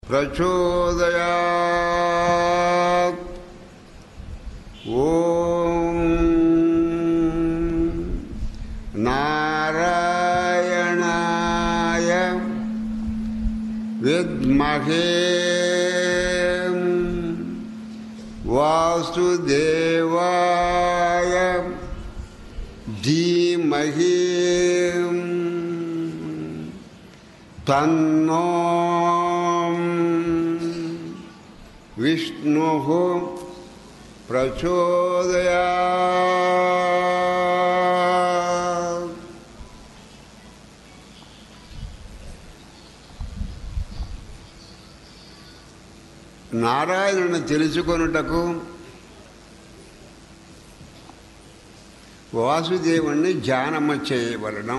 प्रचोदयात् ॐ नारायणाय विद्महे वासुदेवाय धीमहि तन्नो विष्णुः प्रचोदयात् నారాయణుని తెలుసుకొనుటకు వాసుదేవుణ్ణి ధ్యానమ చేయవలనం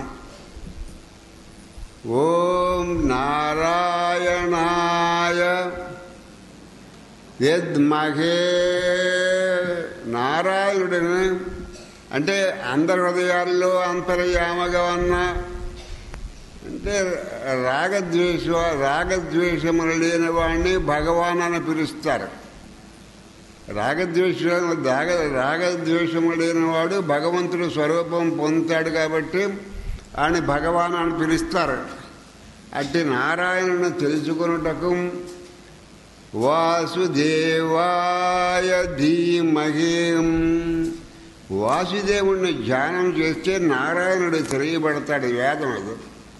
ఓం నారాయణాయ యద్మహే నారాయణుడిని అంటే అందరి హృదయాల్లో అంతర్యామగా ఉన్న అంటే రాగద్వేష రాగద్వేషములు లేని వాడిని భగవాన్ అని పిలుస్తారు రాగద్వేష రాగ రాగద్వేషము లేనివాడు భగవంతుడు స్వరూపం పొందుతాడు కాబట్టి ఆయన భగవాన్ అని పిలుస్తారు అట్టి నారాయణను తెలుసుకున్నటకు వాసుదేవాయ ధీమహి వాసుదేవుణ్ణి ధ్యానం చేస్తే నారాయణుడు తెలియబడతాడు వేదం అది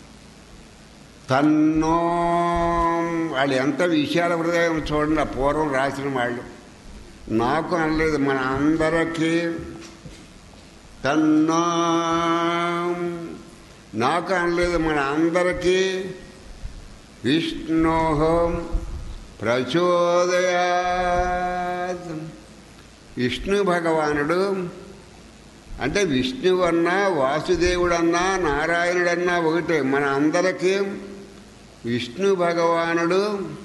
తన్నో వాళ్ళు ఎంత విశాల హృదయం చూడండి ఆ పూర్వం రాసిన వాళ్ళు నాకు అనలేదు మన అందరికీ తన్నో నాకు అనలేదు మన అందరికీ విష్ణోహం ప్రచోదయాత్ విష్ణు భగవానుడు అంటే విష్ణువన్నా వాసుదేవుడన్నా నారాయణుడన్నా ఒకటే మన అందరికీ విష్ణు భగవానుడు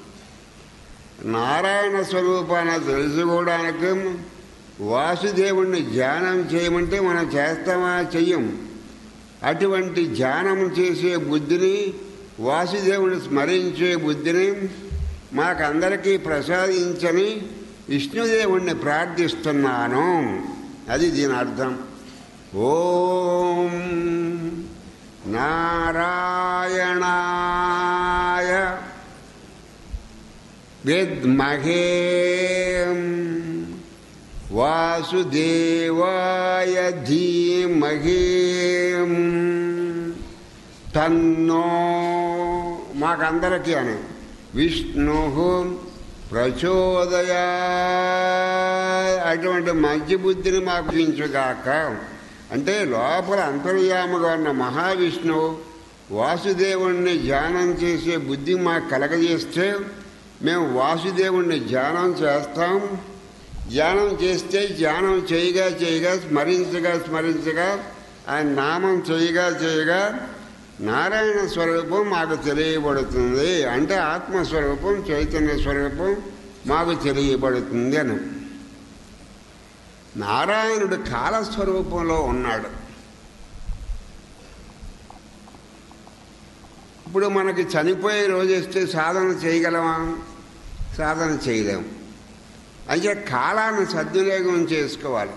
నారాయణ స్వరూపాన్ని తెలుసుకోవడానికి వాసుదేవుణ్ణి ధ్యానం చేయమంటే మనం చేస్తామా చెయ్యం అటువంటి ధ్యానం చేసే బుద్ధిని వాసుదేవుని స్మరించే బుద్ధిని మాకందరికీ ప్రసాదించని విష్ణుదేవుణ్ణి ప్రార్థిస్తున్నాను అది దీని అర్థం ఓం నారాయణాయ విద్మహే వాసుదేవాయ ధీమహి తన్నో మాకందరికీ అని విష్ణు ప్రచోదయా అటువంటి మంచి బుద్ధిని మాకు ఇచ్చుగాక అంటే లోపల అంతర్యాముగా ఉన్న మహావిష్ణువు వాసుదేవుణ్ణి ధ్యానం చేసే బుద్ధి మాకు కలగజేస్తే మేము వాసుదేవుణ్ణి ధ్యానం చేస్తాం ధ్యానం చేస్తే ధ్యానం చేయగా చేయగా స్మరించగా స్మరించగా ఆయన నామం చేయగా చేయగా నారాయణ స్వరూపం మాకు తెలియబడుతుంది అంటే ఆత్మస్వరూపం చైతన్య స్వరూపం మాకు తెలియబడుతుంది అని నారాయణుడు కాలస్వరూపంలో ఉన్నాడు ఇప్పుడు మనకి చనిపోయే రోజు వస్తే సాధన చేయగలమా సాధన చేయలేము అయితే కాలాన్ని సద్వినియోగం చేసుకోవాలి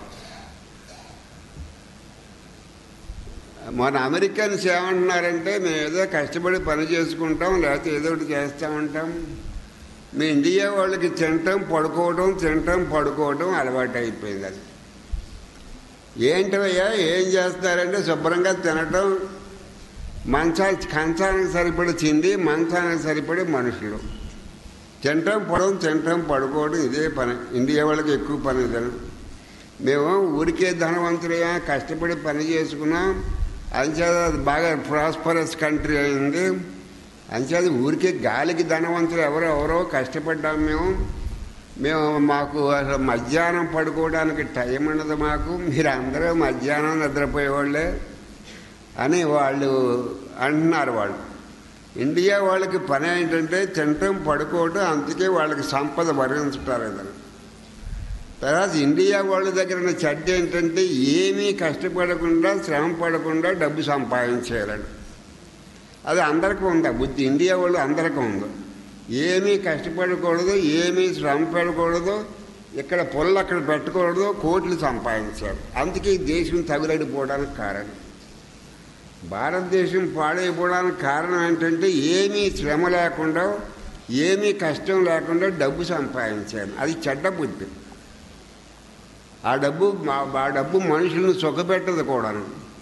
మన అమెరికన్స్ ఏమంటున్నారంటే మేము ఏదో కష్టపడి పని చేసుకుంటాం లేకపోతే ఏదో ఒకటి చేస్తూ ఉంటాం మీ ఇండియా వాళ్ళకి తినటం పడుకోవడం తినటం పడుకోవడం అలవాటు అయిపోయింది అది ఏంటవయ్యా ఏం చేస్తారంటే శుభ్రంగా తినటం మంచా కంచానికి సరిపడి తిండి మంచానికి సరిపడి మనుషులు తినటం పడడం తినటం పడుకోవడం ఇదే పని ఇండియా వాళ్ళకి ఎక్కువ పని ఇదని మేము ఊరికే ధనవంతులయ్యా కష్టపడి పని చేసుకున్నాం అంచేది అది బాగా ప్రాస్పరస్ కంట్రీ అయింది అంచేది ఊరికే గాలికి ధనవంతులు ఎవరో ఎవరో కష్టపడ్డాం మేము మేము మాకు అసలు మధ్యాహ్నం పడుకోవడానికి టైం ఉండదు మాకు మీరు అందరూ మధ్యాహ్నం నిద్రపోయేవాళ్ళే అని వాళ్ళు అంటున్నారు వాళ్ళు ఇండియా వాళ్ళకి పని ఏంటంటే తినటం పడుకోవటం అందుకే వాళ్ళకి సంపద భరించుతారు ఏదైనా తర్వాత ఇండియా వాళ్ళ దగ్గర ఉన్న చెడ్డ ఏంటంటే ఏమీ కష్టపడకుండా శ్రమ పడకుండా డబ్బు సంపాదించేయాలని అది అందరికీ ఉంది ఆ బుద్ధి ఇండియా వాళ్ళు అందరికీ ఉంది ఏమీ కష్టపడకూడదు ఏమీ శ్రమ పడకూడదు ఇక్కడ పొల్లు అక్కడ పెట్టకూడదు కోట్లు సంపాదించారు అందుకే ఈ దేశం తగులడిపోవడానికి కారణం భారతదేశం పాడైపోవడానికి కారణం ఏంటంటే ఏమీ శ్రమ లేకుండా ఏమీ కష్టం లేకుండా డబ్బు సంపాదించారు అది చెడ్డ బుద్ధి ఆ డబ్బు మా- ఆ డబ్బు మనుషులను సుఖపెట్టదు కూడాను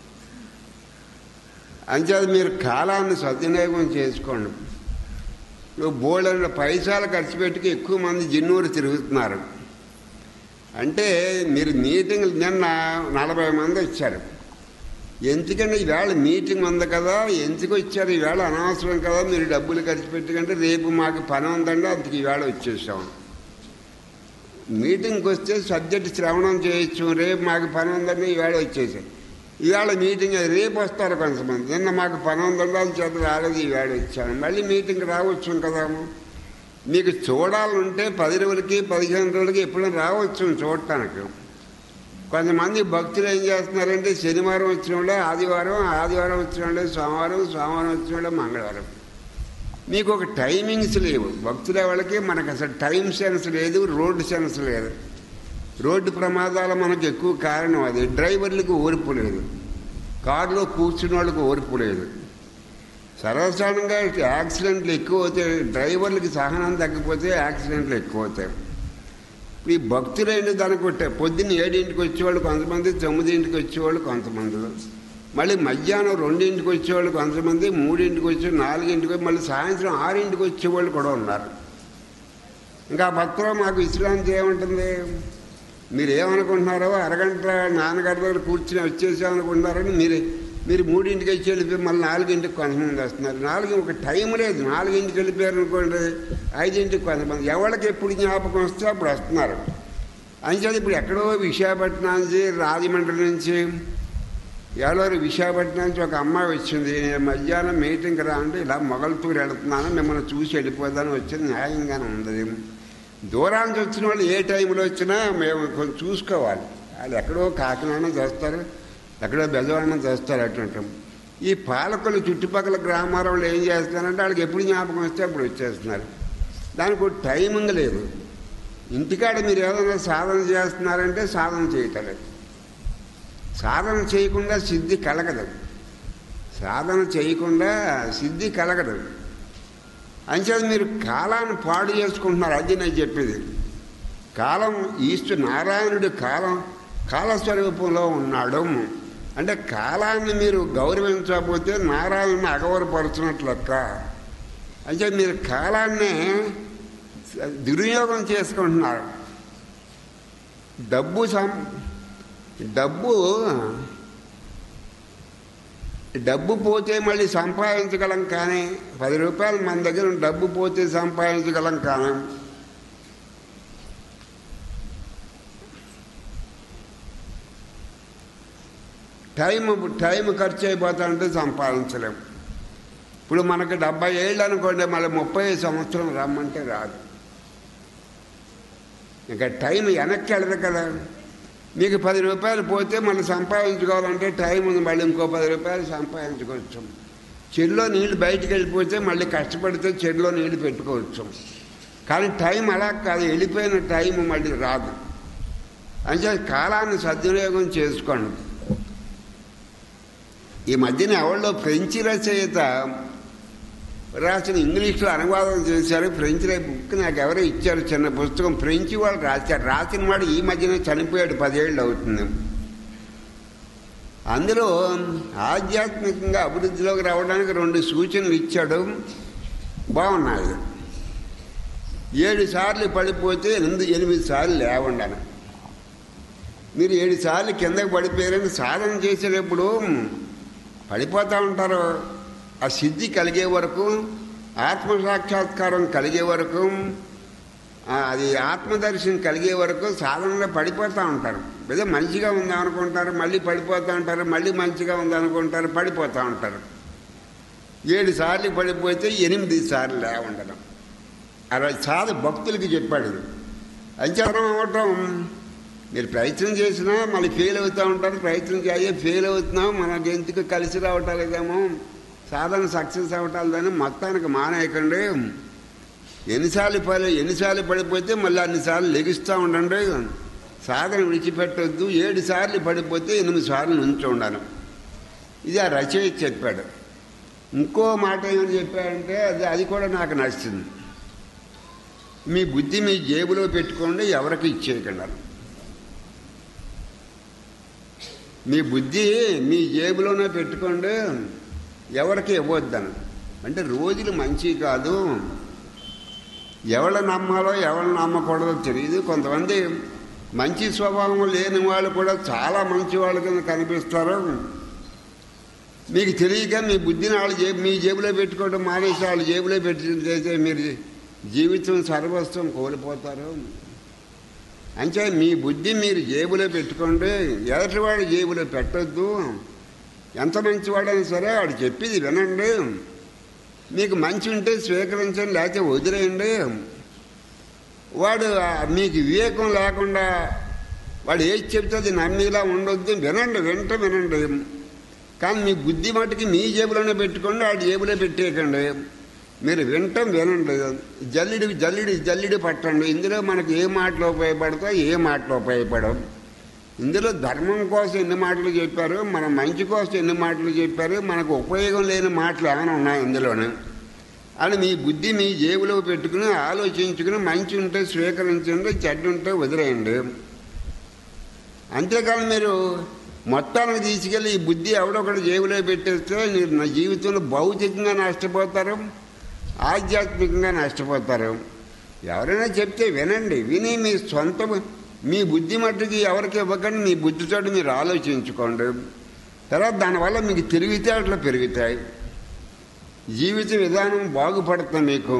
అంచేది మీరు కాలాన్ని సద్వినియోగం చేసుకోండి నువ్వు బోల్డ్ పైసలు ఖర్చు పెట్టుకు ఎక్కువ మంది జిన్నూరు తిరుగుతున్నారు అంటే మీరు మీటింగ్ నిన్న నలభై మంది వచ్చారు ఎందుకంటే ఈవేళ మీటింగ్ ఉంది కదా ఎందుకు వచ్చారు ఈవేళ అనవసరం కదా మీరు డబ్బులు ఖర్చు పెట్టుకుంటే రేపు మాకు పని ఉందండి అందుకు ఈవేళ వచ్చేసాం మీటింగ్కి వస్తే సబ్జెక్ట్ శ్రవణం చేయొచ్చు రేపు మాకు పని ఉందండి ఈవేళ వచ్చేసాం ఈవేళ మీటింగ్ రేపు వస్తారు కొంతమంది నిన్న మాకు పని ఉందండి అది చేత రాలేదు ఈవేళ వచ్చాను మళ్ళీ మీటింగ్ రావచ్చు కదా మీకు చూడాలంటే పది రోజులకి పదిహేను రోజులకి ఎప్పుడైనా రావచ్చు చూడటానికి కొంతమంది భక్తులు ఏం చేస్తున్నారంటే శనివారం వచ్చిన వాళ్ళే ఆదివారం ఆదివారం వచ్చిన వాళ్ళే సోమవారం సోమవారం వచ్చిన వాళ్ళే మంగళవారం మీకు ఒక టైమింగ్స్ లేవు భక్తుల వాళ్ళకి మనకు అసలు టైం సెన్స్ లేదు రోడ్డు సెన్స్ లేదు రోడ్డు ప్రమాదాలు మనకు ఎక్కువ కారణం అది డ్రైవర్లకు ఓర్పు లేదు కారులో కూర్చున్న వాళ్ళకి ఓర్పు లేదు సర్వసాధారణంగా యాక్సిడెంట్లు ఎక్కువ అవుతాయి డ్రైవర్లకి సహనం తగ్గిపోతే యాక్సిడెంట్లు ఎక్కువ అవుతాయి ఈ భక్తులైన దానికి కొట్టే పొద్దున్న ఏడింటికి వచ్చేవాళ్ళు కొంతమంది తొమ్మిదింటికి వచ్చేవాళ్ళు కొంతమంది మళ్ళీ మధ్యాహ్నం రెండింటికి వచ్చేవాళ్ళు కొంతమంది మూడింటికి వచ్చి నాలుగింటికి వచ్చి మళ్ళీ సాయంత్రం ఆరింటికి వచ్చేవాళ్ళు కూడా ఉన్నారు ఇంకా ఆ భక్తులు మాకు విశ్రాంతి ఏముంటుంది మీరు ఏమనుకుంటున్నారో అరగంట నాన్నగారి దగ్గర కూర్చుని వచ్చేసామనుకుంటున్నారని మీరు మీరు మూడింటికి వచ్చి వెళ్ళిపోయి మళ్ళీ నాలుగింటికి కొంతమంది వస్తున్నారు నాలుగు ఒక టైం లేదు నాలుగింటికి వెళ్ళిపోయారు అనుకోండి ఐదింటికి కొంతమంది ఎవరికి ఎప్పుడు జ్ఞాపకం వస్తే అప్పుడు వస్తున్నారు అంచేది ఇప్పుడు ఎక్కడో విశాఖపట్నం నుంచి రాజమండ్రి నుంచి ఎవరో విశాఖపట్నం నుంచి ఒక అమ్మాయి వచ్చింది నేను మధ్యాహ్నం మీటింగ్కి రా అంటే ఇలా మొగల్తూరు వెళుతున్నాను మిమ్మల్ని చూసి వెళ్ళిపోదాని వచ్చింది న్యాయంగానే ఉంది దూరానికి వచ్చిన వాళ్ళు ఏ టైంలో వచ్చినా మేము కొంచెం చూసుకోవాలి వాళ్ళు ఎక్కడో కాకినాడ చేస్తారు ఎక్కడో బెజవాడనం చేస్తారు అటువంటి ఈ పాలకులు చుట్టుపక్కల గ్రామాలలో ఏం చేస్తున్నారంటే వాళ్ళకి ఎప్పుడు జ్ఞాపకం వస్తే అప్పుడు వచ్చేస్తున్నారు దానికి ఒక టైమింగ్ లేదు ఇంటికాడ మీరు ఏదైనా సాధన చేస్తున్నారంటే సాధన చేయటం లేదు సాధన చేయకుండా సిద్ధి కలగదు సాధన చేయకుండా సిద్ధి కలగదు అంచేది మీరు కాలాన్ని పాడు చేసుకుంటున్నారు అది నేను చెప్పేది కాలం ఈశ్వ నారాయణుడు కాలం కాలస్వరూపంలో ఉన్నాడు అంటే కాలాన్ని మీరు గౌరవించకపోతే నారాయణని అగౌరవపరుచున్నట్లు లెక్క అంటే మీరు కాలాన్ని దుర్వినియోగం చేసుకుంటున్నారు డబ్బు సం డబ్బు డబ్బు పోతే మళ్ళీ సంపాదించగలం కానీ పది రూపాయలు మన దగ్గర డబ్బు పోతే సంపాదించగలం కానీ టైం టైం ఖర్చు అయిపోతాంటే సంపాదించలేము ఇప్పుడు మనకు డెబ్బై ఏళ్ళు అనుకోండి మళ్ళీ ముప్పై సంవత్సరం రమ్మంటే రాదు ఇంకా టైం వెనక్కి వెళ్ళదు కదా మీకు పది రూపాయలు పోతే మళ్ళీ సంపాదించుకోవాలంటే టైం ఉంది మళ్ళీ ఇంకో పది రూపాయలు సంపాదించుకోవచ్చు చెరులో నీళ్లు బయటికి వెళ్ళిపోతే మళ్ళీ కష్టపడితే చెరులో నీళ్లు పెట్టుకోవచ్చు కానీ టైం అలా కాదు వెళ్ళిపోయిన టైం మళ్ళీ రాదు అంటే కాలాన్ని సద్వినియోగం చేసుకోండి ఈ మధ్యన ఎవరిలో ఫ్రెంచి రచయిత రాసిన ఇంగ్లీష్లో అనువాదం చేశారు ఫ్రెంచ్ బుక్ నాకు ఎవరో ఇచ్చారు చిన్న పుస్తకం ఫ్రెంచి వాళ్ళు రాశారు రాసిన వాడు ఈ మధ్యన చనిపోయాడు పదేళ్ళు అవుతుంది అందులో ఆధ్యాత్మికంగా అభివృద్ధిలోకి రావడానికి రెండు సూచనలు ఇచ్చాడు బాగున్నాయి ఏడు సార్లు పడిపోతే ఎనిమిది ఎనిమిది సార్లు లేవండాను మీరు ఏడు సార్లు కిందకి పడిపోయారని సాధన చేసేటప్పుడు పడిపోతూ ఉంటారు ఆ సిద్ధి కలిగే వరకు ఆత్మసాక్షాత్కారం కలిగే వరకు అది ఆత్మదర్శనం కలిగే వరకు సాధనలో పడిపోతూ ఉంటారు ఏదో మంచిగా ఉందనుకుంటారు మళ్ళీ పడిపోతూ ఉంటారు మళ్ళీ మంచిగా ఉందనుకుంటారు పడిపోతూ ఉంటారు ఏడు సార్లు పడిపోతే ఎనిమిది సార్లు లేవుండడం అలా సాధ భక్తులకి చెప్పాడు అంచనం అవ్వటం మీరు ప్రయత్నం చేసినా మళ్ళీ ఫెయిల్ అవుతూ ఉంటారు ప్రయత్నం చేయ ఫెయిల్ అవుతున్నాం మనకి ఎందుకు కలిసి రావటాలేదేమో సాధన సక్సెస్ అవ్వటాలని మొత్తానికి మానేయకండి ఎన్నిసార్లు పడి ఎన్నిసార్లు పడిపోతే మళ్ళీ అన్నిసార్లు లెగిస్తూ ఉండండి సాధన విడిచిపెట్టొద్దు ఏడు సార్లు పడిపోతే ఎనిమిది సార్లు నుంచి ఉండాలి ఇది ఆ రచయిత చెప్పాడు ఇంకో మాట ఏమని చెప్పాడంటే అది అది కూడా నాకు నచ్చింది మీ బుద్ధి మీ జేబులో పెట్టుకోండి ఎవరికి ఇచ్చేయకండి మీ బుద్ధి మీ జేబులోనే పెట్టుకోండి ఎవరికి ఇవ్వద్దని అంటే రోజులు మంచి కాదు ఎవరు నమ్మాలో ఎవరు నమ్మకూడదో తెలియదు కొంతమంది మంచి స్వభావం లేని వాళ్ళు కూడా చాలా మంచి వాళ్ళ కింద కనిపిస్తారు మీకు తెలియక మీ బుద్ధిని వాళ్ళ జేబు మీ జేబులో పెట్టుకోవడం మానేసి వాళ్ళ జేబులో పెట్టి మీరు జీవితం సర్వస్వం కోల్పోతారు అంటే మీ బుద్ధి మీరు జేబులో పెట్టుకోండి ఎదటివాడు జేబులో పెట్టొద్దు ఎంత మంచివాడైనా సరే వాడు చెప్పింది వినండి మీకు మంచి ఉంటే స్వీకరించండి లేకపోతే వదిలేయండి వాడు ఆ, మీకు వివేకం లేకుండా వాడు ఏది చెప్తే అది నమ్మేలా ఉండొద్దు వినండి వింట వినండి కానీ మీ బుద్ధి మటుకి మీ జేబులోనే పెట్టుకోండి ఆ జేబులో పెట్టేయకండి మీరు వింటం వినండి జల్లిడి జల్లిడి జల్లిడి పట్టండి ఇందులో మనకి ఏ మాటలు ఉపయోగపడతాయి ఏ మాటలు ఉపయోగపడవు ఇందులో ధర్మం కోసం ఎన్ని మాటలు చెప్పారు మన మంచి కోసం ఎన్ని మాటలు చెప్పారు మనకు ఉపయోగం లేని మాటలు ఏమైనా ఉన్నాయి ఇందులోనే అని మీ బుద్ధి మీ జేబులో పెట్టుకుని ఆలోచించుకుని మంచి ఉంటే స్వీకరించండి చెడ్డ ఉంటే వదిలేయండి అంతేకాని మీరు మొత్తానికి తీసుకెళ్ళి ఈ బుద్ధి ఎవడొకటి జేబులో పెట్టేస్తే మీరు నా జీవితంలో భౌతికంగా నష్టపోతారు ఆధ్యాత్మికంగా నష్టపోతారు ఎవరైనా చెప్తే వినండి విని మీ సొంత మీ బుద్ధి మట్టుకి ఎవరికి ఇవ్వకండి మీ బుద్ధితో మీరు ఆలోచించుకోండి తర్వాత దానివల్ల మీకు తెలివితేటలు పెరుగుతాయి జీవిత విధానం బాగుపడుతుంది మీకు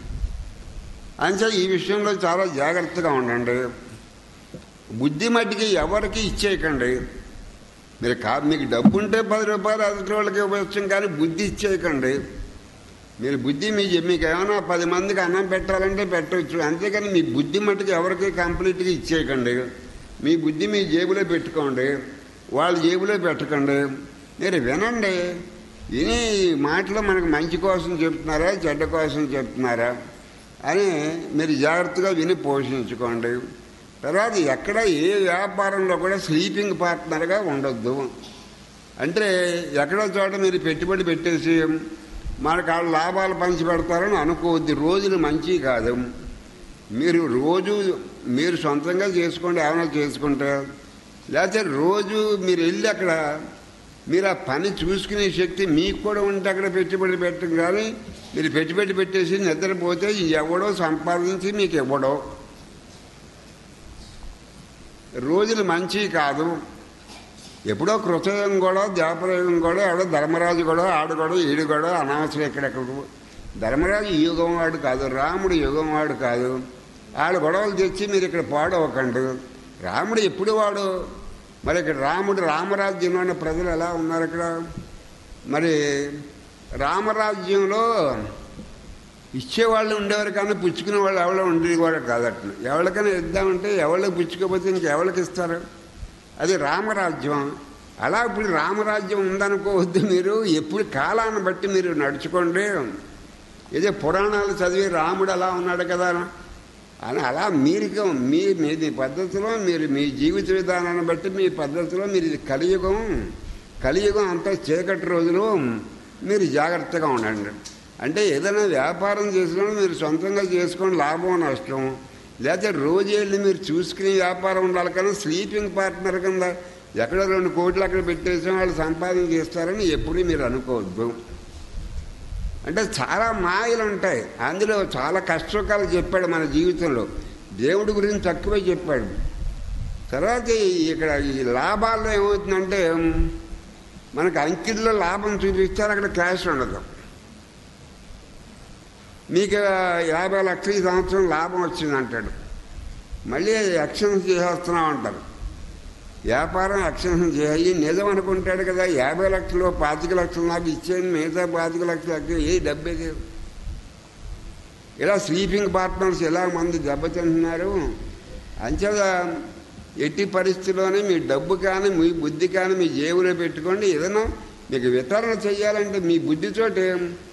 అంతే ఈ విషయంలో చాలా జాగ్రత్తగా ఉండండి బుద్ధి మట్టికి ఎవరికి ఇచ్చేయకండి మీరు కా మీకు డబ్బు ఉంటే పది రూపాయలు ఎదుటి వాళ్ళకి ఇవ్వచ్చు కానీ బుద్ధి ఇచ్చేయకండి మీరు బుద్ధి మీ మీకు ఏమైనా పది మందికి అన్నం పెట్టాలంటే పెట్టవచ్చు అంతేకాని మీ బుద్ధి మట్టుకు ఎవరికి కంప్లీట్గా ఇచ్చేయకండి మీ బుద్ధి మీ జేబులో పెట్టుకోండి వాళ్ళ జేబులో పెట్టకండి మీరు వినండి విని ఈ మాటలు మనకు మంచి కోసం చెప్తున్నారా చెడ్డ కోసం చెప్తున్నారా అని మీరు జాగ్రత్తగా విని పోషించుకోండి తర్వాత ఎక్కడ ఏ వ్యాపారంలో కూడా స్లీపింగ్ పార్ట్నర్గా ఉండొద్దు అంటే ఎక్కడో చోట మీరు పెట్టుబడి పెట్టేసి మనకు వాళ్ళు లాభాలు పంచి పెడతారని అనుకోవద్దు రోజులు మంచి కాదు మీరు రోజు మీరు సొంతంగా చేసుకోండి ఏమైనా చేసుకుంటే లేకపోతే రోజు మీరు వెళ్ళి అక్కడ మీరు ఆ పని చూసుకునే శక్తి మీకు కూడా ఉంటే అక్కడ పెట్టుబడి పెట్టడం కానీ మీరు పెట్టుబడి పెట్టేసి నిద్రపోతే ఎవడో సంపాదించి మీకు ఇవ్వడో రోజులు మంచి కాదు ఎప్పుడో కృతయుగం కూడా దేవప్రయోగం కూడా ఎవడో ధర్మరాజు కూడా ఆడు కూడా ఈడు కూడా అనవసరం ఎక్కడెక్కడ ధర్మరాజు ఈ యుగం వాడు కాదు రాముడు యుగం వాడు కాదు ఆడు గొడవలు తెచ్చి మీరు ఇక్కడ పాడవకండి రాముడు ఎప్పుడు వాడు మరి ఇక్కడ రాముడు రామరాజ్యంలో ఉన్న ప్రజలు ఎలా ఉన్నారు ఇక్కడ మరి రామరాజ్యంలో ఇచ్చేవాళ్ళు ఉండేవారు కానీ పుచ్చుకునే వాళ్ళు ఎవరో ఉండేది కూడా కాదట ఎవరికైనా ఇద్దామంటే ఎవరికి పుచ్చుకోకపోతే ఇంకెవరికి ఇస్తారు అది రామరాజ్యం అలా ఇప్పుడు రామరాజ్యం ఉందనుకోవద్దు మీరు ఎప్పుడు కాలాన్ని బట్టి మీరు నడుచుకోండి ఇదే పురాణాలు చదివి రాముడు అలా ఉన్నాడు కదా అని అలా మీరు మీ మీ పద్ధతిలో మీరు మీ జీవిత విధానాన్ని బట్టి మీ పద్ధతిలో మీరు ఇది కలియుగం కలియుగం అంతా చీకటి రోజులు మీరు జాగ్రత్తగా ఉండండి అంటే ఏదైనా వ్యాపారం చేసినా మీరు సొంతంగా చేసుకొని లాభం నష్టం లేకపోతే రోజు వెళ్ళి మీరు చూసుకునే వ్యాపారం ఉండాలి కానీ స్లీపింగ్ పార్ట్నర్ కింద ఎక్కడ రెండు కోట్లు అక్కడ పెట్టేసి వాళ్ళు సంపాదన చేస్తారని ఎప్పుడూ మీరు అనుకోవద్దు అంటే చాలా మాయలు ఉంటాయి అందులో చాలా కష్టసుఖాలు చెప్పాడు మన జీవితంలో దేవుడి గురించి తక్కువే చెప్పాడు తర్వాత ఇక్కడ ఈ లాభాల్లో ఏమవుతుందంటే మనకు అంకిల్లో లాభం చూపిస్తారు అక్కడ క్యాష్ ఉండదు మీకు యాభై లక్షలు ఈ సంవత్సరం లాభం వచ్చింది అంటాడు మళ్ళీ ఎక్స్టెన్స్ చేసేస్తున్నాం అంటారు వ్యాపారం ఎక్స్టెన్షన్ చేయాలి నిజం అనుకుంటాడు కదా యాభై లక్షలు పాతిక లక్షలు నాకు ఇచ్చేయండి మిగతా పాతిక లక్షలు అక్కడ ఏ డబ్బేది ఇలా స్లీపింగ్ పార్ట్నర్స్ ఎలా మంది దెబ్బతింటున్నారు అంచేదా ఎట్టి పరిస్థితుల్లోనే మీ డబ్బు కానీ మీ బుద్ధి కానీ మీ జేబులో పెట్టుకోండి ఏదైనా మీకు వితరణ చేయాలంటే మీ బుద్ధితోటి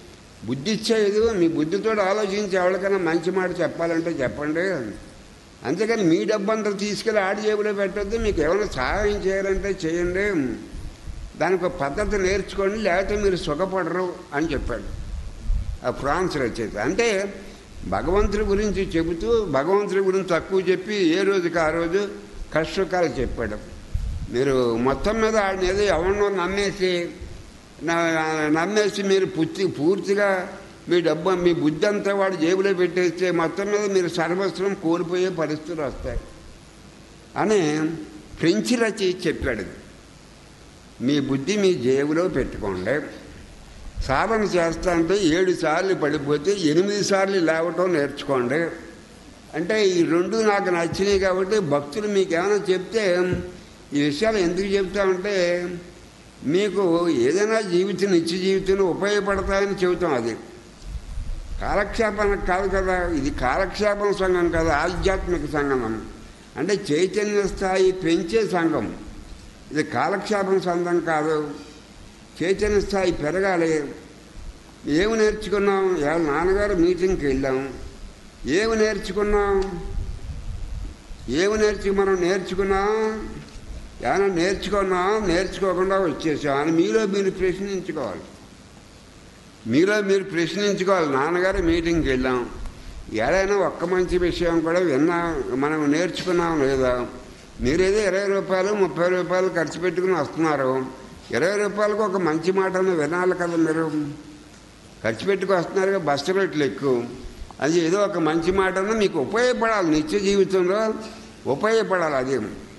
బుద్ధి ఇచ్చేది మీ బుద్ధితో ఆలోచించి ఎవరికైనా మంచి మాట చెప్పాలంటే చెప్పండి అంతేకాని మీ డబ్బంతా తీసుకెళ్ళి ఆడి జేబులో పెట్టొద్దు మీకు ఏమైనా సహాయం చేయాలంటే చేయండి దానికి ఒక పద్ధతి నేర్చుకోండి లేకపోతే మీరు సుఖపడరు అని చెప్పాడు ఆ ఫ్రాన్స్ రచయిత అంటే భగవంతుడి గురించి చెబుతూ భగవంతుడి గురించి తక్కువ చెప్పి ఏ రోజుకి ఆ రోజు కష్టకాలు చెప్పాడు మీరు మొత్తం మీద ఆయన ఏదో ఎవరినో నమ్మేసి నా- నమ్మేసి మీరు పూర్తి పూర్తిగా మీ డబ్బు మీ బుద్ధి అంతా వాడు జేబులో పెట్టేస్తే మొత్తం మీద మీరు సర్వస్వం కోల్పోయే పరిస్థితులు వస్తాయి అని ఫ్రెంచి రచయిత చెప్పాడు ఇది. మీ బుద్ధి మీ జేబులో పెట్టుకోండి సాధన చేస్తా అంటే ఏడు సార్లు పడిపోతే ఎనిమిది సార్లు లేవటం నేర్చుకోండి అంటే ఈ రెండు నాకు నచ్చినాయి కాబట్టి భక్తులు మీకు ఏమైనా చెప్తే ఈ విషయాలు ఎందుకు చెప్తామంటే మీకు ఏదైనా జీవితం నిత్య జీవితంలో ఉపయోగపడతాయని చెబుతాం అది కాలక్షేపానికి కాదు కదా ఇది కాలక్షేపం సంఘం కాదు ఆధ్యాత్మిక సంగమం అంటే చైతన్య స్థాయి పెంచే సంఘం ఇది కాలక్షేపం సంఘం కాదు చైతన్య స్థాయి పెరగాలి ఏమి నేర్చుకున్నాం ఇవాళ నాన్నగారు మీటింగ్కి వెళ్ళాం ఏమి నేర్చుకున్నాం ఏమి నేర్చు మనం నేర్చుకున్నాం ఏమైనా నేర్చుకున్నాం నేర్చుకోకుండా వచ్చేసాం అని మీలో మీరు ప్రశ్నించుకోవాలి మీలో మీరు ప్రశ్నించుకోవాలి నాన్నగారు మీటింగ్కి వెళ్ళాం ఏదైనా ఒక్క మంచి విషయం కూడా విన్నా మనం నేర్చుకున్నాం లేదా మీరేదో ఇరవై రూపాయలు ముప్పై రూపాయలు ఖర్చు పెట్టుకుని వస్తున్నారు ఇరవై రూపాయలకు ఒక మంచి మాటను వినాలి కదా మీరు ఖర్చు పెట్టుకు వస్తున్నారు బస్సు రేట్లు ఎక్కువ అది ఏదో ఒక మంచి మాటను మీకు ఉపయోగపడాలి నిత్య జీవితంలో ఉపయోగపడాలి అది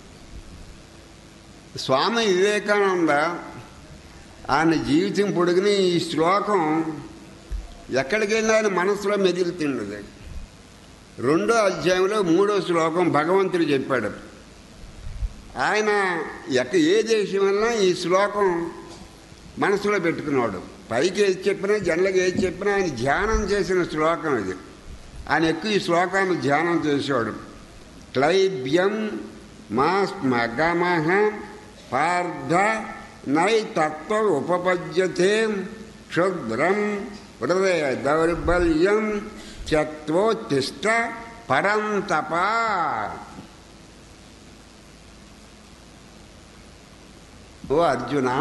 స్వామి వివేకానంద ఆయన జీవితం పొడుగుని ఈ శ్లోకం ఎక్కడికి వెళ్ళినా ఆయన మనసులో మెదులుతున్నది రెండో అధ్యాయంలో మూడో శ్లోకం భగవంతుడు చెప్పాడు ఆయన ఎక్క ఏ దేశం వలన ఈ శ్లోకం మనసులో పెట్టుకున్నాడు పైకి ఏది చెప్పినా జనలకు ఏది చెప్పినా ఆయన ధ్యానం చేసిన శ్లోకం ఇది ఆయన ఎక్కువ ఈ శ్లోకాన్ని ధ్యానం చేసేవాడు క్లైబ్యం మాస్మగమహ పార్థ నై తత్వ ఉపపద్యతే క్షుద్రం హృదయ దౌర్బల్యం త్యక్వోత్తిష్ట పరంతప ఓ అర్జునా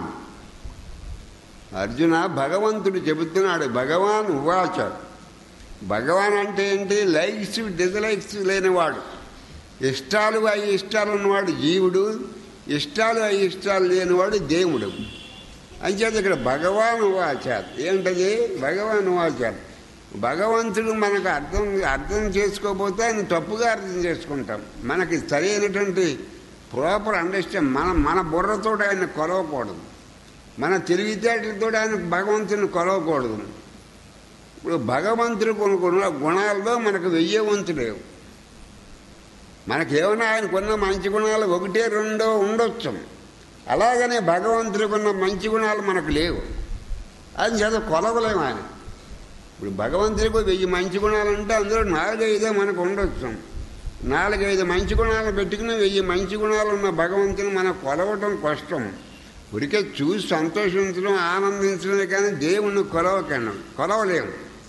అర్జున భగవంతుడు చెబుతున్నాడు భగవాన్ ఉవాచ భగవాన్ అంటే ఏంటి లైక్స్ డిజలైక్స్ లేనివాడు ఇష్టాలు అవి ఇష్టాలు ఉన్నవాడు జీవుడు ఇష్టాలు అవి ఇష్టాలు లేనివాడు దేవుడు అంచేది ఇక్కడ భగవాన్ వాచారు ఏంటది భగవాన్ వాచారు భగవంతుడు మనకు అర్థం అర్థం చేసుకోకపోతే ఆయన తప్పుగా అర్థం చేసుకుంటాం మనకి సరైనటువంటి ప్రాపర్ అండర్స్టాండ్ మన మన బుర్రతో ఆయన కొలవకూడదు మన తెలివితేటలతో ఆయన భగవంతుని కొలవకూడదు ఇప్పుడు భగవంతుడు కొన్ని గుణ గుణాల్లో మనకు వెయ్యే వంతు లేవు మనకేమైనా ఆయనకున్న మంచి గుణాలు ఒకటే రెండో ఉండొచ్చు అలాగనే భగవంతుడికున్న మంచి గుణాలు మనకు లేవు అది చేత కొలవలేము ఆయన ఇప్పుడు భగవంతుడికి వెయ్యి మంచి గుణాలు అంటే అందులో నాలుగైదే మనకు ఉండొచ్చు నాలుగైదు మంచి గుణాలు పెట్టుకుని వెయ్యి మంచి గుణాలు ఉన్న భగవంతుని మనం కొలవటం కష్టం ఉడికే చూసి సంతోషించడం ఆనందించడమే కానీ దేవుణ్ణి కొలవకండి కొలవలేము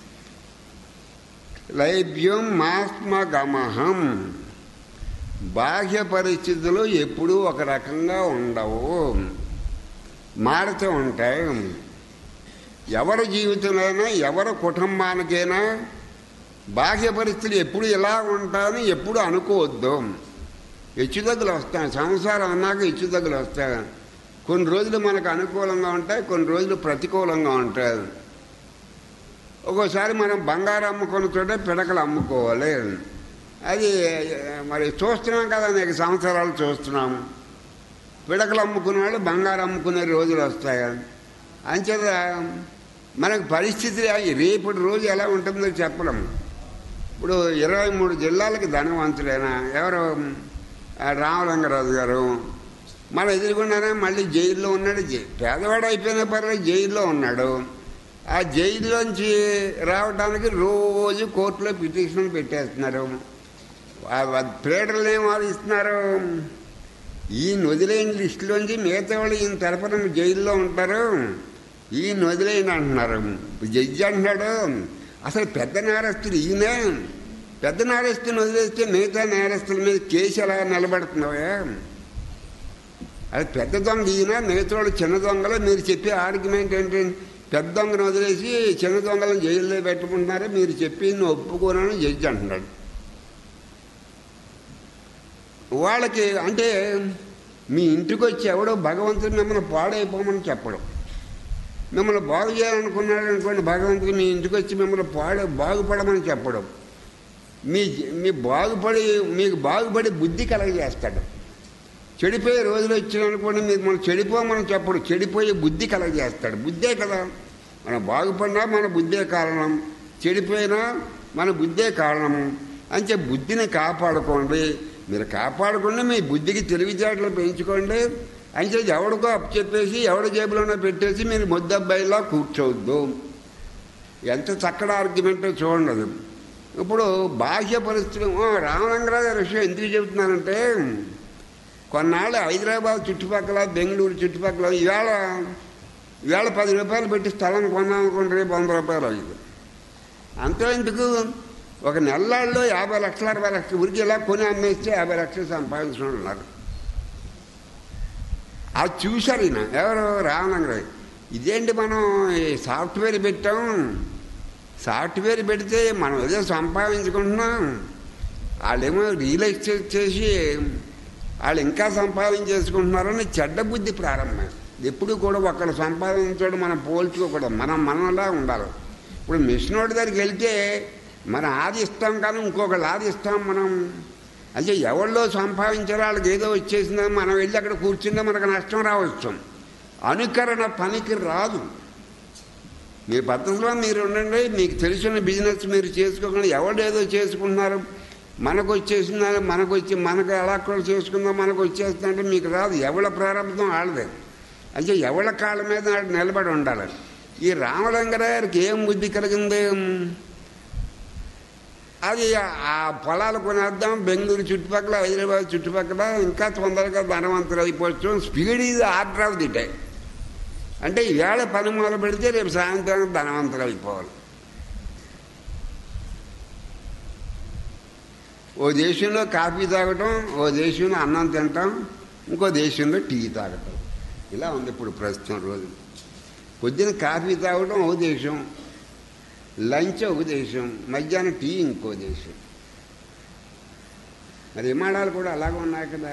లైభ్యం మాస్మగమహం బాహ్య పరిస్థితులు ఎప్పుడూ ఒక రకంగా ఉండవు మారుతూ ఉంటాయి ఎవరి జీవితంలోనైనా ఎవరి కుటుంబానికైనా బాహ్య పరిస్థితులు ఎప్పుడు ఇలా ఉంటాయని ఎప్పుడు అనుకోవద్దు హెచ్చుతగ్గులు వస్తాయి సంసారం అన్నాక హెచ్చుతగ్గులు వస్తాయి కొన్ని రోజులు మనకు అనుకూలంగా ఉంటాయి కొన్ని రోజులు ప్రతికూలంగా ఉంటాయి ఒక్కోసారి మనం బంగారం అమ్ముకున్న చోట పిడకలు అమ్ముకోవాలి అది మరి చూస్తున్నాం కదా అనేక సంవత్సరాలు చూస్తున్నాము పిడకలు అమ్ముకునే వాళ్ళు బంగారం అమ్ముకునే రోజులు వస్తాయి అంచేత మనకు పరిస్థితి రేపటి రోజు ఎలా ఉంటుందో చెప్పలేము ఇప్పుడు ఇరవై మూడు జిల్లాలకి ధనవంతుడైన ఎవరు ఆ రామలింగరాజు గారు మన ఎదురుకున్నానే మళ్ళీ జైల్లో ఉన్నాడు జై- పేదవాడు అయిపోయిన పర్లేదు జైల్లో ఉన్నాడు ఆ జైల్లోంచి రావడానికి రోజు కోర్టులో పిటిషన్ పెట్టేస్తున్నారు ప్రేడర్లు ఏం వాదిస్తున్నారు ఈయన వదిలేని లిస్టులోంచి మిగతా వాళ్ళు ఈయన తరపున జైల్లో ఉంటారు ఈయన వదిలేయని అంటున్నారు జడ్జి అంటున్నాడు అసలు పెద్ద నేరస్తుడు ఈయనే పెద్ద నేరస్తుని వదిలేస్తే మిగతా నేరస్తుల మీద కేసు ఎలా నిలబడుతున్నావా అది పెద్ద దొంగ ఈయన మిగతా వాళ్ళు చిన్న దొంగలు మీరు చెప్పే ఆర్గ్యుమెంట్ ఏంటంటే పెద్ద దొంగను వదిలేసి చిన్న దొంగలను జైల్లో పెట్టుకుంటున్నారే మీరు చెప్పి నేను ఒప్పుకోనని జడ్జి అంటున్నాడు వాళ్ళకి అంటే మీ ఇంటికి వచ్చి ఎవడో భగవంతుడు మిమ్మల్ని పాడైపోమని చెప్పడం మిమ్మల్ని బాగు చేయాలనుకున్నాడు అనుకోండి భగవంతుడు మీ ఇంటికి వచ్చి మిమ్మల్ని పాడు బాగుపడమని చెప్పడం మీ మీ బాగుపడి మీకు బాగుపడి బుద్ధి కలగజేస్తాడు చెడిపోయే రోజులు వచ్చినాయనుకోండి మీరు మనం చెడిపోమని చెప్పడు చెడిపోయే బుద్ధి కలగజేస్తాడు బుద్ధే కదా మనం బాగుపడినా మన బుద్ధే కారణం చెడిపోయినా మన బుద్ధే కారణం అంటే బుద్ధిని కాపాడుకోండి మీరు కాపాడుకోండి మీ బుద్ధికి తెలివితేటలు పెంచుకోండి అంటే ఎవడికో అప్పు చెప్పేసి ఎవడి జేబులోనో పెట్టేసి మీరు ముద్దబ్బాయిలా కూర్చోవద్దు ఎంత చక్కటి ఆర్గ్యుమెంటో చూడండి అది ఇప్పుడు బాహ్య పరిస్థితులు ఓ, రామలింగరాజు గారి విషయం ఎందుకు చెబుతున్నానంటే కొన్నాళ్ళు హైదరాబాద్ చుట్టుపక్కల బెంగళూరు చుట్టుపక్కల ఇవాళ ఇవాళ పది రూపాయలు పెట్టి స్థలం కొన్నాం అనుకోండి రేపు వంద రూపాయలు అయింది అంతే ఎందుకు ఒక నెలల్లో యాభై లక్షల అరవై లక్షలు ఉరికి ఇలా కొని అమ్మేస్తే యాభై లక్షలు సంపాదించిన వాళ్ళు ఉన్నారు అది చూశారు ఈయన ఎవరు రామలింగరాజు ఇదేంటి మనం ఈ సాఫ్ట్వేర్ పెట్టాం సాఫ్ట్వేర్ పెడితే మనం ఏదో సంపాదించుకుంటున్నాం వాళ్ళేమో రియల్ ఎస్టేట్ చేసి వాళ్ళు ఇంకా సంపాదించేసుకుంటున్నారని చెడ్డ బుద్ధి ప్రారంభం ఎప్పుడు కూడా ఒకరు సంపాదించడం మనం పోల్చుకోకూడదు మనం మనలా ఉండాలి ఇప్పుడు మిషన్ వాడి దగ్గరికి వెళ్తే మనం ఆది ఇస్తాం కానీ ఇంకొకళ్ళు ఆది ఇస్తాం మనం అంటే ఎవరిలో సంపాదించారో వాళ్ళకి ఏదో వచ్చేసిందో మనం వెళ్ళి అక్కడ కూర్చుంటే మనకు నష్టం రావచ్చు అనుకరణ పనికి రాదు మీ పద్ధతిలో మీరు ఉండండి మీకు తెలిసిన బిజినెస్ మీరు చేసుకోకుండా ఎవరు ఏదో చేసుకుంటున్నారు మనకు వచ్చేసిందని మనకు వచ్చి మనకు ఎలా కూడా చేసుకుందాం మనకు వచ్చేస్తుందంటే మీకు రాదు ఎవళ్ళ ప్రారంభం వాళ్ళదే అంటే ఎవళ్ళ కాళ్ళ మీద వాడు నిలబడి ఉండాలి ఈ రామలింగరాయరికి ఏం బుద్ధి కలిగింది అది ఆ పొలాలు కొనేద్దాం బెంగళూరు చుట్టుపక్కల హైదరాబాద్ చుట్టుపక్కల ఇంకా తొందరగా ధనవంతులు అయిపోవచ్చు స్పీడ్ ఇది ఆర్డర్ ఆఫ్ ది డే అంటే ఈవేళ పని మొదలు పెడితే రేపు సాయంత్రం ధనవంతులు అయిపోవాలి ఓ దేశంలో కాఫీ తాగటం ఓ దేశంలో అన్నం తింటాం ఇంకో దేశంలో టీ తాగటం ఇలా ఉంది ఇప్పుడు ప్రస్తుతం రోజు పొద్దున కాఫీ తాగటం ఓ దేశం లంచ్ ఒక దేశం మధ్యాహ్నం టీ ఇంకో దేశం మరి విమానాలు కూడా అలాగే ఉన్నాయి కదా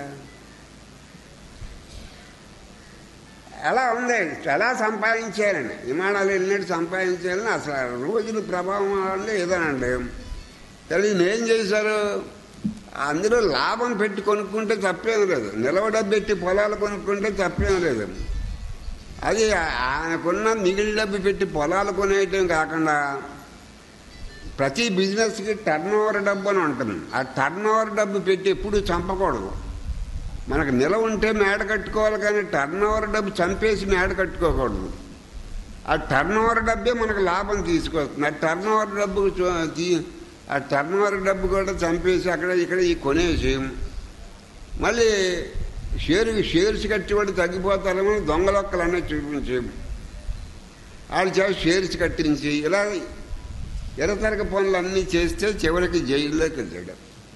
ఎలా ఉంది ఎలా సంపాదించాలని విమానాలు వెళ్ళినట్టు సంపాదించాలని అసలు రోజుల ప్రభావం వల్ల ఏదోనండి తెలియదు ఏం చేశారు అందులో లాభం పెట్టి కొనుక్కుంటే తప్పేం లేదు నిలవ పెట్టి పొలాలు కొనుక్కుంటే తప్పేం లేదు అది ఆయనకున్న మిగిలి డబ్బు పెట్టి పొలాలు కొనేయటం కాకుండా ప్రతి బిజినెస్కి టర్న్ ఓవర్ డబ్బు అని ఉంటుంది ఆ టర్న్ ఓవర్ డబ్బు పెట్టి ఎప్పుడు చంపకూడదు మనకు నిలవ ఉంటే మేడ కట్టుకోవాలి కానీ టర్న్ ఓవర్ డబ్బు చంపేసి మేడ కట్టుకోకూడదు ఆ టర్న్ ఓవర్ డబ్బే మనకు లాభం తీసుకొస్తుంది ఆ టర్న్ ఓవర్ డబ్బు చూ- తీ- ఆ టర్న్ ఓవర్ డబ్బు కూడా చంపేసి అక్కడ ఇక్కడ ఈ కొనేసి మళ్ళీ షేర్ షేర్స్ కట్టేవాడు తగ్గిపోతారేమో దొంగలొక్కలన్నీ చూపించి వాళ్ళు చేసి షేర్స్ కట్టించి ఇలా ఎరతరక పనులు అన్నీ చేస్తే చివరికి జైల్లోకి వెళ్ళాడు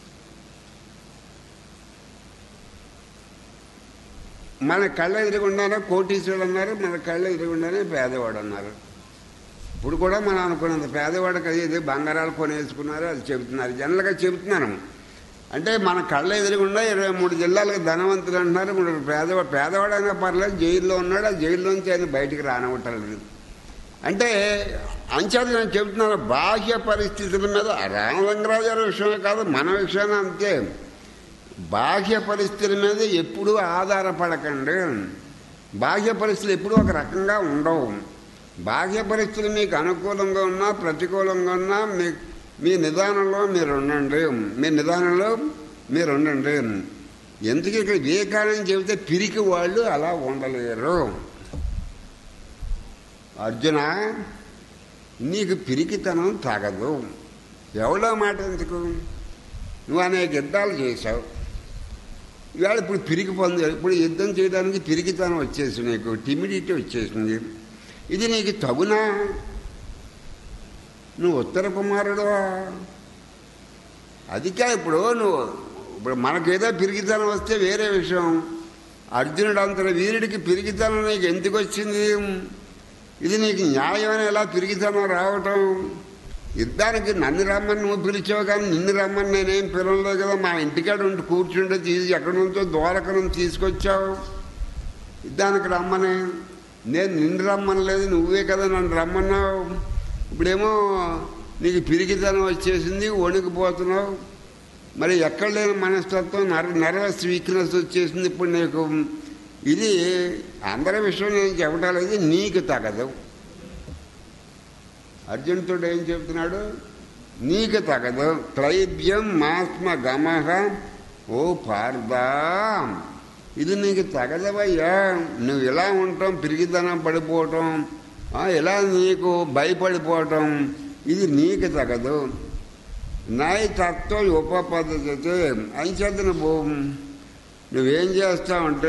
మన కళ్ళ ఎదురుగుండానే కోటీశ్వరుడు అన్నారు మన కళ్ళ ఎదురుగుండానే పేదవాడు అన్నారు ఇప్పుడు కూడా మనం అనుకున్నంత పేదవాడికి అది బంగారాలు కొనేసుకున్నారు అది చెబుతున్నారు జనరల్గా చెబుతున్నాను అంటే మన కళ్ళ ఎదురుగుండా ఇరవై మూడు జిల్లాలకు ధనవంతులు అంటున్నారు ఇప్పుడు పేదవాడు పేదవాడైనా పర్లేదు జైల్లో ఉన్నాడు ఆ జైల్లోంచి ఆయన బయటికి రానివ్వటలేదు అంటే అంచేది నేను చెబుతున్నాను బాహ్య పరిస్థితుల మీద రామలింగరాజు గారి విషయమే కాదు మన విషయాన్ని అంతే బాహ్య పరిస్థితుల మీద ఎప్పుడూ ఆధారపడకండి బాహ్య పరిస్థితులు ఎప్పుడూ ఒక రకంగా ఉండవు బాహ్య పరిస్థితులు మీకు అనుకూలంగా ఉన్నా ప్రతికూలంగా ఉన్నా మీ మీ నిదానంలో మీరు ఉండండి మీ నిదానంలో మీరు ఉండండి ఎందుకు ఇక్కడ వివేకానంద చెబితే పిరికి వాళ్ళు అలా ఉండలేరు అర్జున నీకు పిరికితనం తాగదు ఎవడో మాట ఎందుకు నువ్వు అనేక యుద్ధాలు చేశావు ఇవాళ ఇప్పుడు పిరికి పొంది ఇప్పుడు యుద్ధం చేయడానికి పిరికితనం వచ్చేసింది నీకు టిమిడిటీ వచ్చేసింది ఇది నీకు తగునా నువ్వు ఉత్తర కుమారుడువా అదికా ఇప్పుడు నువ్వు ఇప్పుడు మనకేదో పిరిగితనం వస్తే వేరే విషయం అర్జునుడు అంతటి వీరుడికి పిరిగితనం నీకు ఎందుకు వచ్చింది ఇది నీకు న్యాయమని ఎలా పిరిగితనం రావటం యుద్ధానికి నన్ను రమ్మని నువ్వు పిలిచావు కానీ నిన్ను రమ్మని నేనేం పిలవలేదు కదా మా ఇంటికాడ ఉండి కూర్చుంటే తీసి ఎక్కడి నుంచో ద్వారక నుంచి తీసుకొచ్చావు యుద్ధానికి రమ్మని నేను నిన్ను రమ్మనలేదు నువ్వే కదా నన్ను రమ్మన్నావు ఇప్పుడేమో నీకు పిరిగితనం వచ్చేసింది వణికిపోతున్నావు మరి ఎక్కడ లేని మనస్తత్వం నర్ నర్వస్ వీక్నెస్ వచ్చేసింది ఇప్పుడు నీకు ఇది అందరి విషయం నేను చెప్పటం లేదు నీకు తగదు అర్జునుతో ఏం చెప్తున్నాడు నీకు తగదు క్లైబ్యం మాస్మ గమహ ఓ పార్దా ఇది నీకు తగదవయ్యా నువ్వు ఇలా ఉంటాం పిరిగితనం పడిపోవటం ఆ, ఇలా నీకు భయపడిపోవటం ఇది నీకు తగదు నాయ తత్వ ఉపపద్ధతి అంచేత నువ్వు నువ్వేం చేస్తావంటే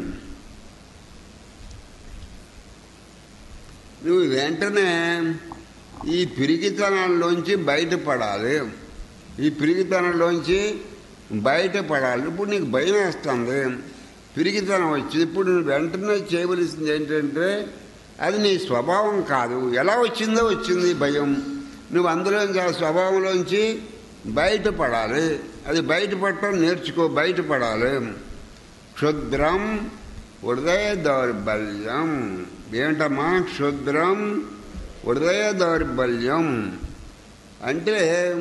నువ్వు వెంటనే ఈ పిరిగితనంలోంచి బయటపడాలి ఈ పిరిగితనంలోంచి బయటపడాలి ఇప్పుడు నీకు భయం వేస్తుంది పిరిగితనం వచ్చి ఇప్పుడు నువ్వు వెంటనే చేయవలసింది ఏంటంటే అది నీ స్వభావం కాదు ఎలా వచ్చిందో వచ్చింది భయం నువ్వు అందులోంచి ఆ స్వభావంలోంచి బయటపడాలి అది బయటపడటం నేర్చుకో బయటపడాలి క్షుద్రం హృదయ దౌర్బల్యం ఏంటమ్మా క్షుద్రం హృదయ దౌర్బల్యం అంటే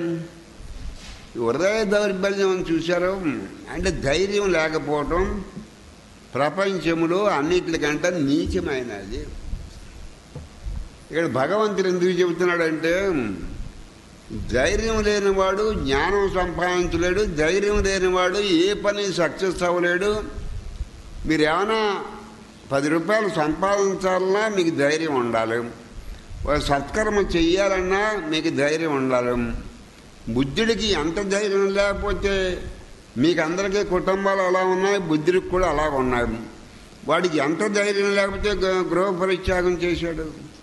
హృదయ దౌర్బల్యం అని చూశారు అంటే ధైర్యం లేకపోవటం ప్రపంచంలో అన్నిటికంటే నీచమైనది ఇక్కడ భగవంతుడు ఎందుకు చెబుతున్నాడంటే ధైర్యం లేనివాడు జ్ఞానం సంపాదించలేడు ధైర్యం లేనివాడు ఏ పని సక్సెస్ అవ్వలేడు మీరు ఏమైనా పది రూపాయలు సంపాదించాలన్నా మీకు ధైర్యం ఉండాలి ఒక సత్కర్మ చెయ్యాలన్నా మీకు ధైర్యం ఉండాలి బుద్ధుడికి ఎంత ధైర్యం లేకపోతే మీకు అందరికీ కుటుంబాలు అలా ఉన్నాయి బుద్ధుడికి కూడా అలా ఉన్నాయి వాడికి ఎంత ధైర్యం లేకపోతే గృ- గృహ పరిత్యాగం చేశాడు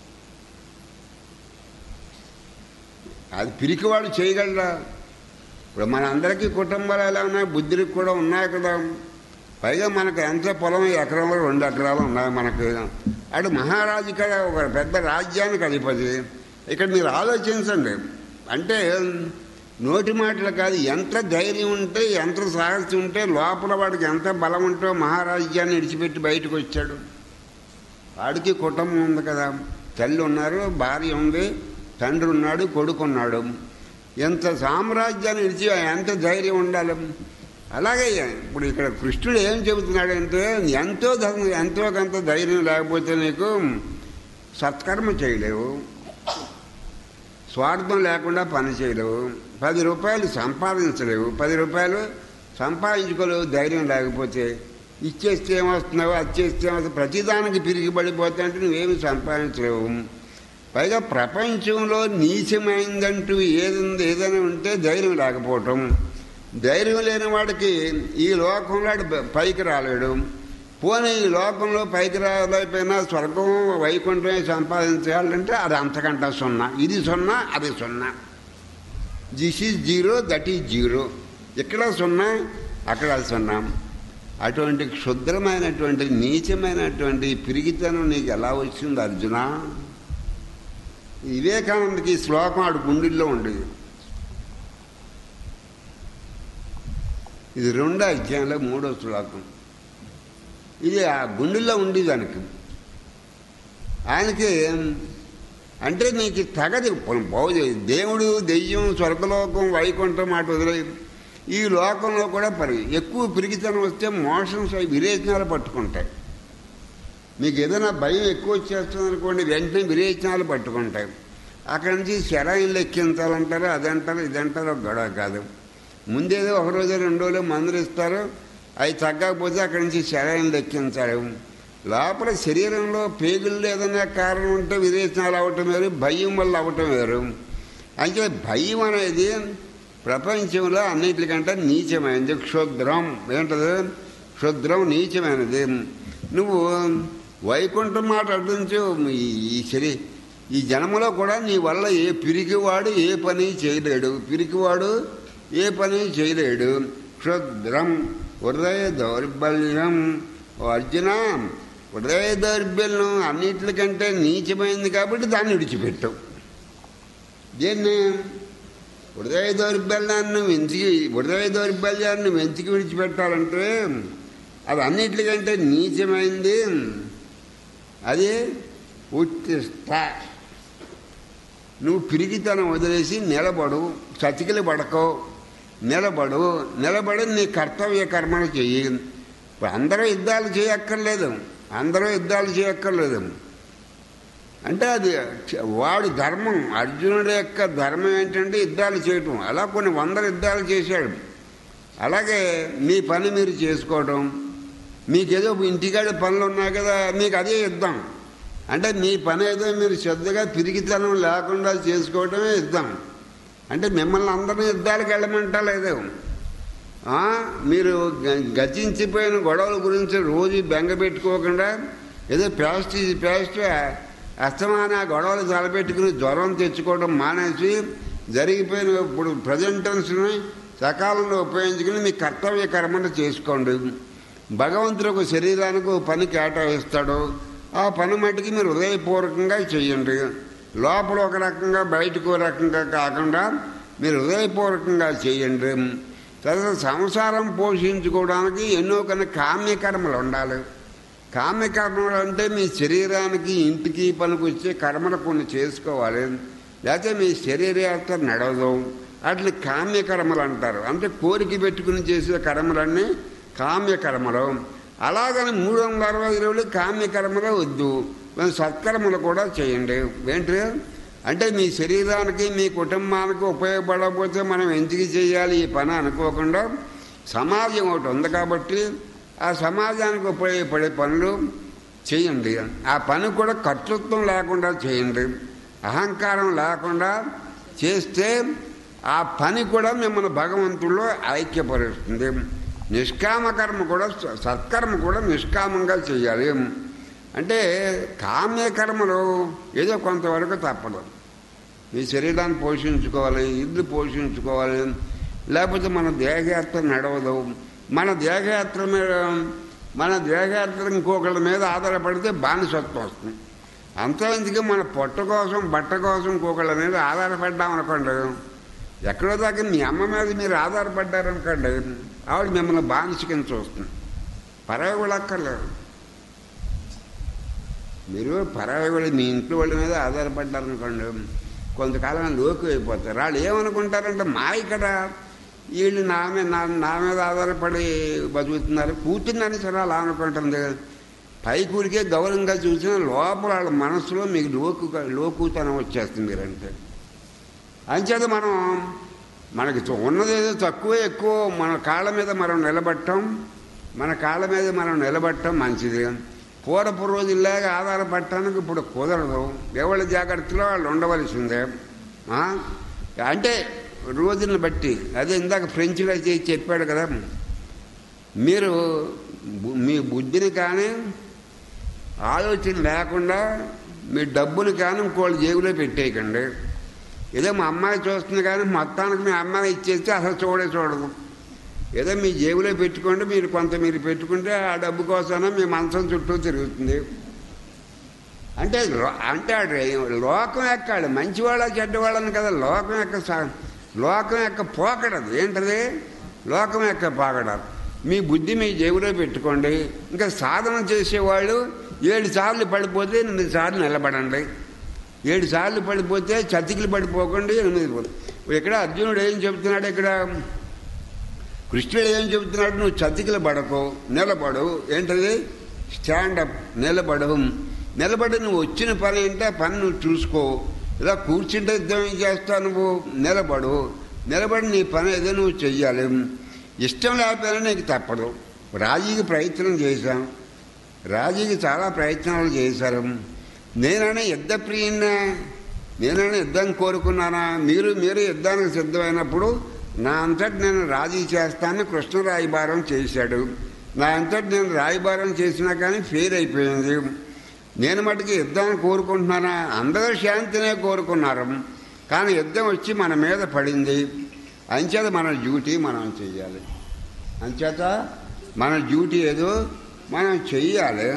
అది పిరికివాడు చేయగలరా ఇప్పుడు మన అందరికీ కుటుంబాలు ఎలా ఉన్నాయి బుద్ధికి కూడా ఉన్నాయి కదా పైగా మనకు ఎంత పొలం ఎకరంలో రెండు ఎకరాలు ఉన్నాయి మనకు అటు మహారాజు కదా ఒక పెద్ద రాజ్యానికి అధిపతి ఇక్కడ మీరు ఆలోచించండి అంటే నోటి మాటలు కాదు ఎంత ధైర్యం ఉంటే ఎంత సాహసం ఉంటే లోపల వాడికి ఎంత బలం ఉంటే మహారాజ్యాన్ని విడిచిపెట్టి బయటకు వచ్చాడు వాడికి కుటుంబం ఉంది కదా తల్లి ఉన్నారు భార్య ఉంది తండ్రి ఉన్నాడు కొడుకు ఉన్నాడు ఎంత సామ్రాజ్యాన్ని విడిచి ఎంత ధైర్యం ఉండాలి అలాగే ఇప్పుడు ఇక్కడ కృష్ణుడు ఏం చెబుతున్నాడంటే ఎంతో ధర్మం ఎంతో కొంత ధైర్యం లేకపోతే నీకు సత్కర్మ చేయలేవు స్వార్థం లేకుండా పని చేయలేవు పది రూపాయలు సంపాదించలేవు పది రూపాయలు సంపాదించుకోలేవు ధైర్యం లేకపోతే ఇచ్చేస్తే ఏమొస్తున్నావు అది చేస్తే ఏమొస్తుంది ప్రతిదానికి పిరిగి పడిపోతే అంటే నువ్వేమి సంపాదించలేవు పైగా ప్రపంచంలో నీచమైందంటూ ఏది ఉంది ఏదైనా ఉంటే ధైర్యం లేకపోవటం ధైర్యం లేని వాడికి ఈ లోకంలో వాడు పైకి రాలేడు పోనీ ఈ లోకంలో పైకి రాలేకపోయినా స్వర్గం వైకుంఠమే సంపాదించాలంటే అది అంతకంటే సున్నా ఇది సున్నా అది సున్నా this is zero that is zero ఇక్కడ సున్నా అక్కడ సున్నా అటువంటి క్షుద్రమైనటువంటి నీచమైనటువంటి పిరిగితనం నీకు ఎలా వచ్చింది అర్జున వివేకానందకి ఈ శ్లోకం ఆడు గుండెల్లో ఉండేది ఇది రెండో అధ్యాయంలో మూడో శ్లోకం ఇది ఆ గుండెల్లో ఉంది దానికి ఆయనకి అంటే నీకు తగదు బాగు దేవుడు దెయ్యం స్వర్గలోకం వైకుంఠం మాట వదిలే ఈ లోకంలో కూడా పరి ఎక్కువ పిరిగితనం వస్తే మోషన్స్ అవి విరేచనాలు పట్టుకుంటాయి మీకు ఏదైనా భయం ఎక్కువ వచ్చేస్తుంది అనుకోండి వెంటనే విరేచనాలు పట్టుకుంటాయి అక్కడి నుంచి శరాయిలు ఎక్కించాలంటారు అదంటారు ఇదంటారు ఒక గొడవ కాదు ముందేదో ఒక రోజు రెండు రోజులు మందులు ఇస్తారు అవి తగ్గకపోతే అక్కడి నుంచి శరాయిలు ఎక్కించాలి లోపల శరీరంలో పేగుల్లో ఏదైనా కారణం ఉంటే విరేచనాలు అవటం వేరు భయం వల్ల అవటం వేరు అంటే భయం అనేది ప్రపంచంలో అన్నిటికంటే నీచమైనది క్షుద్రం ఏంటది క్షుద్రం నీచమైనది నువ్వు వైకుంఠం మాట అడ్డించు ఈ- ఈ శరీ ఈ జన్మలో కూడా నీ వల్ల ఏ పిరికివాడు ఏ పని చేయలేడు పిరికివాడు ఏ పని చేయలేడు క్షుద్రం హృదయ దౌర్బల్యం ఓ అర్జున హృదయ దౌర్బల్యం అన్నిటికంటే నీచమైంది కాబట్టి దాన్ని విడిచిపెట్టు దీన్ని హృదయ దౌర్బల్యాన్ని వెంచికి హృదయ దౌర్బల్యాన్ని వెంచికి విడిచిపెట్టాలంటే అది అన్నిటికంటే నీచమైంది అది ఉత్తిష్ట నువ్వు పిరిగితనం వదిలేసి నిలబడు చతికిలి పడకో నిలబడు నిలబడి నీ కర్తవ్య కర్మను చెయ్యి ఇప్పుడు అందరూ యుద్ధాలు చేయక్కర్లేదు అందరూ యుద్ధాలు చేయక్కర్లేదు అంటే అది వాడి ధర్మం అర్జునుడి యొక్క ధర్మం ఏంటంటే యుద్ధాలు చేయటం అలా కొన్ని వందల యుద్ధాలు చేశాడు అలాగే మీ పని మీరు చేసుకోవడం మీకేదో ఇంటికాడ పనులు ఉన్నాయి కదా మీకు అదే యుద్ధం అంటే మీ పని ఏదో మీరు శ్రద్ధగా పిరిగితనం లేకుండా చేసుకోవడమే యుద్ధం అంటే మిమ్మల్ని అందరినీ యుద్ధాలకు వెళ్ళమంటా లేదు ఆ, మీరు గ- గతించిపోయిన గొడవల గురించి రోజు బెంగ పెట్టుకోకుండా ఏదో పేస్ట్ ఇది పేస్ట్ అస్తమాన ఆ గొడవలు తలపెట్టుకుని జ్వరం తెచ్చుకోవడం మానేసి జరిగిపోయిన ఇప్పుడు ప్రజెంటెన్స్ని సకాలంలో ఉపయోగించుకుని మీ కర్తవ్య కర్మను చేసుకోండి భగవంతుడు ఒక శరీరానికి ఒక పని కేటాయిస్తాడు ఆ పని మట్టుకి మీరు హృదయపూర్వకంగా చేయండి లోపల ఒక రకంగా బయటకు ఒక రకంగా కాకుండా మీరు హృదయపూర్వకంగా చేయండి తర్వాత సంసారం పోషించుకోవడానికి ఎన్నో కొన్ని కామ్యకర్మలు ఉండాలి కామ్యకర్మలు అంటే మీ శరీరానికి ఇంటికి పనికొచ్చే కర్మలు కొన్ని చేసుకోవాలి లేకపోతే మీ శరీరయాత్ర నడవదు వాటిని కామ్యకర్మలు అంటారు అంటే కోరిక పెట్టుకుని చేసే కర్మలన్నీ కామ్యకర్మలు అలాగని మూడు వందల అరవై రోజులు కామ్యకర్మలే వద్దు మరి సత్కర్మలు కూడా చేయండి ఏంటి అంటే మీ శరీరానికి మీ కుటుంబానికి ఉపయోగపడకపోతే మనం ఎందుకు చేయాలి ఈ పని అనుకోకుండా సమాజం ఒకటి ఉంది కాబట్టి ఆ సమాజానికి ఉపయోగపడే పనులు చేయండి ఆ పని కూడా కర్తృత్వం లేకుండా చేయండి అహంకారం లేకుండా చేస్తే ఆ పని కూడా మిమ్మల్ని భగవంతుల్లో ఐక్యపరుస్తుంది నిష్కామ కర్మ కూడా స- సత్కర్మ కూడా నిష్కామంగా చేయాలి అంటే కామ్య కర్మలు ఏదో కొంతవరకు తప్పదు మీ శరీరాన్ని పోషించుకోవాలి ఇల్లు పోషించుకోవాలి లేకపోతే మన దేహయాత్ర నడవదు మన దేహయాత్ర మీద మన దేహయాత్ర ఇంకొకళ్ళ మీద ఆధారపడితే బానిసత్వం వస్తుంది అంతా ఎందుకు మన పొట్ట కోసం బట్ట కోసం ఇంకొకళ్ళ మీద ఆధారపడ్డాం అనుకోండి ఎక్కడో దాకా మీ అమ్మ మీద మీరు ఆధారపడ్డారనుకోండి ఆవిడ మిమ్మల్ని బానిస కింద చూస్తుంది పరాయి కూడా అక్కర్లేదు మీరు పరాయి వాళ్ళు మీ ఇంట్లో వాళ్ళ మీద ఆధారపడ్డారనుకోండి కొంతకాలం లోకు అయిపోతారు వాళ్ళు ఏమనుకుంటారంటే మా ఇక్కడ వీళ్ళు నా మీద నా నా మీద ఆధారపడి బతుకుతున్నారు కూర్చుందని సరే అలా అనుకుంటుంది పై కూరికే గౌరవంగా చూసిన లోపల వాళ్ళ మనసులో మీకు లోకు లోకుతనం వచ్చేస్తుంది మీరంటే అంచేత మనం మనకి చు- ఉన్నది ఏదో తక్కువ ఎక్కువ మన కాళ్ళ మీద మనం నిలబడటం మన కాళ్ళ మీద మనం నిలబడటం మంచిది పూర్వపు రోజుల్లాగా ఆధారపడటానికి ఇప్పుడు కుదరదు ఎవరి జాగ్రత్తలో వాళ్ళు ఉండవలసిందే ఆ? అంటే రోజులను బట్టి అదే ఇందాక ఫ్రెంచ్లో చేసి చెప్పాడు కదా మీరు బు- మీ బుద్ధిని కానీ ఆలోచన లేకుండా మీ డబ్బుని కానీ ఇంకోళ్ళ జేబులో పెట్టేయకండి ఏదో మా అమ్మాయి చూస్తుంది కానీ మొత్తానికి మీ అమ్మాయి ఇచ్చేస్తే అసలు చూడే చూడదు ఏదో మీ జేబులో పెట్టుకోండి మీరు కొంత మీరు పెట్టుకుంటే ఆ డబ్బు కోసమైనా మీ మంచం చుట్టూ తిరుగుతుంది అంటే లో- అంటే ఆడు లోకం ఎక్కాడు మంచివాళ్ళ చెడ్డవాళ్ళని కదా లోకం యొక్క స- లోకం యొక్క పోకడదు ఏంటది లోకం యొక్క పోకడ మీ బుద్ధి మీ జేబులో పెట్టుకోండి ఇంకా సాధన చేసేవాళ్ళు ఏడు సార్లు పడిపోతే ఎనిమిది సార్లు నిలబడండి ఏడు సార్లు పడిపోతే చతికిలు పడిపోకుండా ఎనిమిది పోతుంది ఇప్పుడు ఇక్కడ అర్జునుడు ఏం చెబుతున్నాడు ఇక్కడ కృష్ణుడు ఏం చెబుతున్నాడు నువ్వు చతికిల పడకు నిలబడు ఏంటది స్టాండప్ నిలబడు నిలబడి నువ్వు వచ్చిన పని ఏంటో ఆ పని నువ్వు చూసుకో ఇలా కూర్చుంటే యుద్ధం ఏం చేస్తావు నువ్వు నిలబడు నిలబడి నీ పని ఏదో నువ్వు చెయ్యాలి ఇష్టం లేకపోయినా నీకు తప్పదు రాజీకి ప్రయత్నం చేశాం రాజీకి చాలా ప్రయత్నాలు చేశారు నేనైనా యుద్ధ ప్రియున్నా నేనైనా యుద్ధం కోరుకున్నానా మీరు మీరు యుద్ధానికి సిద్ధమైనప్పుడు నా అంతటి నేను రాజీ చేస్తానని కృష్ణ రాయబారం చేశాడు నా అంతటి నేను రాయబారం చేసినా కానీ ఫెయిల్ అయిపోయింది నేను మటుకు యుద్ధాన్ని కోరుకుంటున్నానా అందరూ శాంతినే కోరుకున్నారు కానీ యుద్ధం వచ్చి మన మీద పడింది అంచేత మన డ్యూటీ మనం చెయ్యాలి అంచేత మన డ్యూటీ ఏదో మనం చెయ్యాలి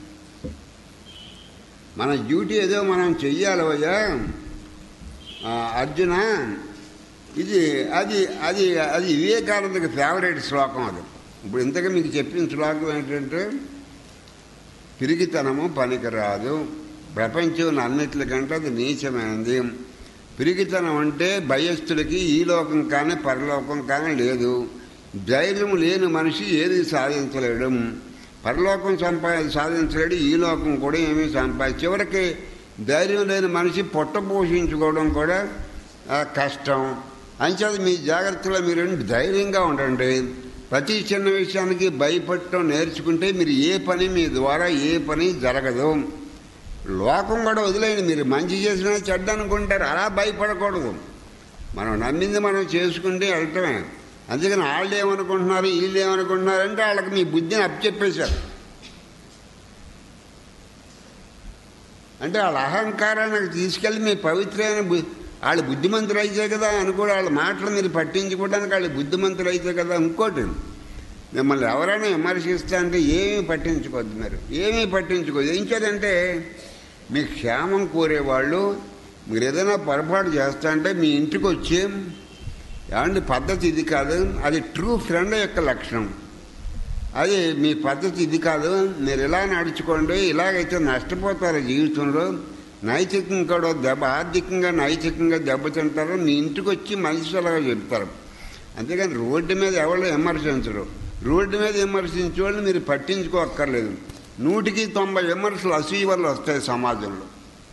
మన డ్యూటీ ఏదో మనం చెయ్యాలి అయ్యా ఆ, అర్జున ఇది అది అది అది వివేకానందకి ఫేవరెట్ శ్లోకం అది ఇప్పుడు ఇంతగా మీకు చెప్పిన శ్లోకం ఏంటంటే పిరిగితనము పనికిరాదు ప్రపంచం అన్నిటికంటే అది నీచమైనది పిరిగితనం అంటే భయస్థుడికి ఈ లోకం కానీ పరలోకం కానీ లేదు ధైర్యం లేని మనిషి ఏది సాధించలేడు పరలోకం సంపా సాధించలేడు ఈ లోకం కూడా ఏమీ సంపాది చివరికి ధైర్యం లేని మనిషి పొట్ట పోషించుకోవడం కూడా ఆ, కష్టం అంచేది మీ జాగ్రత్తలో మీరు ధైర్యంగా ఉండండి ప్రతి చిన్న విషయానికి భయపడటం నేర్చుకుంటే మీరు ఏ పని మీ ద్వారా ఏ పని జరగదు లోకం కూడా వదిలేయండి మీరు మంచి చేసినా చెడ్డ అనుకుంటారు అలా భయపడకూడదు మనం నమ్మింది మనం చేసుకుంటే వెళ్ళటమే అందుకని వాళ్ళు ఏమనుకుంటున్నారు వీళ్ళు ఏమనుకుంటున్నారు అంటే వాళ్ళకి మీ బుద్ధిని అప్పచెప్పేశారు అంటే వాళ్ళ అహంకారానికి తీసుకెళ్ళి మీ పవిత్రమైన బు- వాళ్ళు బుద్ధిమంతులు అయితే కదా అనుకోడు వాళ్ళ మాటలు మీరు పట్టించుకోవడానికి వాళ్ళు బుద్ధిమంతులు అయితే కదా ఇంకోటి మిమ్మల్ని ఎవరైనా విమర్శిస్తా అంటే ఏమీ పట్టించుకోవద్దు మీరు ఏమీ పట్టించుకోవద్దు ఏం చేదంటే మీ క్షేమం కోరేవాళ్ళు మీరు ఏదైనా పొరపాటు చేస్తా అంటే మీ ఇంటికి వచ్చి ఏమండి పద్ధతి ఇది కాదు అది ట్రూ ఫ్రెండ్ యొక్క లక్షణం అది మీ పద్ధతి ఇది కాదు మీరు ఇలా నడుచుకోండి ఇలాగైతే నష్టపోతారు జీవితంలో నైతికంగా కూడా దెబ్బ ఆర్థికంగా నైతికంగా దెబ్బతింటారు మీ ఇంటికి వచ్చి మనిషిలాగా చెప్తారు అంతేగాని రోడ్డు మీద ఎవరు విమర్శించరు రోడ్డు మీద విమర్శించే వాళ్ళు మీరు పట్టించుకోక్కర్లేదు నూటికి తొంభై విమర్శలు అసూయ వల్ల వస్తాయి సమాజంలో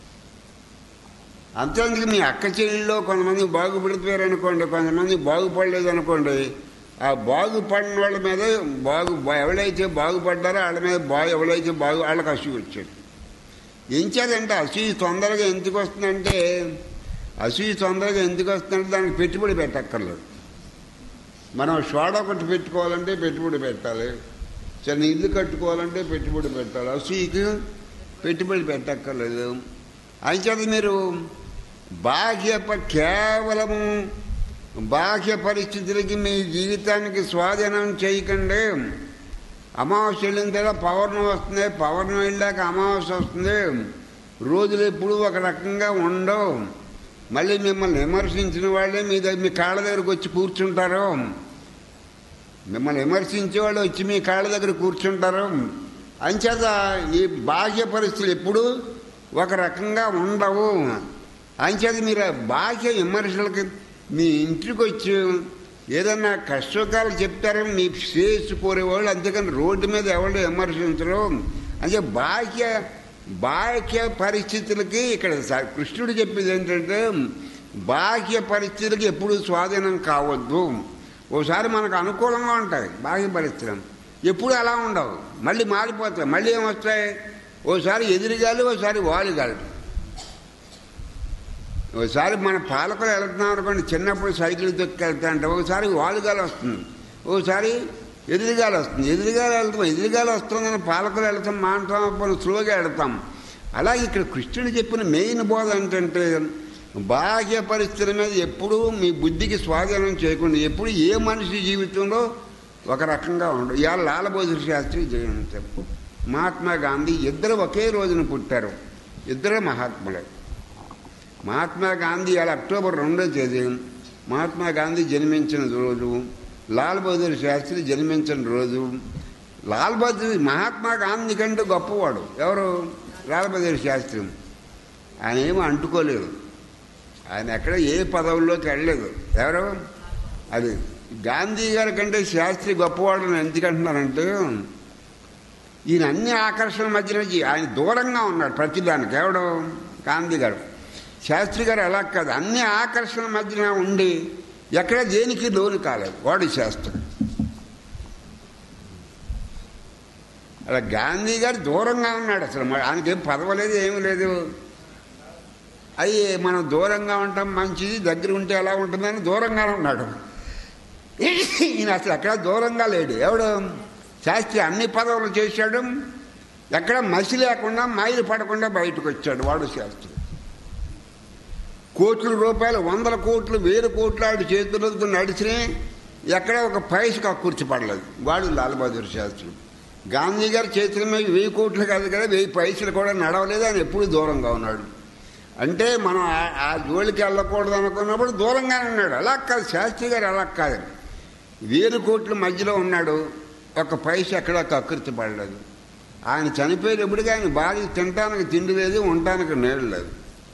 అంతేందుకు మీ అక్క చెల్లెల్లో కొంతమంది బాగుపడిపోయారు అనుకోండి కొంతమంది బాగుపడలేదు అనుకోండి ఆ బాగుపడిన వాళ్ళ మీద బాగు ఎవరైతే బాగుపడ్డారో వాళ్ళ మీద బాగు ఎవరైతే బాగు వాళ్ళకి అసూయ వచ్చాడు ఎంచేదంటే అసూయ తొందరగా ఎందుకు వస్తుందంటే అసూయ తొందరగా ఎందుకు వస్తుందంటే దానికి పెట్టుబడి పెట్టక్కర్లేదు మనం షోడ ఒకటి పెట్టుకోవాలంటే పెట్టుబడి పెట్టాలి చిన్న ఇల్లు కట్టుకోవాలంటే పెట్టుబడి పెట్టాలి అసూయకి పెట్టుబడి పెట్టక్కర్లేదు అంచేది మీరు బాహ్య ప- కేవలము బాహ్య పరిస్థితులకి మీ జీవితానికి స్వాధీనం చేయకండి అమావాస్య వెళ్ళిన తర్వాత పౌర్ణమి వస్తుంది పౌర్ణమి వెళ్ళాక అమావాస్య వస్తుంది రోజులు ఎప్పుడు ఒక రకంగా ఉండవు మళ్ళీ మిమ్మల్ని విమర్శించిన వాళ్ళే మీ దగ్గర మీ కాళ్ళ దగ్గరకు వచ్చి కూర్చుంటారు మిమ్మల్ని విమర్శించే వాళ్ళు వచ్చి మీ కాళ్ళ దగ్గర కూర్చుంటారు అంచేత ఈ బాహ్య పరిస్థితులు ఎప్పుడు ఒక రకంగా ఉండవు అంచేత మీరు ఆ బాహ్య విమర్శలకి మీ ఇంటికి వచ్చి ఏదన్నా కష్టకాలు చెప్తారని మీ ఫేస్ కోరేవాళ్ళు అంతేకాని రోడ్డు మీద ఎవరు విమర్శించరు అంటే బాహ్య బాహ్య పరిస్థితులకి ఇక్కడ స- కృష్ణుడు చెప్పేది ఏంటంటే బాహ్య పరిస్థితులకి ఎప్పుడు స్వాధీనం కావద్దు ఓసారి మనకు అనుకూలంగా ఉంటాయి బాహ్య పరిస్థితులు ఎప్పుడు అలా ఉండవు మళ్ళీ మారిపోతాయి మళ్ళీ ఏమొస్తాయి ఓసారి ఎదురుగాలి ఓసారి వాలుగాలి ఒకసారి మన పాలకులు వెళ్తున్నాం అనుకోండి చిన్నప్పుడు సైకిల్ తొక్కి వెళ్తా అంటే ఒకసారి వాలుగాలి వస్తుంది ఒకసారి ఎదురుగాలి వస్తుంది ఎదురుగాలి వెళ్తాం ఎదురుగాలి వస్తుందని పాలకులు వెళ్తాం మాంటాం మనం స్లోగా వెళ్తాం అలాగే ఇక్కడ కృష్ణుడు చెప్పిన మెయిన్ బోధ ఏంటంటే బాహ్య పరిస్థితుల మీద ఎప్పుడూ మీ బుద్ధికి స్వాధీనం చేయకుండా ఎప్పుడు ఏ మనిషి జీవితంలో ఒక రకంగా ఉండదు ఇవాళ లాలబోధుల శాస్త్రి జయంతి మహాత్మా గాంధీ ఇద్దరు ఒకే రోజున పుట్టారు ఇద్దరు మహాత్ములే మహాత్మా గాంధీ ఇవాళ అక్టోబర్ రెండో తేదీ మహాత్మా గాంధీ జన్మించిన రోజు లాల్ బహదూర్ శాస్త్రి జన్మించిన రోజు లాల్ బహదూర్ మహాత్మా గాంధీ కంటే గొప్పవాడు ఎవరు లాల్ బహదూర్ శాస్త్రి ఆయన ఏమీ అంటుకోలేదు ఆయన ఎక్కడ ఏ పదవుల్లోకి వెళ్ళలేదు ఎవరు అది గాంధీ గారి కంటే శాస్త్రి గొప్పవాడు అని ఎందుకంటున్నానంటే ఈయన అన్ని ఆకర్షణ మధ్యన జీ- ఆయన దూరంగా ఉన్నాడు ప్రతిదానికి ఎవడు గాంధీ గారు శాస్త్రి గారు అలా కాదు అన్ని ఆకర్షణ మధ్యన ఉండి ఎక్కడ దేనికి లోను కాలేదు వాడు శాస్త్రి అలా గాంధీ గారు దూరంగా ఉన్నాడు అసలు మరి ఆయనకేం పదవలేదు ఏమీ లేదు అయ్యి మనం దూరంగా ఉంటాం మంచిది దగ్గర ఉంటే ఎలా ఉంటుందని దూరంగానే ఉన్నాడు ఈయన అసలు ఎక్కడ దూరంగా లేడు ఎవడు శాస్త్రి అన్ని పదవులు చేశాడు ఎక్కడ మసి లేకుండా మైలు పడకుండా బయటకు వచ్చాడు వాడు శాస్త్రి కోట్ల రూపాయలు వందల కోట్లు వేల కోట్లు ఆడి చేతులతో నడిచినాయి ఎక్కడ ఒక పైసకు అక్కుర్చి పడలేదు వాడు లాల్ బహదూర్ శాస్త్రి గాంధీ గారి చేతుల మీద వెయ్యి కోట్లు కాదు కదా వెయ్యి పైసలు కూడా నడవలేదు ఆయన ఎప్పుడు దూరంగా ఉన్నాడు అంటే మనం ఆ- ఆ జోలికి వెళ్ళకూడదు అనుకున్నప్పుడు దూరంగానే ఉన్నాడు అలా కాదు శాస్త్రి గారు అలా కాదు వేలు కోట్ల మధ్యలో ఉన్నాడు ఒక పైస ఎక్కడ కకృతి పడలేదు ఆయన చనిపోయేటప్పటికి ఆయన భార్య తినటానికి తిండి లేదు ఉండటానికి నీళ్ళు లేదు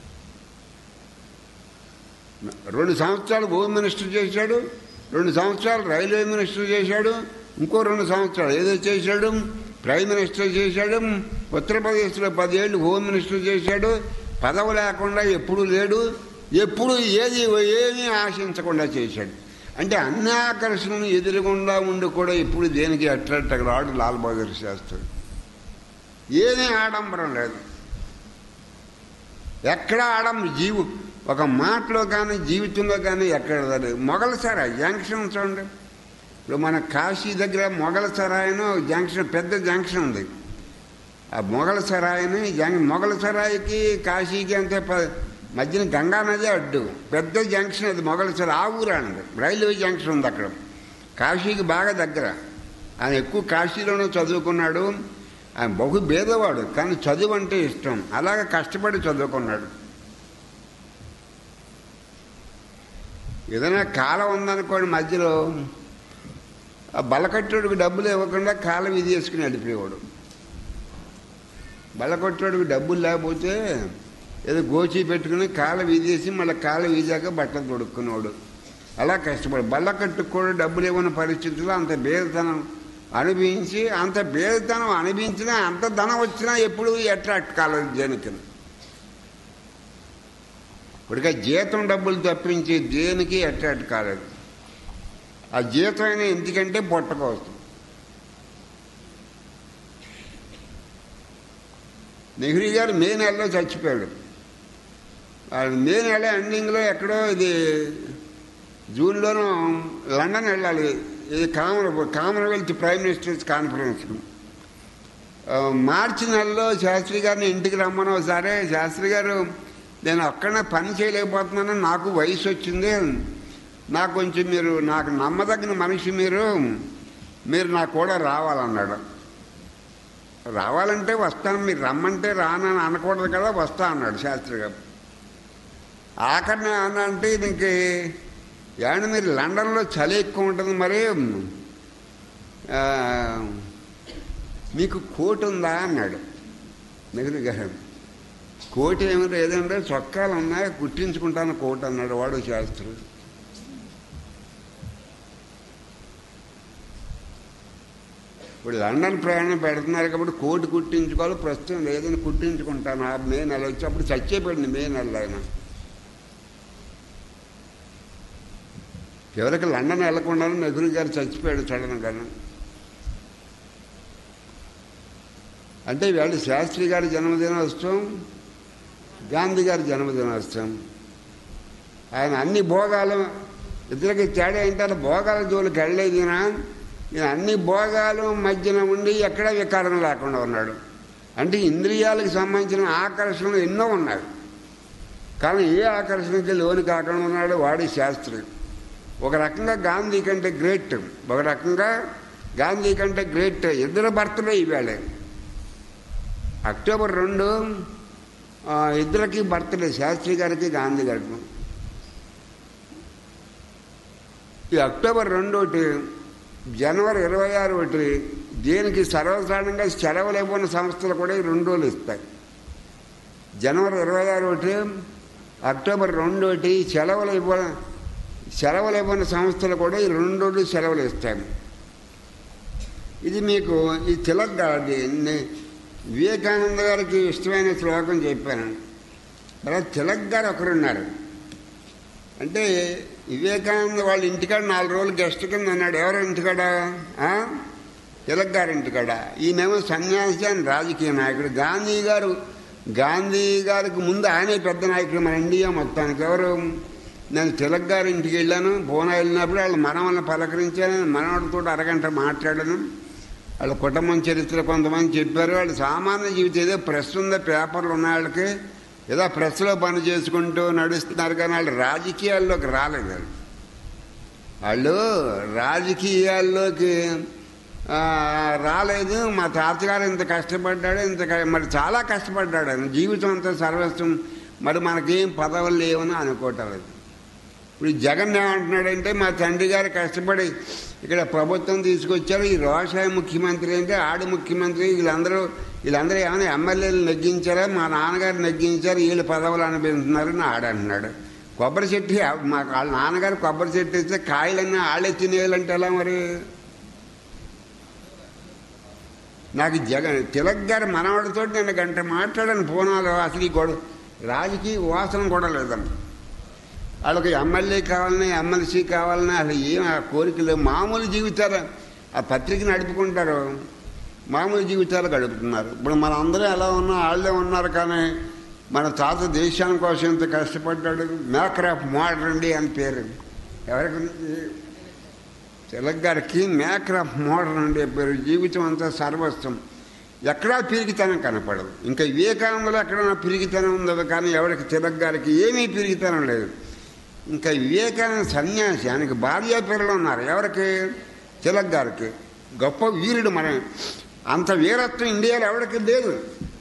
రెండు సంవత్సరాలు హోమ్ మినిస్టర్ చేశాడు రెండు సంవత్సరాలు రైల్వే మినిస్టర్ చేశాడు ఇంకో రెండు సంవత్సరాలు ఏదో చేశాడు ప్రైమ్ మినిస్టర్ చేశాడు ఉత్తరప్రదేశ్లో పదేళ్ళు హోమ్ మినిస్టర్ చేశాడు పదవి లేకుండా ఎప్పుడు లేడు ఎప్పుడు ఏది ఏమీ ఆశించకుండా చేశాడు అంటే అన్ని ఆకర్షణను ఎదురుగుండా ఉండి కూడా ఇప్పుడు దేనికి అట్రాక్ట్ రాడు లాల్ బహదూర్ శాస్త్రి ఏమీ ఆడంబరం లేదు ఎక్కడ ఆడం జీవు ఒక మాటలో కానీ జీవితంలో కానీ ఎక్కడ లేదు మొగల సరాయ్ జంక్షన్ చూడండి ఇప్పుడు మన కాశీ దగ్గర మొగల సరాయను జంక్షన్ పెద్ద జంక్షన్ ఉంది ఆ మొగల సరాయిని జంగ్ మొగల సరాయికి కాశీకి అంతే ప- మధ్యన గంగా నది అడ్డు పెద్ద జంక్షన్ అది మొగల సరాయి ఆ ఊరు అన్నది రైల్వే జంక్షన్ ఉంది అక్కడ కాశీకి బాగా దగ్గర ఆయన ఎక్కువ కాశీలోనే చదువుకున్నాడు ఆయన బహు భేదవాడు కానీ చదువు అంటే ఇష్టం అలాగే కష్టపడి చదువుకున్నాడు ఏదైనా కాలం ఉందనుకోండి మధ్యలో ఆ బలకట్టుడికి డబ్బులు ఇవ్వకుండా కాలం ఇది వేసుకుని వెళ్ళిపోయేవాడు బలకొట్టోడికి డబ్బులు లేకపోతే ఏదో గోచి పెట్టుకుని కాలు వీదేసి మళ్ళీ కాలు వీదాక బట్టలు తొడుక్కునేవాడు అలా కష్టపడి బల్లకట్టుకు కూడా డబ్బులు ఇవ్వని పరిస్థితుల్లో అంత బేదతనం అనుభవించి అంత బేదతనం అనుభవించినా అంత ధనం వచ్చినా ఎప్పుడు అట్రాక్ట్ కాలేదు దేనికి ఇప్పటికే జీతం డబ్బులు తప్పించి దేనికి అట్రాక్ట్ కాలేదు ఆ జీతం అయినా ఎందుకంటే పొట్ట కోసం నెహ్రూ గారు మే నెలలో చచ్చిపోయాడు ఆయన మే నెల ఎండింగ్లో ఎక్కడో ఇది జూన్లోనూ లండన్ వెళ్ళాలి ఇది common Commonwealth prime ministers conference మార్చి నెలలో శాస్త్రి గారిని ఇంటికి రమ్మని ఒకసారి శాస్త్రి గారు నేను అక్కడనే పని చేయలేకపోతున్నాను నాకు వయసు వచ్చింది నాకు కొంచెం మీరు నాకు నమ్మదగిన మనిషి మీరు మీరు నాకు కూడా రావాలన్నాడు రావాలంటే వస్తాను మీరు రమ్మంటే రానని అనకూడదు కదా వస్తా అన్నాడు శాస్త్రి గారు ఆఖరిని అన్న అంటే దీనికి ఏమన్నా మీరు లండన్లో చలి ఎక్కువ ఉంటుంది మరి ఆ, మీకు కోట్ ఉందా అన్నాడు నెహ్రూ గారు కోట్ ఏమి లేదంటే చొక్కాలు ఉన్నాయి కుట్టించుకుంటాను కోట్ అన్నాడు వాడు శాస్త్రి ఇప్పుడు లండన్ ప్రయాణం పెడుతున్నారు కాబట్టి కోటు కుట్టించుకోవాలి ప్రస్తుతం లేదని కుట్టించుకుంటాను ఆ మే నెల వచ్చి అప్పుడు చచ్చేపోయింది మే నెల ఆయన చివరికి లండన్ వెళ్లకుండా నెహ్రూ గారు చచ్చిపోయాడు సడన్గా అంటే వీళ్ళు శాస్త్రి గారి జన్మదినోత్సవం గాంధీ గారి జన్మదినోత్సవం ఆయన అన్ని భోగాలు ఇద్దరికి తేడా ఏంటంటే భోగాల జోలికి వెళ్ళలేదు ఈయన ఈయన అన్ని భోగాలు మధ్యన ఉండి ఎక్కడ వికారం లేకుండా ఉన్నాడు అంటే ఇంద్రియాలకు సంబంధించిన ఆకర్షణలు ఎన్నో ఉన్నాయి కానీ ఏ ఆకర్షణకి లోను కాకుండా ఉన్నాడు వాడి శాస్త్రి ఒక రకంగా గాంధీ కంటే గ్రేట్ ఒక రకంగా గాంధీ కంటే గ్రేట్ ఇద్దరు బర్త్డే ఇవాళ అక్టోబర్ రెండు ఆ, ఇద్దరికి బర్త్డే శాస్త్రి గారికి గాంధీ గారికి ఈ అక్టోబర్ రెండు ఒకటి జనవరి ఇరవై ఆరు ఒకటి దీనికి సర్వసాధారణంగా సెలవులు ఇవ్వని సంస్థలు కూడా ఈ రెండు రోజులు ఇస్తాయి జనవరి ఇరవై ఆరు ఒకటి అక్టోబర్ రెండు ఒకటి సెలవులు ఇవ్వ సెలవులు ఇవ్వని సంస్థలు కూడా ఈ రెండు రోజులు సెలవులు ఇస్తాయి ఇది మీకు ఈ తిలక్ గారి నే- వివేకానంద గారికి ఇష్టమైన శ్లోకం చెప్పాను తర్వాత తిలక్ గారు ఒకరున్నారు అంటే వివేకానంద వాళ్ళ ఇంటికాడ నాలుగు రోజులు గెస్ట్ కింద అన్నాడు ఎవరు ఇంటికాడ ఆ? తిలక్ గారి ఇంటికాడ ఈయనేమో సన్యాసి అని రాజకీయ నాయకుడు గాంధీ గారు గాంధీ గారికి ముందు ఆయనే పెద్ద నాయకుడు మన ఇండియా మొత్తానికి ఎవరు నేను తిలక్ గారి ఇంటికి వెళ్ళాను పూనా వెళ్ళినప్పుడు వాళ్ళ మనవల్ని పలకరించాను మనవడితో అరగంట మాట్లాడాను వాళ్ళ కుటుంబం చరిత్ర కొంతమంది చెప్పారు వాళ్ళు సామాన్య జీవితం ఏదో ప్రెస్ ఉందో పేపర్లు ఉన్న వాళ్ళకి ఏదో ప్రెస్లో పని చేసుకుంటూ నడుస్తున్నారు కానీ వాళ్ళు రాజకీయాల్లోకి రాలేదు వాళ్ళు వాళ్ళు రాజకీయాల్లోకి ఆ, రాలేదు మా తాతగారు ఇంత కష్టపడ్డాడు ఇంత క- మరి చాలా కష్టపడ్డాడు ఆయన జీవితం అంతా సర్వస్వం మరి మనకేం పదవులు లేవని అనుకోవటం లేదు ఇప్పుడు ఈ జగన్ ఏమంటున్నాడంటే మా తండ్రి గారు కష్టపడి ఇక్కడ ప్రభుత్వం తీసుకొచ్చారు ఈ వ్యవసాయ ముఖ్యమంత్రి అంటే ఆడు ముఖ్యమంత్రి వీళ్ళందరూ వీళ్ళందరూ ఏమైనా ఎమ్మెల్యేలు నెగ్గించారా మా నాన్నగారు నెగ్గించారు వీళ్ళు పదవులు అనిపిస్తున్నారని ఆడంటున్నాడు కొబ్బరి చెట్టు మా వాళ్ళ నాన్నగారు కొబ్బరి చెట్టు ఇస్తే కాయలన్నీ ఆళ్ళే తినేయాలంటే ఎలా మరి నాకు జగన్ తిలక్ గారి మనవడితో నేను గంట మాట్లాడాను పూనాలో అసలు ఈ గొడవ రాజకీయ వాసన కూడా లేదండి వాళ్ళకి ఎమ్మెల్యే కావాలని ఎమ్మెల్సీ కావాలని అసలు ఏం ఆ కోరికలు మామూలు జీవితాలు ఆ పత్రిక నడుపుకుంటారు మామూలు జీవితాలు గడుపుతున్నారు ఇప్పుడు మన అందరూ ఎలా ఉన్నా వాళ్ళే ఉన్నారు కానీ మన తాత దేశం కోసం ఇంత కష్టపడ్డాడు మేకర్ ఆఫ్ మోడర్న్ డే అని పేరు ఎవరికి తిలక్ గారికి మేకర్ ఆఫ్ మోడర్న్ డే పేరు జీవితం అంతా సర్వస్వం ఎక్కడా పిరిగితనం కనపడదు ఇంకా వివేకానందలో ఎక్కడైనా పిరిగితనం ఉందో కానీ ఎవరికి తిలక్ గారికి ఏమీ పిరిగితనం లేదు ఇంకా వివేకానంద సన్యాసి ఆయనకి భార్య పిల్లలు ఉన్నారు ఎవరికి తిలక్ గారికి గొప్ప వీరుడు మన అంత వీరత్వం ఇండియాలో ఎవరికి లేదు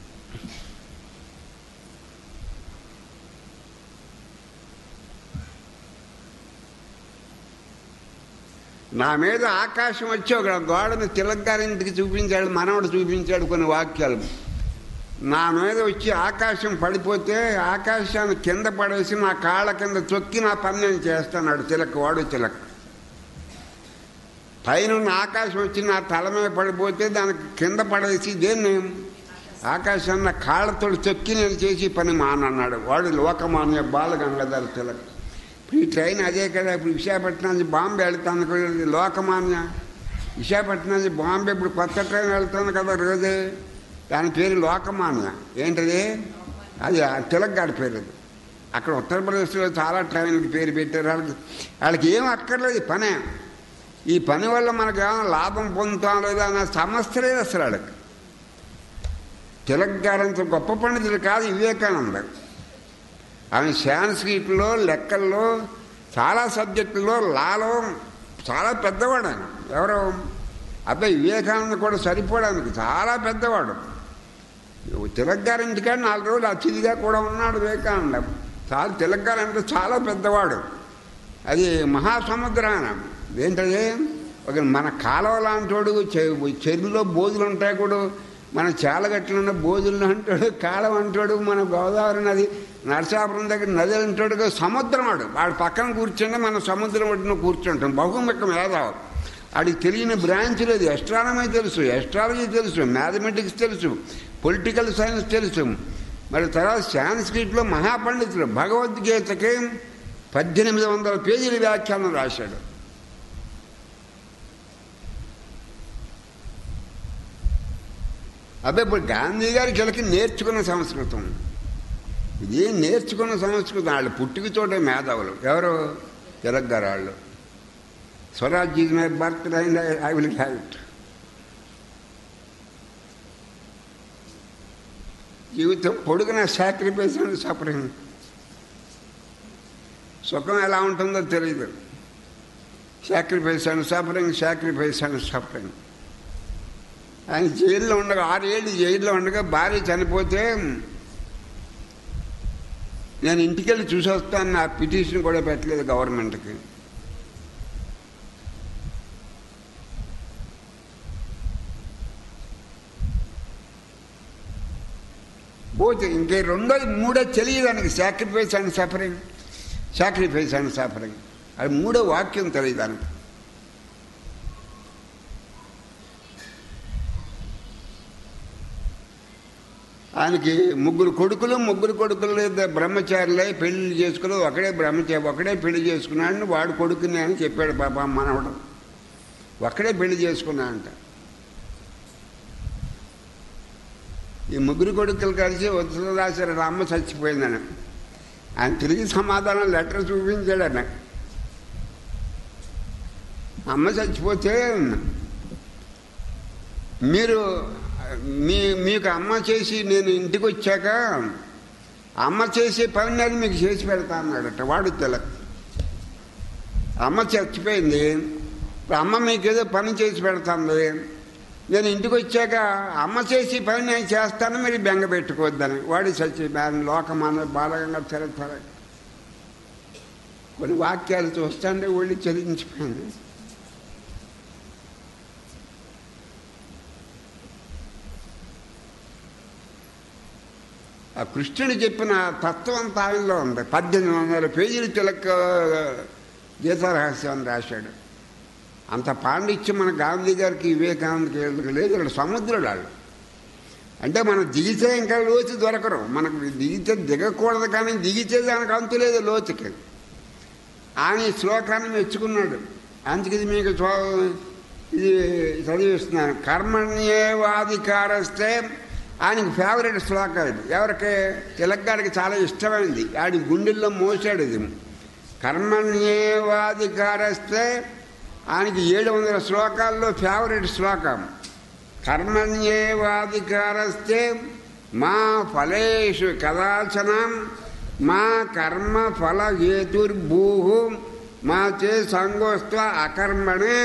నా మీద ఆకాశం వచ్చి ఒక గోడని తిలక్ గారింటికి చూపించాడు మనవడు చూపించాడు కొన్ని వాక్యాలు నా మీద వచ్చి ఆకాశం పడిపోతే ఆకాశాన్ని కింద పడేసి నా కాళ్ళ కింద చొక్కి నా పని నేను చేస్తాడు తిలక్ వాడు తిలక్ పైన ఉన్న ఆకాశం వచ్చి నా తల మీద పడిపోతే దానికి కింద పడేసి దేన్ని ఆకాశాన్ని నా కాళ్ళతో చొక్కి నేను చేసి పని మానన్నాడు వాడు లోకమాన్య బాలగంగాధర తిలక్ ఇప్పుడు ఈ ట్రైన్ అదే కదా ఇప్పుడు విశాఖపట్నం నుంచి బాంబే వెళ్తాను కూడా లోకమాన్య విశాఖపట్నం నుంచి బాంబే ఇప్పుడు కొత్త ట్రైన్ వెళ్తుంది కదా రోజే దాని పేరు లోకమాన్య ఏంటది అది ఆ తిలక్ గారి పేరు అది అక్కడ ఉత్తరప్రదేశ్లో చాలా ట్రైన్కి పేరు పెట్టారు వాళ్ళకి వాళ్ళకి ఏం అక్కర్లేదు ఈ పనే ఈ పని వల్ల మనకు ఏమైనా లాభం పొందుతాం లేదా అన్న సమస్య లేదు అసలు వాళ్ళకి తిలక్ గారంత గొప్ప పండితులు కాదు వివేకానంద ఆయన సాంస్క్రిట్లో లెక్కల్లో చాలా సబ్జెక్టుల్లో లాలో చాలా పెద్దవాడు ఆయన ఎవరు అబ్బాయి వివేకానంద కూడా సరిపోవడానికి చాలా పెద్దవాడు తిలక్ గారి ఇంటికాడ నాలుగు రోజులు అతిథిగా కూడా ఉన్నాడు వివేకానంద చాలా తిలక్ గారు అంటే చాలా పెద్దవాడు అది మహాసముద్రాన ఏంటది ఒక మన కాలువ లాంటోడు చెరువులో బోధులు ఉంటాయి కూడా మన చాలగట్లున్న బోధులు అంటాడు కాలం అంటాడు మన గోదావరి నది నరసాపురం దగ్గర నది అంటాడు సముద్రం వాడు వాడు పక్కన కూర్చుంటే మన సముద్రం ఒడ్డున కూర్చుంటాం బహుముఖ మేధావు వాడికి తెలియని బ్రాంచ్ లేదు ఎస్ట్రానమీ తెలుసు ఎస్ట్రాలజీ తెలుసు మ్యాథమెటిక్స్ తెలుసు పొలిటికల్ సైన్స్ తెలుసు మరి తర్వాత సాంస్క్రిట్లో మహాపండితులు భగవద్గీతకి పద్దెనిమిది వందల పేజీల వ్యాఖ్యానం రాశాడు అబ్బాయి ఇప్పుడు గాంధీ గారి కిలకి నేర్చుకున్న సంస్కృతం ఇది నేర్చుకున్న సంస్కృతం వాళ్ళు పుట్టుక చోటే మేధావులు ఎవరు తిలక్ గారు వాళ్ళు swaraj is my birth and I will have it జీవితం పొడుగున సాక్రిఫైస్ అండ్ సఫరింగ్ సుఖం ఎలా ఉంటుందో తెలియదు sacrifice and suffering sacrifice and suffering ఆయన జైల్లో ఉండగా ఆరేళ్ళు జైల్లో ఉండగా భార్య చనిపోతే నేను ఇంటికి వెళ్ళి చూసి వస్తాను నా పిటిషన్ కూడా పెట్టలేదు గవర్నమెంట్కి పోతే ఇంకే రెండో మూడో తెలియదు దానికి sacrifice and suffering sacrifice and suffering అది మూడో వాక్యం తెలియదు దానికి ఆయనకి ముగ్గురు కొడుకులు ముగ్గురు కొడుకులు ఇద్దరు బ్రహ్మచారులే పెళ్లి చేసుకుని ఒకడే బ్రహ్మచారి ఒకడే పెళ్లి చేసుకున్నాడని వాడు కొడుకుని అని చెప్పాడు పాప మనవడు ఒక్కడే పెళ్లి చేసుకున్నా అంట ఈ ముగ్గురు కొడుకులు కలిసి ఉత్తరం రాశారు అమ్మ చచ్చిపోయిందని ఆయన తిరిగి సమాధానం లెటర్ చూపించాడు ఆయన అమ్మ చచ్చిపోతే మీరు మీ మీకు అమ్మ చేసి నేను ఇంటికి వచ్చాక అమ్మ చేసే పని నేను మీకు చేసి పెడతా అన్నాడట వాడు తిలక్ అమ్మ చచ్చిపోయింది ఇప్పుడు అమ్మ మీకు ఏదో పని చేసి పెడుతుంది నేను ఇంటికి వచ్చాక అమ్మ చేసి పని నేను చేస్తాను మీరు బెంగ పెట్టుకోవద్దని వాడు చచ్చి లోకమాన బాలకంగా చరిత్ర కొన్ని వాక్యాలు చూస్తుంటే ఒళ్ళు చదివించిపోయింది ఆ కృష్ణుడు చెప్పిన తత్వం అంతా ఆయనలో ఉంది పద్దెనిమిది వందల పేజీలు తిలక గీతారహస్యం అని రాశాడు అంత పాండిత్యం మన గాంధీ గారికి వివేకానందకి వీళ్ళకి లేదు ఇక్కడ సముద్రుడు వాళ్ళు అంటే మనం దిగితే ఇంకా లోతు దొరకరు మనకు దిగితే దిగకూడదు కానీ దిగితే దానికి అంతు లేదు లోతుకి ఆయన ఈ శ్లోకాన్ని మెచ్చుకున్నాడు అందుకే ఇది మీకు చూ- ఇది చదివిస్తున్నాను కర్మణ్యేవాధికారస్తే ఆయనకి ఫేవరెట్ శ్లోకం ఇది ఎవరికి తిలక్గాడికి చాలా ఇష్టమైంది ఆడి గుండెల్లో మోసాడు ఇది కర్మణ్యేవాధికారస్తే ఆయనకి ఏడు వందల శ్లోకాల్లో ఫేవరెట్ శ్లోకం కర్మణ్యేవాధికారస్తే మా ఫలేషు కదాచనం మా కర్మ ఫల హేతుర్భూ మా చే సంగోస్త్వ అకర్మణే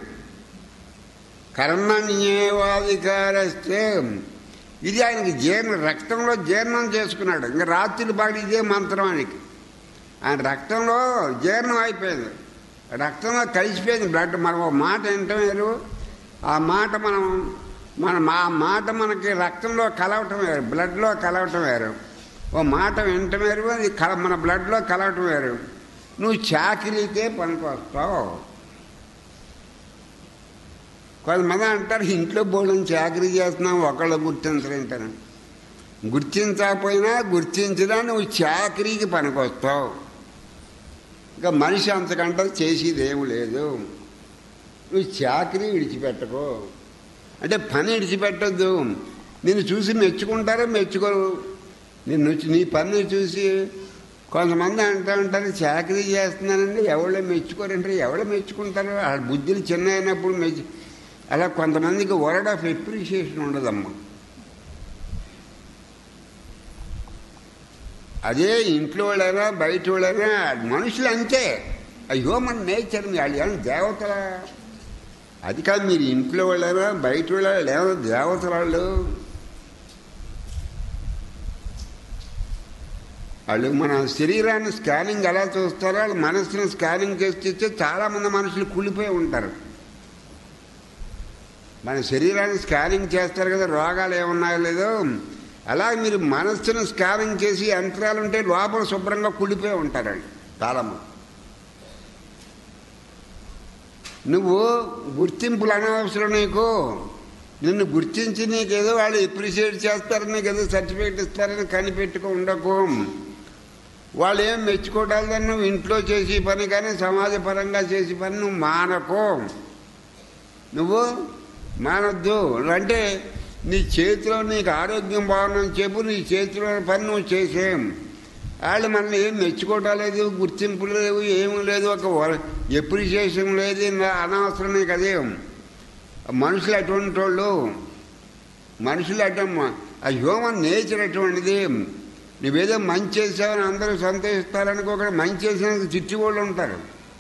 కర్మణ్యేవాధికారస్తే ఇది ఆయనకి జీర్ణ రక్తంలో జీర్ణం చేసుకున్నాడు ఇంకా రాత్రి బాగా ఇదే మంత్రం ఆయనకి ఆయన రక్తంలో జీర్ణం అయిపోయింది రక్తంలో కలిసిపోయింది బ్లడ్ మనం ఒక మాట వింటాం వేరు ఆ మాట మనం మన మా మాట మనకి రక్తంలో కలవటం వేరు బ్లడ్లో కలవటం వేరు ఓ మాట వినటం వేరు అది కల మన బ్లడ్లో కలవటం వేరు నువ్వు చాకిరీకే పనికి వస్తావు కొంతమంది అంటారు ఇంట్లో బోళ్ళని చాకరీ చేస్తున్నాం ఒకళ్ళు గుర్తించలేంటారు గుర్తించకపోయినా గుర్తించినా నువ్వు చాకరీకి పనికొస్తావు ఇంకా మనిషి అంతకంటే చేసేది ఏమి లేదు నువ్వు చాకరీ విడిచిపెట్టకు అంటే పని విడిచిపెట్టద్దు నిన్ను చూసి మెచ్చుకుంటారో మెచ్చుకోరు నిన్ను చూ- నీ పని చూసి కొంతమంది అంటూ ఉంటారు చాకరీ చేస్తున్నానండి ఎవరో మెచ్చుకోరంటే ఎవరో మెచ్చుకుంటారు ఆ బుద్ధులు చిన్న అయినప్పుడు మెచ్చు అలా కొంతమందికి వర్డ్ ఆఫ్ ఎప్రిషియేషన్ ఉండదమ్మా అదే ఇంట్లో వాళ్ళైనా బయట వాళ్ళైనా మనుషులు అంతే హ్యూమన్ నేచర్ వాళ్ళు ఏమైనా దేవతల అది కాదు మీరు ఇంట్లో వాళ్ళైనా బయట వాళ్ళ ఏమైనా దేవతల వాళ్ళు వాళ్ళు మన శరీరాన్ని స్కానింగ్ ఎలా చూస్తారో వాళ్ళు మనసుని స్కానింగ్ చేసి చూస్తే చాలామంది మనుషులు కుళ్ళిపోయి ఉంటారు మన శరీరాన్ని స్కానింగ్ చేస్తారు కదా రోగాలు ఏమున్నాయో లేదో అలా మీరు మనస్సును స్కానింగ్ చేసి యంత్రాలు ఉంటే లోపల శుభ్రంగా కుళ్ళిపోయి ఉంటారండి చాలామంది నువ్వు గుర్తింపులు అనవసరం నీకు నిన్ను గుర్తించి నీకేదో వాళ్ళు ఎప్రిషియేట్ చేస్తారు నీకు ఏదో సర్టిఫికేట్ ఇస్తారని కనిపెట్టుకో ఉండకు వాళ్ళు ఏం మెచ్చుకోవటాలని నువ్వు ఇంట్లో చేసే పని కానీ సమాజపరంగా చేసే పని నువ్వు మానకో నువ్వు మానొద్దు అంటే నీ చేతిలో నీకు ఆరోగ్యం బాగుందని చెప్పు నీ చేతిలో పని నువ్వు చేసేం వాళ్ళు మనల్ని ఏం మెచ్చుకోవటం లేదు గుర్తింపు లేవు ఏమీ లేదు ఒక ఎప్రిషియేషన్ లేదు ఇంకా అనవసరం నీకు అదే మనుషులు అటువంటి వాళ్ళు మనుషులు అటు ఆ హ్యూమన్ నేచర్ అటువంటిది నువ్వేదో మంచి చేసావని అందరూ సంతోషిస్తారనుకోక మంచి చేసినందుకు చిట్టి వాళ్ళు ఉంటారు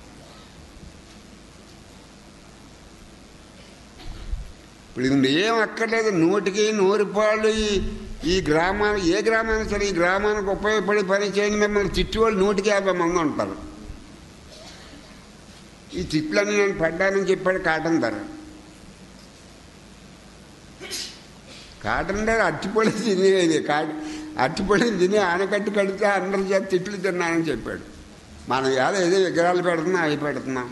ఇప్పుడు ఇది ఏం అక్కర్లేదు నూటికి నూరు పాళ్ళు ఈ ఈ గ్రామాలు ఏ గ్రామానికి సరే ఈ గ్రామానికి ఉపయోగపడి పని చేయని మిమ్మల్ని తిట్టి వాళ్ళు నూటికి యాభై మంది ఉంటారు ఈ తిట్లన్నీ నేను పడ్డానని చెప్పాడు కాటన్ ధర కాటన్ ధర అట్టిపొడి తినేది కాట అట్టిపొడిని తిని ఆనకట్టు కడితే అందరి చేత తిట్లు తిన్నానని చెప్పాడు మనం ఏదో ఏదో విగ్రహాలు పెడుతున్నాం అవి పెడుతున్నాం